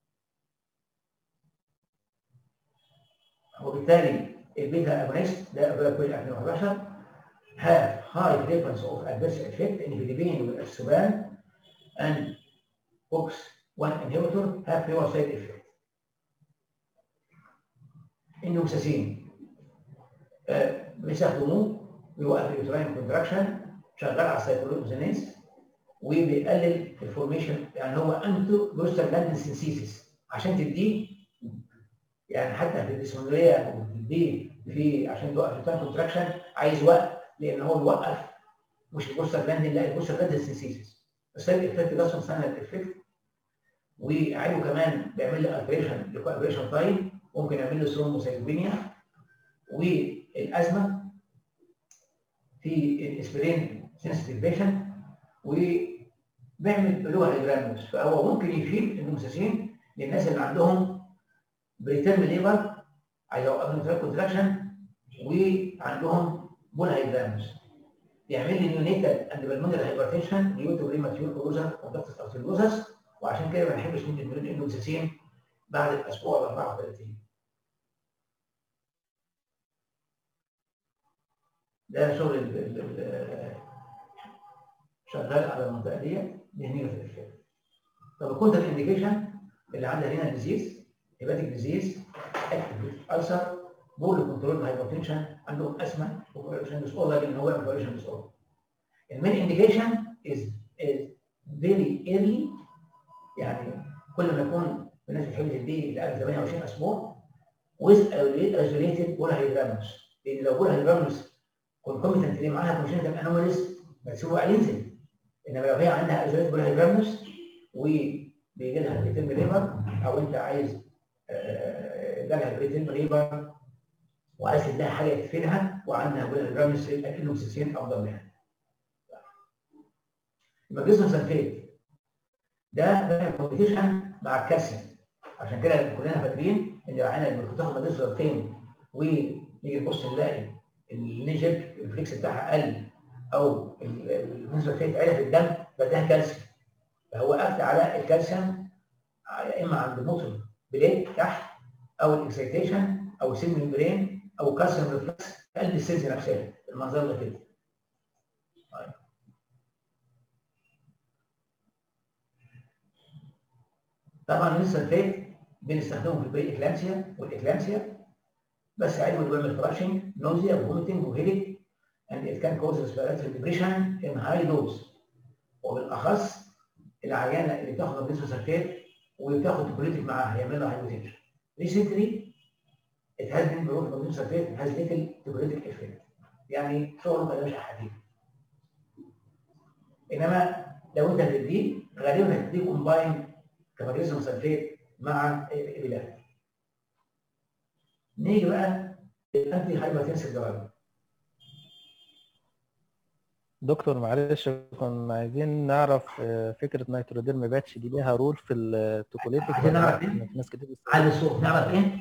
وبالتالي البيتا اجونست ده افيلابل 2011 have high frequency of adverse effect in Philippine with Asuban and OX1 inhibitor have fewer side effect. النوكساسين آه بيستخدموه بيوقف اليوتراين كونتراكشن شغال على السايكلوزينيز وبيقلل الفورميشن يعني هو انتو بروستاجلاندين سينسيسيس عشان تديه يعني حتى في الديسمونوريا بتديه في عشان توقف اليوتراين كونتراكشن عايز وقت لان هو بيوقف مش البروستاجلاندين لا البروستاجلاندين سينسيسيس السايد افكت ده اسمه سنه افكت وعينه كمان بيعمل لي التريشن لكوابريشن تايم ممكن يعمل له ثرومبوسايتوبينيا والازمه في الاسبرين سنسيتيف بيشن وبيعمل لوها هيدراموس فهو ممكن يشيل النمساسين للناس اللي عندهم بريتيرم ليبر عايز اوقف كونتراكشن وعندهم بول هيدراموس يعمل لي نيونيتال اند بالمونري هايبرتنشن ديو تو بريماتيور كلوزر كونتاكتس ارتيلوزس وعشان كده ما بنحبش ندي النمساسين بعد الاسبوع ال 34 ده شغل ال ال شغال على المنطقه دي بيهنينا في الافكت طب الكونتر انديكيشن اللي عندها هنا ديزيز هيباتيك ديزيز اكتيف السر بول كنترول هايبرتنشن عندهم اسما اوبريشن ديس اوردر لان هو اوبريشن ديس اوردر المين انديكيشن از فيري ايرلي يعني كل ما يكون الناس بتحب تديه لقبل 28 اسبوع with isolated بول هيدراموس لان لو بول هيدراموس كونكوميتنت اللي معاها كونجنتال انوماليز بتسيبه ينزل انما لو هي عندها ازوليت بول هيدراموس وبيجي لها بريتيرم ليبر او انت عايز جالها بريتيرم ليبر وعايز تديها حاجه تدفنها وعندها بول هيدراموس اكنه سيسين افضل منها. يبقى جسم سلفيت ده ده كومبيتيشن مع الكالسيوم عشان كده كلنا فاكرين ان العينه اللي بتاخد مادتين ونيجي نبص نلاقي النيجر الفليكس بتاعها قل او النسبه فيها عاليه في الدم بدها كالسيوم فهو افتى على الكالسيوم يا اما عند الموتور بليد تحت او الاكسيتيشن او سيل ممبرين او كالسيوم ريفلكس في قلب السيلز نفسها المنظر ده كده طيب. طبعا السلفيت بنستخدمه في البري اكلامسيا والاكلامسيا بس عادي بيعمل فراشنج نوزيا وفوميتنج وهيدك and it can cause respiratory depression in high dose وبالاخص العيانه اللي بتاخد مغنيسيوم سلفيت وبتاخد كوليتيك معاها يعمل لها هايبوتنشن recently it has been proved magnesium sulfate has little therapeutic effect يعني شغله ملوش حديد انما لو انت هتديه غالبا هتديه كومباين كمغنيسيوم سلفيت مع الابيلات نيجي بقى الانتي هايبرتنسيف دراج دكتور معلش كنا عايزين نعرف آه، فكرة نيتروديرم باتش دي ليها رول في التوكوليتيك عايزين ولا نعرف لا؟ إيه؟ في ناس كتير بتسأل. على الصوت نعرف ايه؟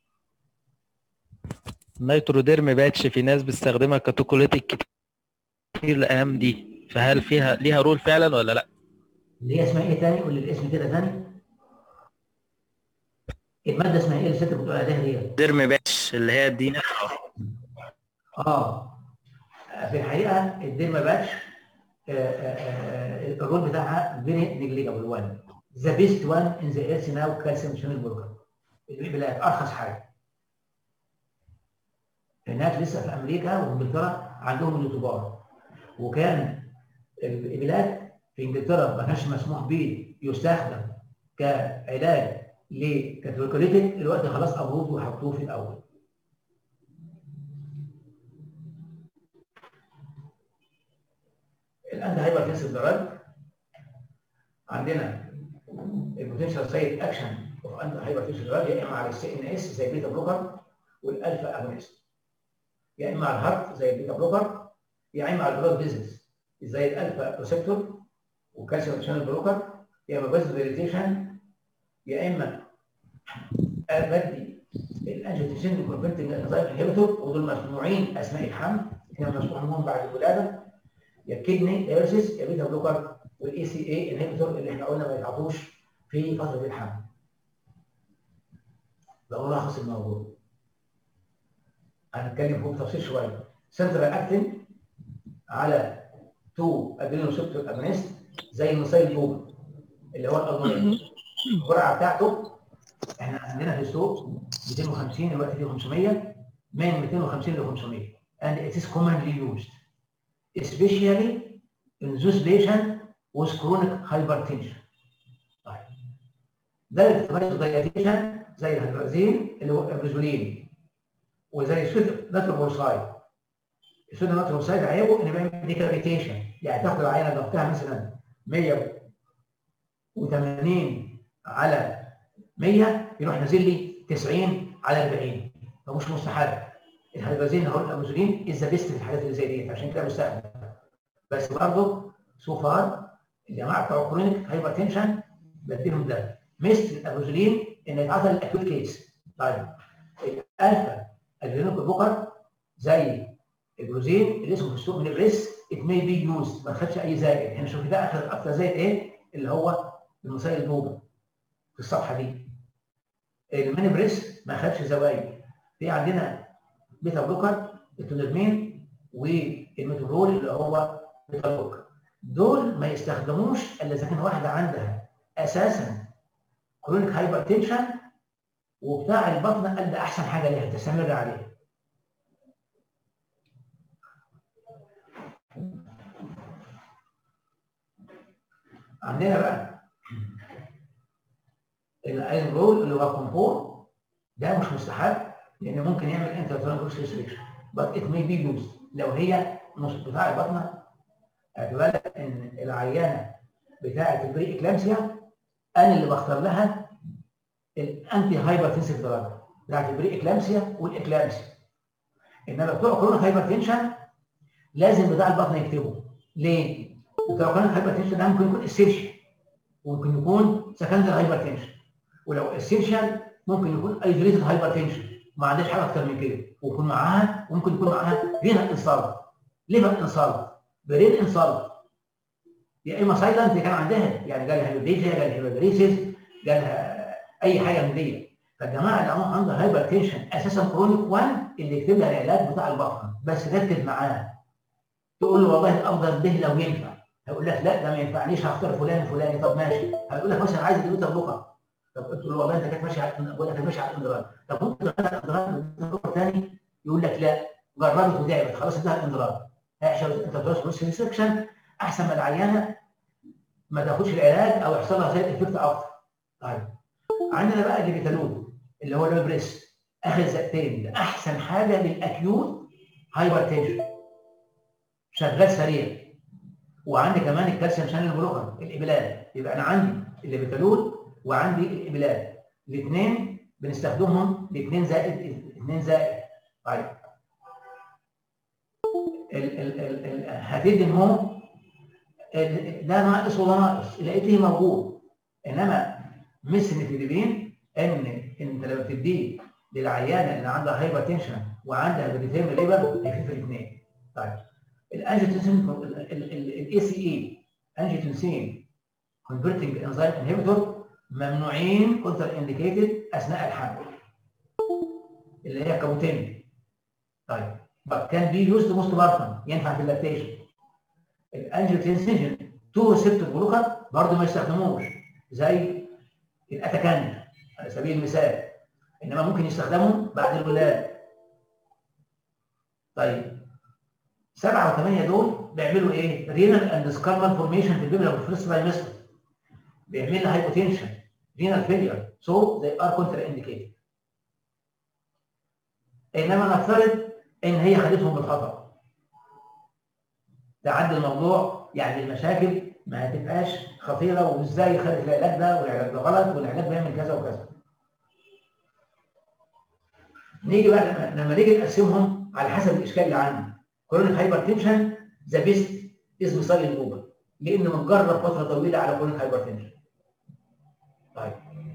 نيتروديرم باتش في ناس بتستخدمها كتوكوليتيك كتير الايام دي فهل فيها ليها رول فعلا ولا لا؟ اللي هي اسمها ايه تاني قول لي الاسم كده تاني الماده اسمها ايه اللي الست بتقول عليها دي ديرم باتش اللي هي الدي اه في الحقيقه الديرما باتش آه، آه، آه، الرول بتاعها فيري نيجليجابل وان ذا بيست وان ان ذا ايرث ناو كالسيوم شانل بلوكر البلاد ارخص حاجه هناك لسه في امريكا وانجلترا عندهم اليوتيوبار وكان البلاد في انجلترا ما كانش مسموح به يستخدم كعلاج لكاتوليكوليتيك الوقت خلاص ابروه وحطوه في الاول الانتي هايبرتنسيف دراج عندنا البوتنشال سايد اكشن اوف انتي هايبرتنسيف دراج يا اما على السي ان اس زي البيتا بلوكر والالفا اجونست يا اما على الهارت زي البيتا بلوكر يا اما على البلاد فيزلز زي الالفا ريسبتور وكالسيوم شانل بلوكر يا اما بس فيريتيشن يا اما بدي الانجيوتنسين كونفرتنج انزايم انهبيتور ودول مسموعين اثناء الحمل كانوا مسموح لهم بعد الولاده يا كدني دايورسيس يا بيتا بلوكر والاي سي اي انهبيتور اللي احنا قلنا ما يتعاطوش في فتره الحمل. ده ملخص الموضوع. هنتكلم فيه بتفصيل شويه. سنترال اكتين على تو ادرينوسيبتور اجونست زي الميثايل جروب اللي هو الالبومين. الجرعه بتاعته احنا عندنا في السوق 250 دلوقتي في 500 من 250 ل 500 and it is commonly used especially in those patients with chronic hypertension. طيب ده الفايتودايليتيشن زي الهيدرازين اللي هو الريزولين وزي السود ناتروبوسايد السود ناتروبوسايد عيبه انه بيعمل ديكابيتيشن يعني تاخد العينه ضغطها مثلا 180 على 100 يروح نازل لي 90 على 40 فمش مستحب الهيدرازين هو الامازولين از ذا بيست في الحاجات اللي زي دي عشان كده مستخدم بس برضه سو فار الجماعه بتوع كرونيك هايبر تنشن بديهم ده مثل الامازولين ان يتعاطى الاكوت كيس طيب الالفا الفينوك بوكر زي الجلوزين اللي اسمه في السوق من الريس ات مي بي يوز ما خدش اي زائد هنا شوف ده اخر اكتر زائد ايه اللي هو المسائل البوبا في الصفحه دي الماني بريس ما خدش زوايد في عندنا بيتا بلوكر التونرمين والميتورول اللي هو بيتا بلوكر دول ما يستخدموش الا اذا كان واحده عندها اساسا كرونيك هايبر تنشن وبتاع البطن قال ده احسن حاجه ليها تستمر عليها عندنا بقى الايزن رول اللي هو كومبور ده مش مستحب لان ممكن يعمل انترترانكوس ريستريكشن but it may be used لو هي نص بتاع البطنه اعتبار ان العيانه بتاعه البري اكلامسيا انا اللي بختار لها الانتي هايبرتنسيف دراج بتاعه البري اكلامسيا والاكلامسيا انما بتوع كورونا هايبرتنشن لازم بتاع البطن يكتبه ليه؟ بتوع كورونا هايبرتنشن ده ممكن يكون اسينشال وممكن يكون سكندري هايبرتنشن ولو اسينشال ممكن يكون ايزوليتد هايبرتنشن ما عندهاش حاجه اكتر من كده ويكون معاها ممكن يكون معاها رينال انسالت ليفر انسالت برين انسالت يا اما سايلنت كان عندها يعني جالها هيبريزيا جالها هيبريسيس جالها اي حاجه من دي فالجماعه اللي عندهم عنده هايبر تنشن اساسا كرونيك 1 اللي يكتب لها العلاج بتاع البطن بس ركز معاه تقول له والله الافضل ده لو ينفع هيقول لك لا ده ما ينفعنيش هختار فلان فلاني طب ماشي هيقول لك مثلا عايز اديله بلوكر طب قلت له والله انت كانت ماشي على بقول لك ماشي على الاندرار طب ممكن تغير الاندرار ثاني يقول لك لا جربت وتعبت خلاص اديها الاندرار هيحصل انت تروح ريسكشن احسن ما العيانه ما تاخدش العلاج او يحصل لها سايد افكت اكتر طيب عندنا بقى اللي بيتالون اللي هو البريس اخر زقتين ده احسن حاجه للاكيوت هايبر تنشن شغال سريع وعندي كمان الكالسيوم شانل بلوكر الابلاد يبقى انا عندي اللي بيتالون وعندي الابلاد الاثنين بنستخدمهم لاثنين زائد اثنين زائد طيب ال ال ال ال هتدي هو ده ناقص وده ناقص لقيته موجود انما مس نيتيدين ان انت لما بتديه للعيانه اللي عندها هايبر تنشن وعندها بريتيم ليبر هيفيد في الاثنين طيب الانجيوتنسين الاي سي اي انجيوتنسين converting enzyme inhibitor ممنوعين كونتر انديكيتد اثناء الحمل اللي هي كابوتين طيب but can be used most partner ينفع في اللاكتيشن الانجيوتنسيجن تو ريسبتور بلوكر برضه ما يستخدموش زي الاتاكان على سبيل المثال انما ممكن يستخدموا بعد الولاده طيب سبعه وثمانيه دول بيعملوا ايه؟ رينال اند سكارمال فورميشن في البيبل في الفيرست ترايمستر بيعمل لها هايبوتنشن رينال فيلير سو they ار كونتر انديكيتد انما نفترض ان هي خدتهم بالخطا تعدي الموضوع يعني المشاكل ما هتبقاش خطيره وازاي خدت العلاج ده والعلاج ده غلط والعلاج بيعمل كذا وكذا نيجي بقى لما, لما نيجي نقسمهم على حسب الاشكال اللي عندي كرونيك هايبرتنشن ذا بيست اسم سايلنت اوبر لان متجرب فتره طويله على كرونيك هايبرتنشن طيب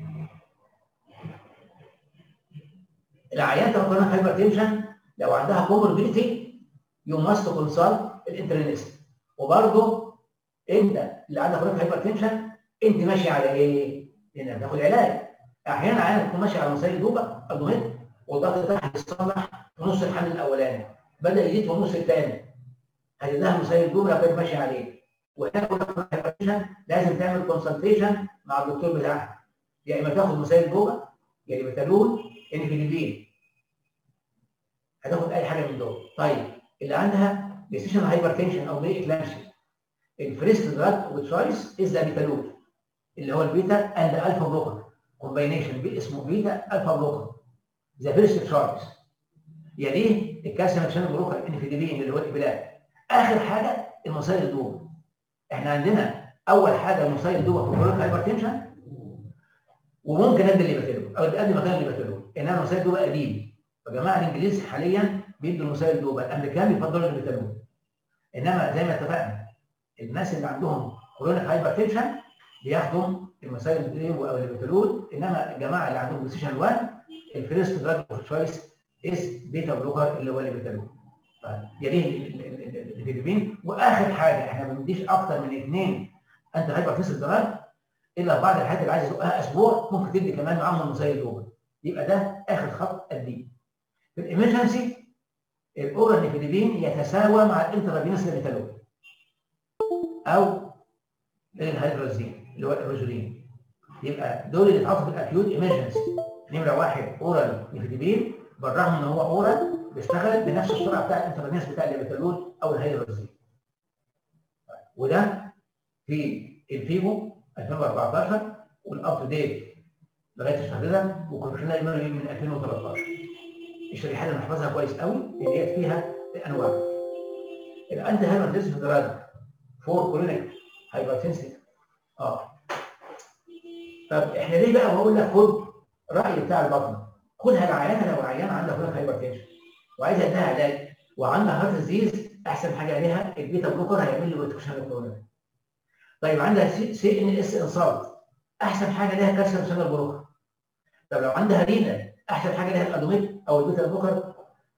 العيان بتاع كرونيك هايبرتنشن لو عندها كوموربيديتي يو ماست كونسلت الانترنست وبرضه انت اللي عندك كرونيك هايبرتنشن انت ماشي على ايه؟ لانك بتاخد علاج احيانا عيان تكون ماشي على مسائل دوبه ادوميت والضغط بتاعها يتصلح في نص الحمل الاولاني بدا يزيد في النص الثاني هتديها مسائل دوبه لو كانت ماشي عليه وهنا كرونيك لازم تعمل كونسلتيشن مع الدكتور بتاعها يا اما تاخد مسائل دوبه يا اما بتالون انفيديبين هتاخد اي حاجه من دول طيب اللي عندها ديسيشن هايبرتنشن او بري اكلامسي الفريست دراج وتشويس از بيتالول اللي هو البيتا اند الفا بلوكر كومباينيشن اسمه بيتا الفا بلوكر ذا فيرست تشويس يليه الكالسيوم شانل بلوكر انفيديبين اللي هو الابلاد اخر حاجه المصايل الدوب احنا عندنا اول حاجه المصايل الدوب في الكرونيك هايبرتنشن وممكن ادي اللي بتلو او ادي مكان اللي بتلو انما المصايل الدوب قديم فجماعه الانجليز حاليا بيدوا المصايل الدوب الامريكان بيفضلوا اللي بتلو انما زي ما اتفقنا الناس اللي عندهم كرونيك هايبرتنشن بياخدوا المصايل الدوب او اللي بتلو انما الجماعه اللي عندهم ديسيشن 1 الفيرست دراج اوف تشويس اس بيتا بلوكر اللي هو اللي بتلو يليه الفيتامين واخر حاجه احنا ما بنديش اكتر من اثنين انت هايبرتنسيف دراج الا في بعض الحالات اللي عايز يزقها اسبوع ممكن تدي كمان معاهم المصايل الاوبر يبقى ده اخر خط الدين في الامرجنسي الاورال نيفيدين يتساوى مع الانترافينوس ليفيتالول او الهيدروزين اللي هو الروزولين يبقى دول اللي اتحطوا في الاكيوت امرجنسي نمره واحد اورال نيفيدين بالرغم ان هو اورال بيشتغل بنفس السرعه بتاع الانترافينوس بتاع الليفيتالول او الهيدروزين وده في الفيجو 2014 والاب تو ديت لغايه الشهر ده وكنا من 2013 الشريحات اللي نحفظها كويس قوي اللي هي فيها انواع الانتي هايبرتنسيف دراج فور كرونيك هايبرتنسيف اه طب احنا ليه بقى بقول لك خد راي بتاع البطن خدها العيانه لو عيانه عندها كرونيك هايبرتنشن وعايزه اديها علاج وعندها هارت ديزيز احسن حاجه ليها البيتا بلوكر هيعمل لي ريتكشن للكورونا طيب عندها سي ان اس انصاب احسن حاجه ليها كالسيوم شانل بلوكر طب لو عندها رينا احسن حاجه ليها الادوميت او البيتا بلوكر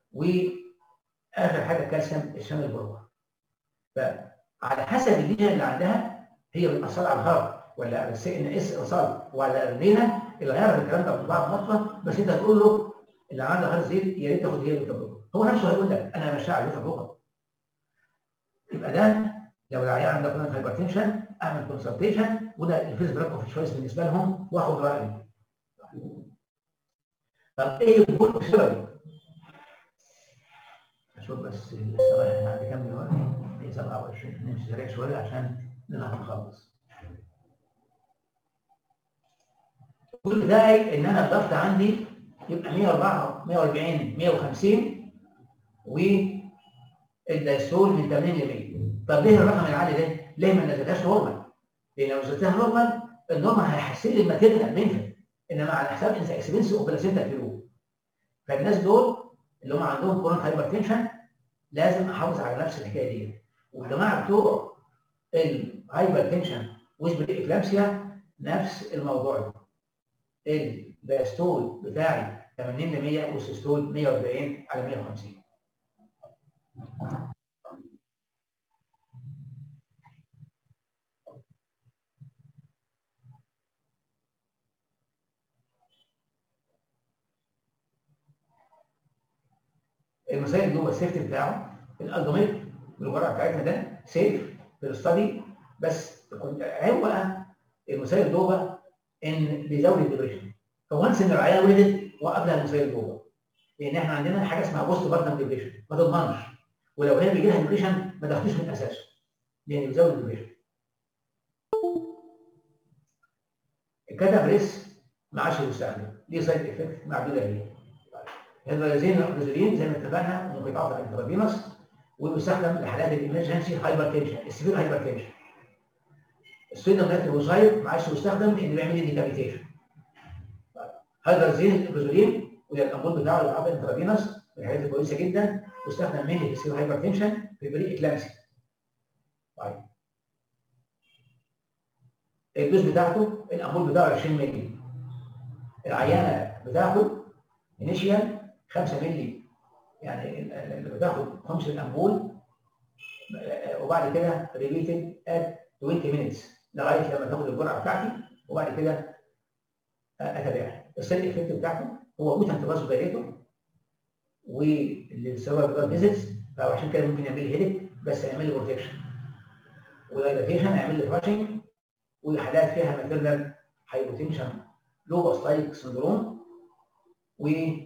واخر حاجه الكالسيوم الشانل بلوكر فعلى حسب الليجن اللي عندها هي بتاثر على الهارت ولا على السي ان اس انصاب ولا الرينا الغيار في الكلام ده بطباعه مطلق بس انت تقول له اللي عنده هارت زيت يا ريت تاخد هي البيتا بلوكر هو نفسه هيقول لك انا ماشي على البيتا بلوكر يبقى ده لو العيان عنده كرونيك هايبرتنشن اعمل كونسلتيشن وده الفيس براك اوف تشويس بالنسبه لهم واخد رايهم. طب ايه الجول ثيرابي؟ اشوف بس الصراحه احنا عندي كام دلوقتي؟ هي 27 نمشي سريع شويه عشان نلحق نخلص. كل داعي ان انا الضغط عندي يبقى 104 140 150 والدايستول من 80 ل 100 طب ليه الرقم العالي ده؟ ليه ما نزلتهاش نورمال؟ لان لو نزلتها نورمال النورمال هيحسن لي الماتيريال منها انما على حساب انت اكسبنس اوف بلاسينتا كيلو فالناس دول اللي هم عندهم كورون هايبرتنشن لازم احافظ على نفس الحكايه دي والجماعه بتوع الهايبرتنشن وسبري اكلامسيا نفس الموضوع ده الدايستول بتاعي 80 ل 100 والسيستول 140 على 150 المسائل اللي هو السيفتي بتاعه الالدوميت بالجرعه بتاعتنا ده سيف في الاستادي بس كنت عيب بقى المسائل الدوبه ان بيزود الديبريشن فوانس ان العيال ولدت وقبلها المسائل الدوبه لان احنا عندنا حاجه اسمها بوست بارتم ديبريشن ما تضمنش ولو هي بيجي لها ديبريشن ما تاخدوش من اساسه لان بيزود الديبريشن الكاتابريس ما عادش يستخدم ليه سايد افكت معدوده ليه الفيروسين الاكروزولين زي ما اتفقنا انه بيتعاطى الانترافينوس وبيستخدم لحالات الامرجنسي هايبر تنشن السيفير هايبر تنشن السويدم ناتروزايد ما عادش يستخدم لانه بيعمل لي ديكابيتيشن هيدرازين الاكروزولين وده الامبول بتاعه اللي بيتعاطى انترافينوس من الحاجات الكويسه جدا يستخدم مني في السيفير هايبر تنشن في بري اكلامسي طيب الدوز بتاعته الامبول بتاعه 20 مللي العيانه بتاخد انيشيال 5 مللي يعني اللي بتاخد خمس الامبول وبعد كده ريبيتد ات 20 مينتس لغايه لما تاخد الجرعه بتاعتي وبعد كده اتابعها السايد افكت بتاعته هو موت انتباس دايريتور والسبب ده فيزيتس فعشان كده ممكن يعمل لي هيدك بس يعمل لي بروتكشن ودايلاتيشن يعمل لي فراشنج وحالات فيها ماتيرنال هايبوتنشن لوبس لايك سندروم و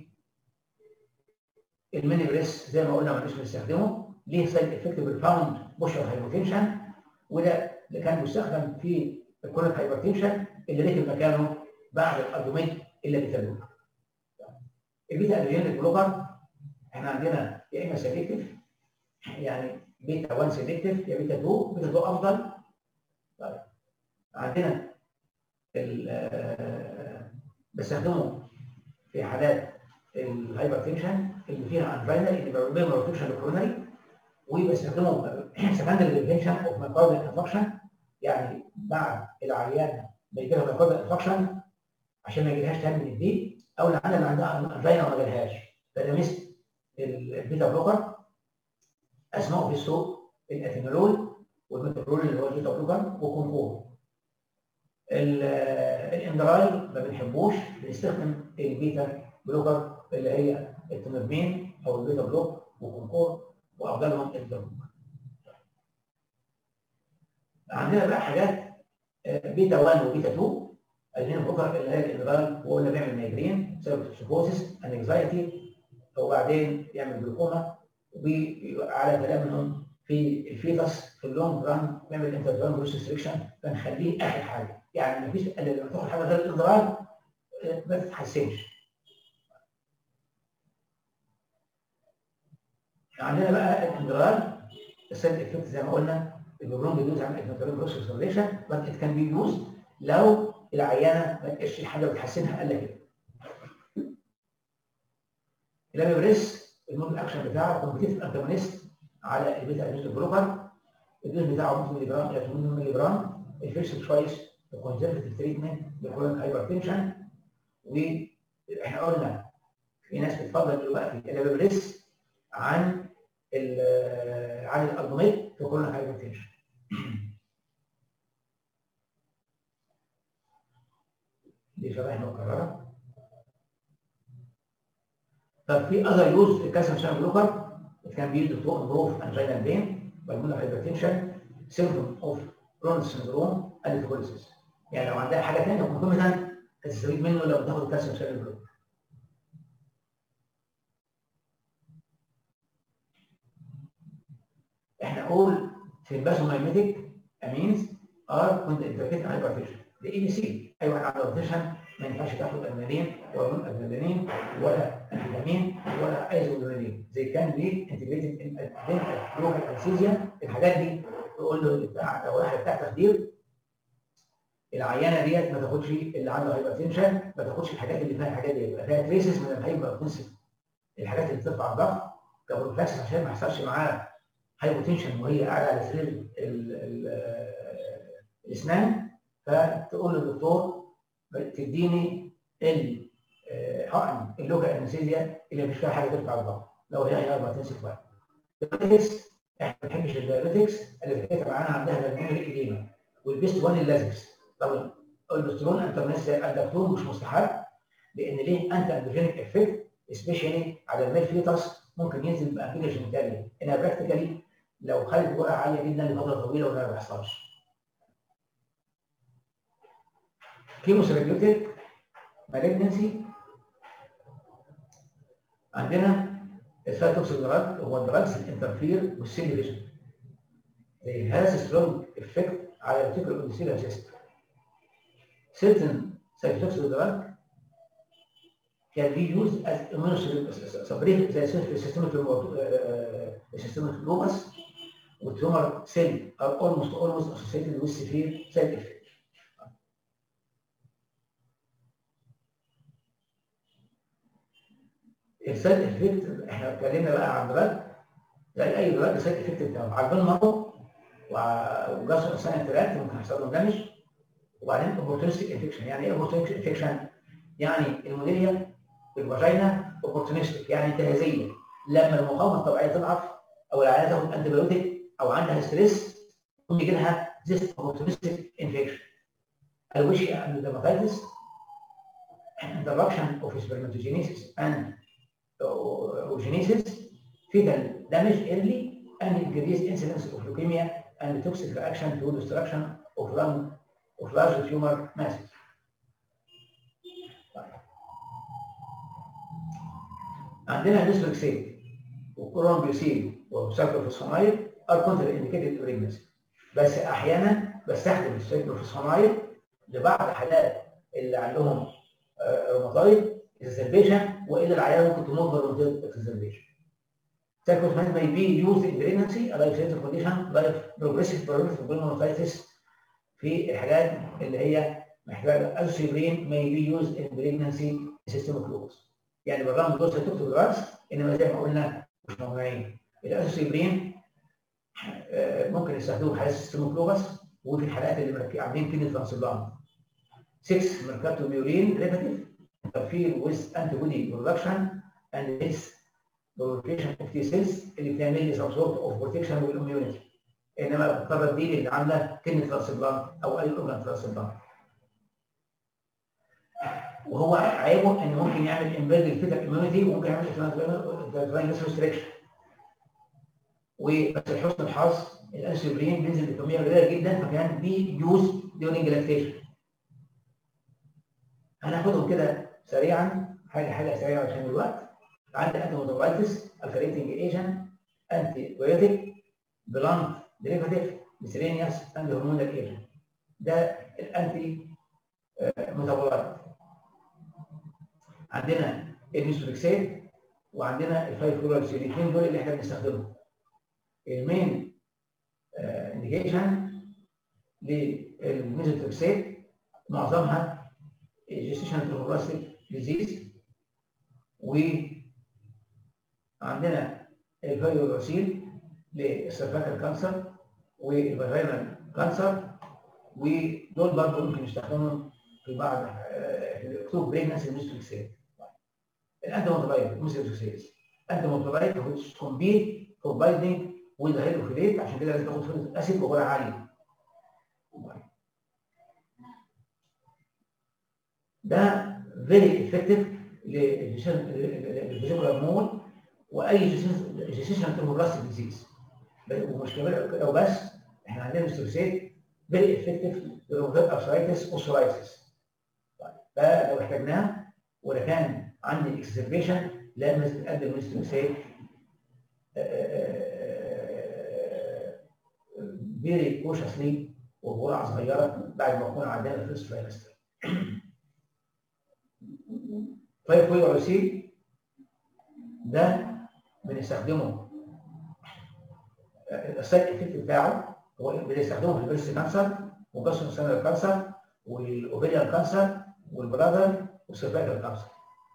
الميني بريس زي ما قلنا ما بنستخدمه ليه سايد افكت بالفاوند بوشر هايبوتنشن وده اللي كان بيستخدم في الكورنت هايبرتنشن اللي ركب مكانه بعد الادوميت اللي بيتلوه البيتا ادرينال بلوكر احنا عندنا يا اما سيلكتيف يعني بيتا 1 سيلكتيف يا بيتا 2 بيتا 2 افضل طيب عندنا بستخدمه في حالات الهايبرتنشن اللي فيها انفاينا اللي بيعمل بروتكشن للكورونري وبستخدمه سكندري بريفنشن اوف مايكارديال انفكشن يعني بعد العيان ما يجي لها مايكارديال انفكشن عشان ما يجيلهاش تاني من البيت او العيان اللي عندها انفاينا وما جالهاش فده مثل البيتا بلوكر اسمائه في السوق الاثينولول والميتابرول اللي هو البيتا بلوكر وكونكور الاندراي ما بنحبوش بنستخدم البيتا بلوكر اللي هي التنربين او البيتا بلوك وكونكور وافضلهم البيتا بلوك عندنا بقى حاجات بيتا 1 وبيتا 2 الاثنين بلوكر اللي هي الاندراي هو اللي بيعمل مايجرين بسبب السيكوزيس انكزايتي وبعدين يعمل جلوكوما وعلى كلامهم في الفيتس في اللونج ران بيعمل انترفيرون ريستريكشن فنخليه اخر حاجه يعني مفيش لما تاخد حاجه غير الاضرار ما تتحسنش عندنا بقى الاضرار السايد افكت زي ما قلنا البروم بيدوز عن انترفيرون ريستريكشن بس ات كان بي يوز لو العيانه ما لقاش حاجه بتحسنها الا كده الاميبريس المود الاكشن بتاعه كومبتيتيف انتاجونست على البيتا ادرينال بلوكر الدوز بتاعه 100 مللي جرام الى 800 مللي جرام الفيرست تشويس الكونزرفتيف تريتمنت لكرونيك هايبرتنشن واحنا قلنا في ناس بتفضل دلوقتي الاميبريس عن عن الالبوميت في كرونيك هايبرتنشن دي شرائح مكرره طب في اذر يوز الكالسيوم شانل بلوكر كان بيدو تو امبروف انجينا بين بالمونر هايبرتنشن سيمبتوم اوف كرونز سندروم اليتوكوليسيس يعني لو عندها حاجه ثانيه كونكوميتنت هتستفيد منه لو بتاخد الكالسيوم شانل بلوكر احنا نقول في البازومايميتيك امينز ار كنت انتركيت هايبرتنشن ده اي بي سي اي واحد عنده هايبرتنشن ما ينفعش تاخد ادرينالين ولا نون ادرينالين ولا انفيتامين ولا ايزولينالين زي كان دي انتجريتد لوكال انستيزيا الحاجات دي تقول له بتاع لو واحد بتاع تخدير العيانه ديت ما تاخدش اللي عنده هايبرتنشن ما تاخدش الحاجات اللي فيها الحاجات دي يبقى فيها تريسز من الهايبرتنسن الحاجات اللي بترفع الضغط كبروفلاكس عشان ما يحصلش معاه هايبوتنشن وهي قاعده على سرير الاسنان فتقول للدكتور تديني الحقن اللوكال انستيزيا اللي مش فيها حاجه ترفع الضغط لو هي هايبرتنسيف واحد الدايريتكس احنا ما بنحبش الدايريتكس اللي بتبقى معانا عندها بالمونري ايديما والبيست 1 اللازكس طبعا البسترون انترنس الدكتور مش مستحب لان ليه انت اندوجينيك افكت سبيشالي على الميل فيتاس ممكن ينزل بابلكيشن تاني انها براكتيكالي لو خدت جرعه عاليه جدا لفتره طويله وده ما بيحصلش كيموثيرابيوتيك مالجنسي عندنا السايتوكسيك دراج هو الدراجز الانترفير والسيل ديفيجن they has a strong effect على الريتيكولو اندوثيليال سيستم certain cytotoxic drug can be used as immunosuppressive زي systemic systemic lupus والtumor cell are almost almost associated with severe side effects السايد افكت احنا اتكلمنا بقى عن دراج زي اي دراج السايد افكت بتاعه عارفين المرض وجاس انسان انتراكت ممكن يحصل له دامج وبعدين اوبورتونستيك انفكشن يعني ايه اوبورتونستيك انفكشن؟ يعني المونيريا بالفاجينا اوبورتونستيك يعني انتهازيه لما المقاومه الطبيعيه تضعف او العيانه تاخد انتي بايوتيك او عندها ستريس ممكن يجي لها زيست اوبورتونستيك انفكشن الوشيا اند dermatitis interruption of spermatogenesis and oogenesis fetal damage early and increased incidence of leukemia and toxic reaction to destruction of lung of large tumor masses. عندنا ديستروكسيد وكورونبيوسيد وسايكلوفوسفامايد ار كونتر انديكيتد بريجنسي بس احيانا بستخدم السايكلوفوسفامايد لبعض الحالات اللي عندهم روماتايد اكزربيشن والا العيان ممكن تموت بالروماتايد اكزربيشن Cyclosporidium may be used in pregnancy, a life-threatening condition, like progressive proliferative pulmononitis في الحاجات اللي هي محتاجه السيبرين may be used in pregnancy systemic lupus. يعني بالرغم من دول سيتوكتيك دراجز انما زي ما قلنا مش ممنوعين. الاسيبرين ممكن يستخدموه في حالات سيستميك لوبس وفي الحالات اللي عاملين كيدني ترانسبلانت. 6 ميركاتو ميورين ريباتيف interfere with antibody production and this proliferation of T cells اللي بتعمل لي some sort of protection والimmunity. انما بضطر دي اللي عامله كلمه ترانسبلانت او اي اورجان ترانسبلانت. وهو عيبه ان ممكن يعمل امبيد الفيتال اميونيتي وممكن يعمل ترانس ريستريكشن. وبس لحسن الحظ الانسولين بينزل بكميه قليله جدا فكان بي يوز ديورنج لاكتيشن. هناخدهم كده سريعا حاجه حاجه سريعه عشان الوقت. عندي انتي موتورايتس الفريتنج ايجنت انتي بايوتيك بلانت ديريفاتيف ميسيلينيوس اند هرمونال ايجنت ده الانتي ميتابولايت عندنا الميثوتريكسيت وعندنا الفايف كلوركس الاثنين دول اللي احنا بنستخدمهم المين انديكيشن للميثوتريكسيت معظمها جيستيشن ترومبلاستيك ديزيز وعندنا الفايروسيل للسيرفاكال كانسر والفاجينال كانسر ودول برضه ممكن يستخدموا في بعض في الاكتوب بريجنسي ميستريكسيل الانتي موتولايت ميستريكسيل انتي موتولايت which compete for binding with hydrophilate عشان كده لازم تاخد فوليك اسيد بجرعه عاليه ده فيري افكتيف للفيجيكولار مول واي جيسيشن ترومبلاستيك ديزيز ومش لو بس احنا عندنا مستوسيت فيري افكتيف لروماتويد ارثرايتس اوسورايتس فلو احتاجناه ولا كان عندي اكسربيشن لازم نقدم مستوسيت فيري كوشسلي وبجرعه صغيره بعد ما يكون عندنا الفيرست ترايمستر طيب فويروسيل ده بنستخدمه السايد افكت بتاعه هو بنستخدمه في البريست كانسر وجاسترو سينال كانسر والاوفيريان كانسر والبرادر والسيرفايكال كانسر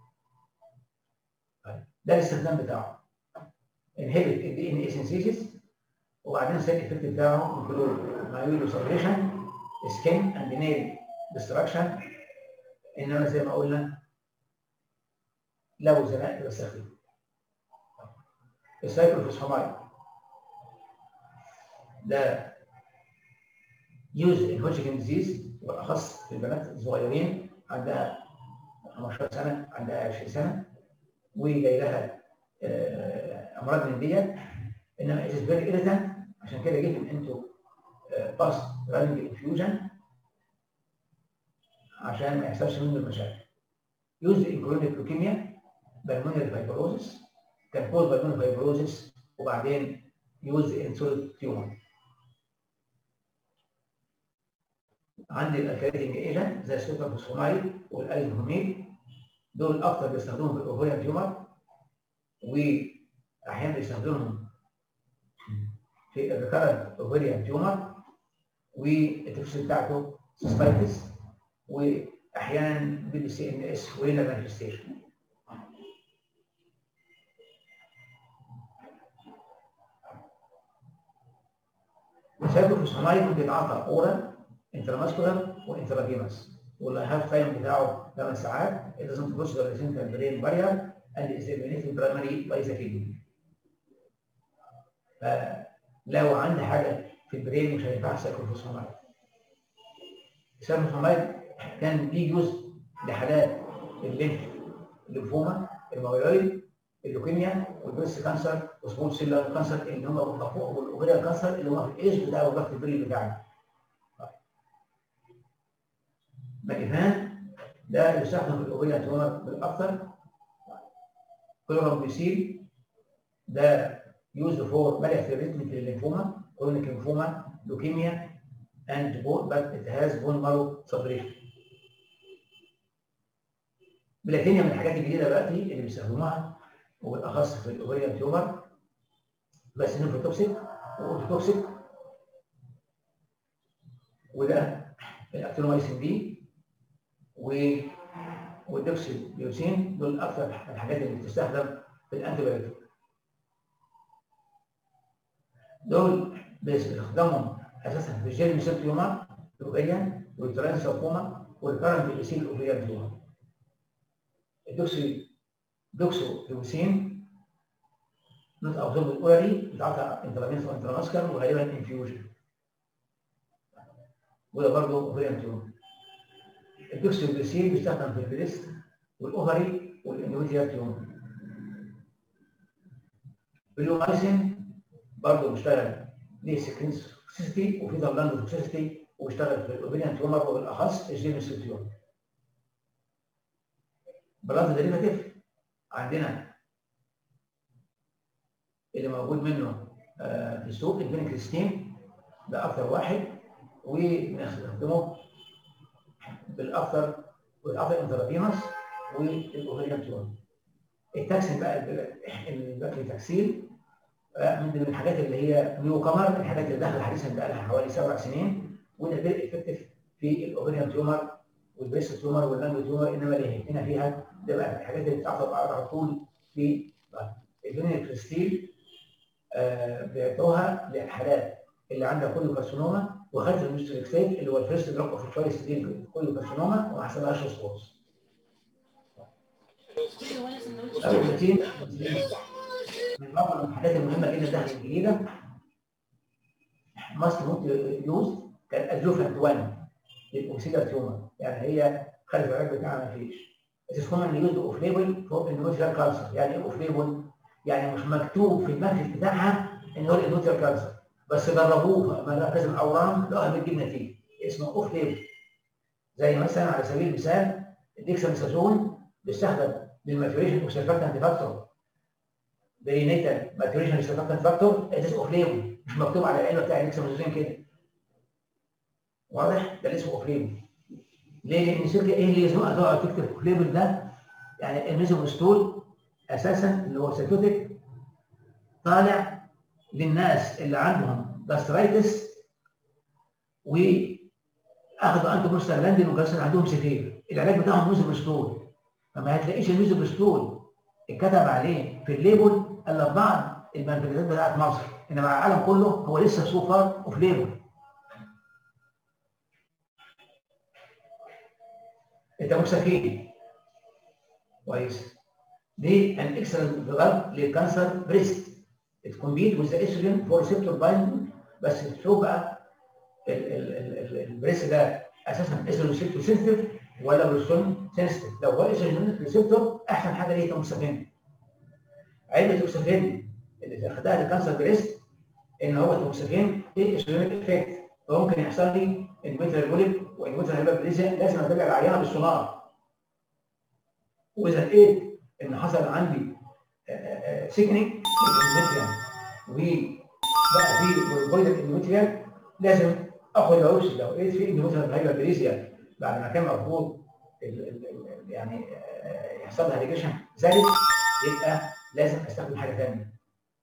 ده الاستخدام بتاعه انهبت الدي ان اي سينثيسيس وبعدين السايد افكت بتاعه انكلود مايولو سبريشن سكين اند نيل ديستراكشن انما زي ما قلنا لو زنقت بستخدمه السايكلوفوسفامايد ده يوز ان هوجكن ديزيز والاخص في البنات الصغيرين عندها 15 سنه عندها 20 سنه وجاي لها امراض من ديت انما it is very irritant عشان كده جيت انتوا باست راننج انفيوجن عشان ما يحصلش منه المشاكل يوز ان كرونيك لوكيميا بالمونري فايبروزس كان كوز بالمونري فايبروزس وبعدين يوز ان سوليد تيومر عندي الالكاليتنج ايجنت زي السوبرفوسفونايد والايزوهوميد دول اكتر بيستخدمهم في الاوفريان تيومر واحيانا بيستخدمهم في الريكارنت اوفريان تيومر والتفسير بتاعته سيستايتس واحيانا بي سي ان اس وينر مانيفستيشن السايكلوفوسفونايد ممكن يتعاطى اورال انتراماسكولار وانترافينوس والهاف تايم بتاعه 8 ساعات it doesn't cross the central brain barrier and is eliminated primarily by the kidney. فلو عندي حاجه في البرين مش هينفع سايكلوفوسفونايد. السايكلوفوسفونايد كان ليه جزء لحالات الليمف الليمفوما المايويد اللوكيميا والبريست كانسر وسمول سيلر كانسر اللي هم والاوفيريال كانسر اللي هو في الايج بتاع وضغط البرين بتاعنا. ماكيفان ده يستخدم في الاوفيريال تيومر بالاكثر كلورامبيسيل ده used for various treatment للليمفوما chronic lymphoma leukemia and bone but it has bone marrow suppression بلاتينيا من الحاجات الجديده دلوقتي اللي بيستخدموها وبالاخص في الاوفيريال تيومر بس نيفروتوكسيك واوتوتوكسيك وده الاكتينومايسين بي و والدوكسي بيوسين دول اكثر الحاجات اللي بتستخدم في الانتيبيوتيك دول بيستخدموا اساسا في الجيل ميسيل تيومر الاوفيريان والترانسفوما والكرنت بيسيل الاوفيريان تيومر الدوكسي دوكسو بيوسين نوت اوبزورب الاورالي بتاعتها انترافينس وانتراماسكر وغالبا انفيوجن وده برضه اوفيريان تيومر الدوكسيوبيسين بيستخدم في البريست والاوفري والاندوميتريال تيومر اليومايسين برضه بيشتغل ليه سكرينسيتي وفي دبلاند توكسيستي وبيشتغل في الاوفيريان تيومر وبالاخص الجينيس تيومر بلاد ديريفاتيف عندنا اللي موجود منه في السوق الفينكريستين ده اكثر واحد وبنستخدمه بالاكثر والاكثر انترافينوس والاوفريان تيومر التاكسين بقى الباكلي تاكسيل من ضمن الحاجات اللي هي نيو كامر الحاجات اللي داخله حديثا بقى لها حوالي سبع سنين وده فيري افكتيف في الاوفريان تيومر والبريست تيومر واللانج تيومر انما اللي يهمنا فيها ده بقى الحاجات اللي بتعطى على طول في الفينيل كريستيل آه بيعطوها للحالات اللي عندها كل كارسينوما وخدت المستريكسيت اللي هو الفيرست دروب اوف تشويس دي كل كارسينوما وما حصلهاش ريسبونس. الروتين من افضل الحاجات المهمه جدا داخل الجديده ماست نوت يوز كان ادجوفنت 1 للاوكسيدر تيومر يعني هي خلف العلاج بتاعها ما فيش It is commonly used off label for endometrial cancer يعني ايه off label؟ يعني مش مكتوب في المنهج بتاعها ان هو endometrial cancer بس جربوه في مراكز الاورام لقوها بتجيب نتيجه اسمه اوف ليبل زي مثلا على سبيل المثال الديكساميثازون بيستخدم للماتوريشن وسيرفاكتنت فاكتور برينيتال ماتوريشن سيرفاكتنت فاكتور اتس اوف ليبل مش مكتوب على العلبه بتاع الديكساميثازون كده واضح ده اللي اسمه اوف ليبل ليه؟ لان الشركه ايه اللي يزنقها تقعد تكتب اوف ليبل ده يعني الميزوبستول اساسا اللي هو سيتوتيك طالع للناس اللي عندهم جاسترايتس واخدوا انتو بروستاجلاندين وجالسين عندهم سفير العلاج بتاعهم ميزوبستول فما هتلاقيش الميزوبستول اتكتب عليه في الليبل الا في بعض المنفذات بتاعت مصر انما على العالم كله هو لسه سو فار اوف ليبل انت مستفيد كويس دي ان اكسلنت دراج للكانسر بريست it compete with the estrogen for receptor binding بس تشوف بقى البريس ده اساسا اسtrogen receptor sensitive ولا بروستون sensitive لو هو estrogen receptor احسن حاجه ليه تمسافين علبه توكسافين اذا خدها الكانسر بريست ان هو توكسيفين ايه اسولينيك افكت فممكن يحصل لي انفيترال بوليب وانفيترال هيبابليزيا لازم اتابع العيانه بالسونار واذا لقيت ان حصل عندي سيكنينج الاندوميتريوم وبقى في بويدر الاندوميتريوم لازم اخد العروس لو لقيت في اندوميتريوم هايبربليزيا بعد ما كان المفروض ال- ال- ال- يعني آه، يحصل لها ريجريشن زادت يبقى لازم استخدم حاجه ثانيه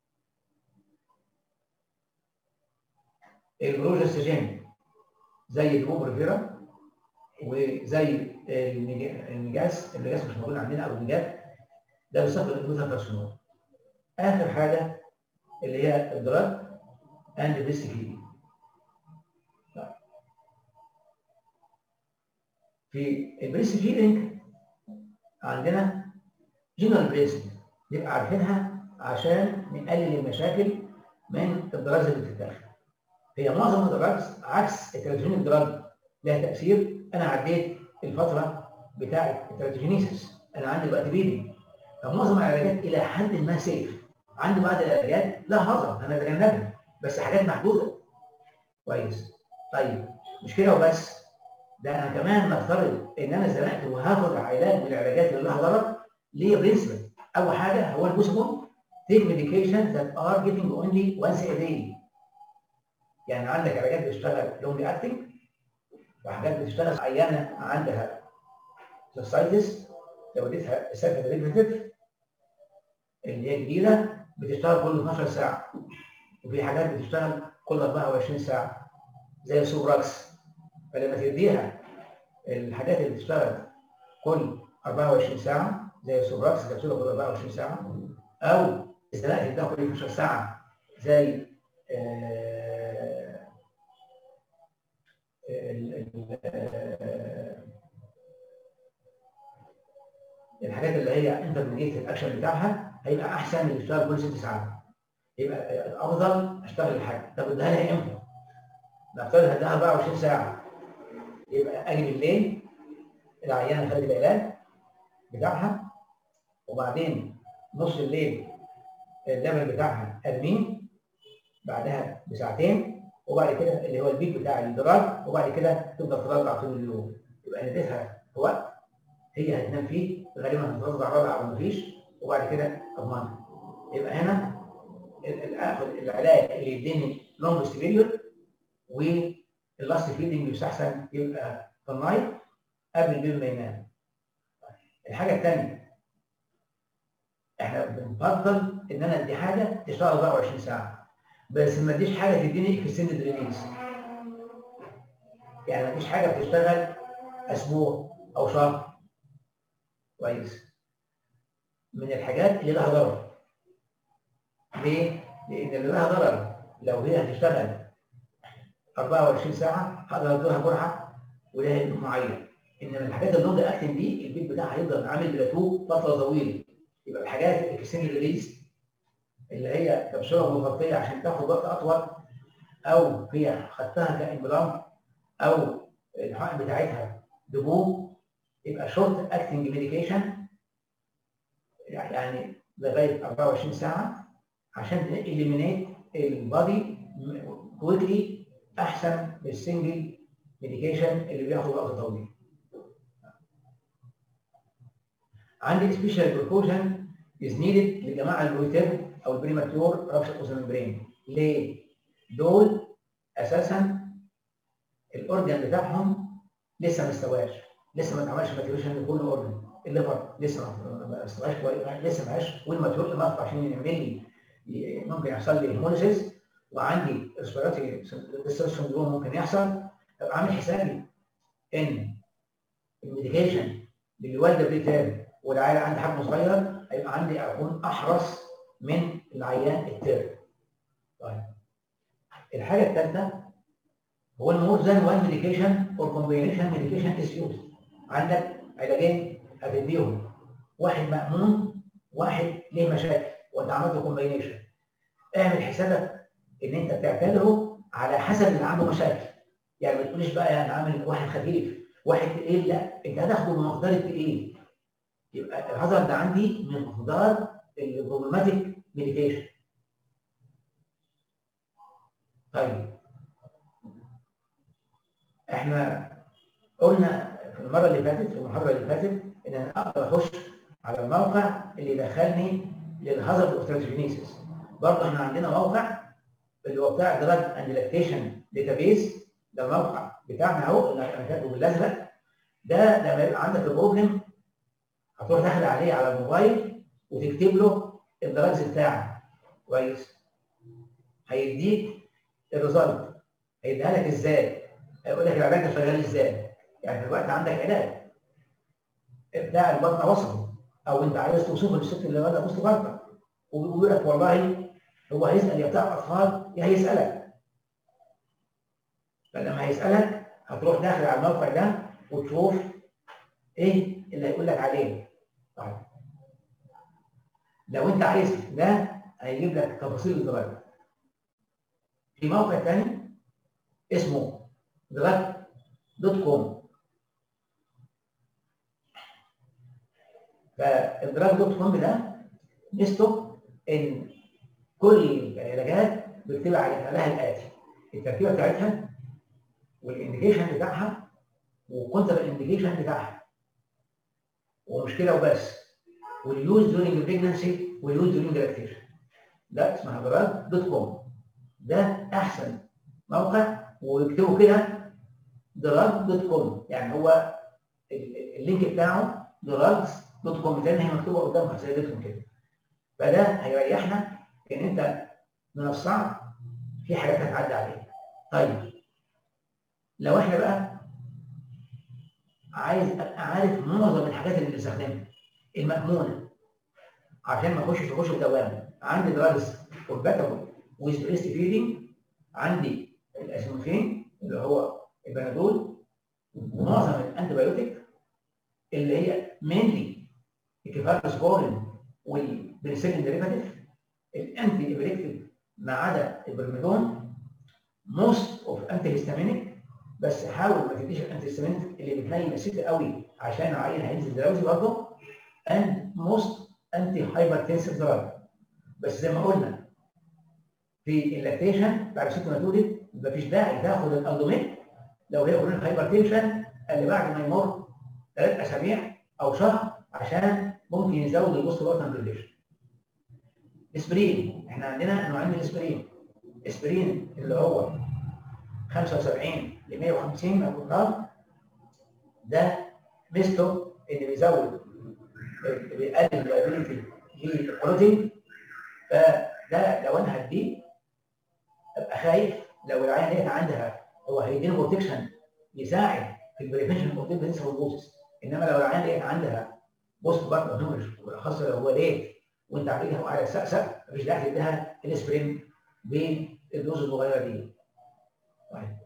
البروجستاجين زي البوبرفيرا وزي الميجا- الميجاس الميجاس مش موجود عندنا او الميجات ده بيستخدم الانوثا كارسينوم اخر حاجه اللي هي الدراج اند بريست فيدنج في البريست فيدنج عندنا جنرال بريست نبقى عارفينها عشان نقلل المشاكل من الدراجز اللي بتتاخد هي معظم الدراجز عكس التراتوجين الدراج لها تاثير انا عديت الفتره بتاعه التراتوجينيسيس انا عندي دلوقتي بيبي فمعظم العلاجات الى حد ما سيف عندي بعض العلاجات لا هضر انا بتجنبها بس حاجات محدوده كويس طيب مش كده وبس ده انا كمان نفترض ان انا زنقت وهاخد علاج من العلاجات اللي لها ضرر ليه برنسبل اول حاجه هو البوسبل take medications that are giving only once a day يعني عندك علاجات بتشتغل لونج اكتنج وحاجات بتشتغل عيانه عندها سوسايتس لو اديتها سكت ريجريتيف اللي هي جديده بتشتغل كل 12 ساعه وفي حاجات بتشتغل كل 24 ساعه زي السوبراكس فلما تديها الحاجات اللي بتشتغل كل 24 ساعه زي السوبراكس كبسوله كل 24 ساعه او استناء تديها كل 12 ساعه زي آه، ال- ال- آه، الحاجات اللي هي انترميديت الاكشن بتاعها هيبقى احسن من اللي يشتغل كل ست ساعات يبقى الافضل اشتغل الحاجه طب اديها لها امتى؟ نفترض هديها 24 ساعه يبقى اجي بالليل العيانه خدت العلاج بتاعها وبعدين نص الليل اللبن بتاعها ارميه بعدها بساعتين وبعد كده اللي هو البيك بتاع الدراج وبعد كده تفضل ترضع طول اليوم يبقى نديتها في وقت هي هتنام فيه غالبا هترضع رضع او مفيش وبعد كده اضمنها يبقى هنا ال- ال- اخد العلاج اللي يديني لونج بيريود واللاست فيدنج يستحسن يبقى في النايت قبل البيبي ما ينام الحاجه الثانيه احنا بنفضل ان انا ادي حاجه تشتغل 24 ساعه بس ما اديش حاجه تديني اكستندد ريليز يعني ما اديش حاجه بتشتغل اسبوع او شهر كويس من الحاجات اللي لها ضرر ليه؟ لان اللي لها ضرر لو هي هتشتغل 24 ساعه هقدر اديها جرعه ولها هدوء معين انما الحاجات اللونج اكتنج دي البيت بتاعها هيفضل عامل بلاتو فتره طويله يبقى الحاجات الاكستندد ريليز اللي هي كبسوله مغطيه عشان تاخد وقت اطول او هي خدتها كامبلانت او الحقن بتاعتها دبوب يبقى شورت اكتنج ميديكيشن يعني لغايه 24 ساعه عشان اليمينيت البادي كويكلي احسن من السنجل ميديكيشن اللي بياخد وقت طويل. عندي سبيشال بريكوشن از نيدد للجماعه البروتيب او البريماتور رابشر اوزن برين ليه؟ دول اساسا الاورجن بتاعهم لسه ما استواش لسه ما اتعملش ماتيوريشن لكل اورجن الليفر لسه ما- ما استواش كويس لسه ما عاش والماتيور ما عشان يعمل لي ممكن يحصل لي هيموليسيس وعندي ريسبيراتوري ديستريس سندروم ممكن يحصل ابقى عامل حسابي ان الميديكيشن اللي والده بريتيرم والعيال عندي حجم صغير هيبقى عندي اكون احرص من العيان الترم. طيب الحاجه الثالثه هو المور ذان وان ميديكيشن اور كومبينيشن ميديكيشن از يوز عندك علاجين هتديهم واحد مأمون واحد ليه مشاكل وانت عملت كومبينيشن اعمل حسابك ان انت بتعتبره على حسب اللي عنده مشاكل يعني ما تقوليش بقى انا عامل واحد خفيف واحد تقيل لا انت هتاخده من مقدار التقيل يبقى الهازارد عندي من مقدار البروبلماتيك ميديكيشن طيب احنا قلنا في المره اللي فاتت في المحاضره اللي فاتت ان انا اقدر اخش على الموقع اللي يدخلني للهازارد اوف ترانسجينيسيس برضه احنا عندنا موقع اللي هو بتاع دراج اند لاكتيشن داتابيز ده الموقع بتاعنا اهو اللي انا كاتبه بالازرق ده لما يبقى عندك البروبلم هتروح داخل عليه على الموبايل وتكتب له الدراجز بتاعك كويس هيديك الريزلت هيديها لك ازاي هيقول لك العلاج ده شغال ازاي يعني دلوقتي عندك علاج بتاع البطنه وصل او انت عايز توصفه للست اللي بدأ وسط بطنك وبيقول لك والله هو هيسال يا بتاع اطفال يا هيسالك فلما هيسالك هتروح داخل على الموقع ده وتشوف ايه اللي هيقول لك عليه طيب لو انت عايز ده هيجيب لك تفاصيل الدرجه في موقع تاني اسمه دراج دوت كوم فالدراج دوت كوم ده ميزته ان كل العلاجات بيكتب عليها لها الاتي التركيبه بتاعتها والانديكيشن بتاعها والكونتر انديكيشن بتاعها ومش كده وبس واليوز دورينج البريجنسي واليوز دورينج اللاكتيشن ده اسمها دراج دوت كوم ده احسن موقع ويكتبوا كده دراج دوت كوم يعني هو اللينك بتاعه دراجز دوت كوم تاني هي مكتوبه قدامك زي بيتهم كده فده هيريحنا ان انت من الصعب في حاجات هتعدي عليك طيب لو احنا بقى عايز ابقى عارف معظم الحاجات اللي بنستخدمها المأمونة عشان ما اخش اخش في دوامه عندي دراجز كومباتبل ويز بريست فيدنج عندي الاسموفين اللي هو البنادول ومعظم الانتيبيوتيك اللي هي مينلي الكيفالوسبورين والبنسلين ديريفاتيف الانتي ابريكتيف ما عدا البرميدون موست اوف انتي هيستامينيك بس حاول ما تديش الانتي هيستامينيك اللي بتنيم الست قوي عشان العيل هينزل دراوزي برضه اند موست انتي هايبرتنسيف دراج بس زي ما قلنا في اللاكتيشن بعد ست ما تولد مفيش داعي تاخد الالدومين لو هي كرونيك هايبرتنشن اللي بعد ما يمر ثلاث اسابيع او شهر عشان ممكن يزود البوست بارتن ريليشن اسبرين احنا عندنا نوعين من الاسبرين اسبرين اللي هو 75 ل 150 ميكروغرام ده ميزته ان بيزود بيقلل الابيليتي للبروتين فده لو انا هديه ابقى خايف لو العيان ديت عندها هو هيديني بروتكشن يساعد في البريفنشن اوف ديبندنس والبوسس انما لو العيان ديت عندها بوست بارتنر هيموريج بالاخص لو هو ليت وانت عاملها وعلى السقسق مفيش داعي تديها الاسبرين بالدوز الصغيره دي. طيب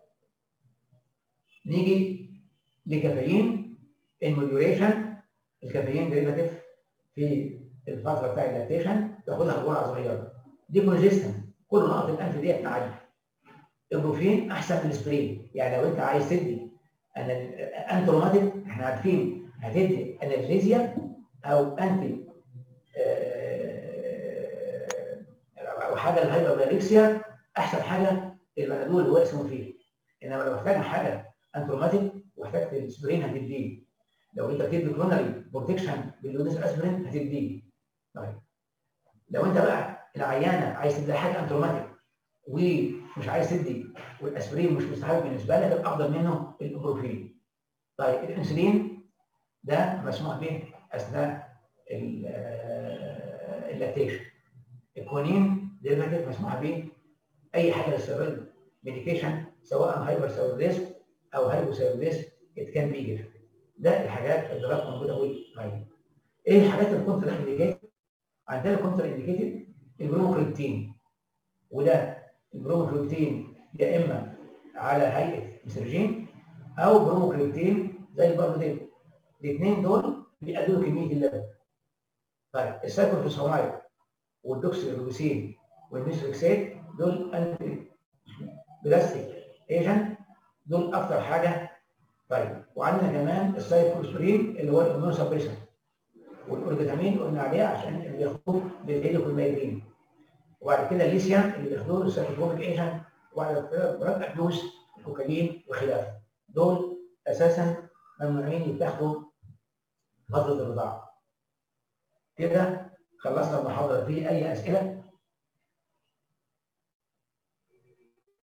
نيجي لكافيين الموديوليشن الكافيين ديريفاتيف في الفتره بتاع اللاكتيشن تاخدها بجرعه صغيره دي كونجستن كل نقط الانف ديت معدي البروفين احسن من السبرين يعني لو انت عايز تدي انتروماتيك احنا عارفين هتدي انالجيزيا او انتي او حاجه الهايبربلاريكسيا احسن حاجه البنادول اللي هو اسمه فيه انما لو احتاج حاجه انتروماتيك واحتاجت السبرين هتديه لو انت بتدي كرونري بروتكشن باليونيس اسبرين هتديه طيب لو انت بقى العيانه عايز تدي حاجه انتروماتيك ومش عايز تدي والاسبرين مش مستحب بالنسبه لك الافضل منه البروفين طيب الانسولين ده مسموح به اثناء اللاكتيشن الكونين ديريفاتيف مسموح به اي حاجه للسيرفيل ميديكيشن سواء هايبر ثايرويديزم او هايبوثايرويديزم ات كان بي جيفن ده الحاجات اللي بقى موجوده طيب ايه الحاجات اللي كنت انديكيتد عندنا كونتر انديكيتد البروموكريبتين وده البروموكريبتين يا اما على هيئه مسرجين او بروموكريبتين زي البارودين الاثنين دول بيقللوا كميه اللبن طيب السايكلوفوسفامايد والدوكسيروبيسين والميثوكسيت دول انتي بلاستيك ايجنت دول اكتر حاجه طيب وعندنا كمان السايكلوسبرين اللي هو الاميون سبريسن والاورجيتامين قلنا عليه عشان اللي بياخدوه للهيليكولمايدين وبعد كده الليثيوم اللي بياخدوه السايكلوبيك ايجنت وبعد كده مرض الدوس الكوكايين وخلافه دول اساسا ممنوعين يتاخدوا فتره الرضاعه كده خلصنا المحاضره في اي اسئله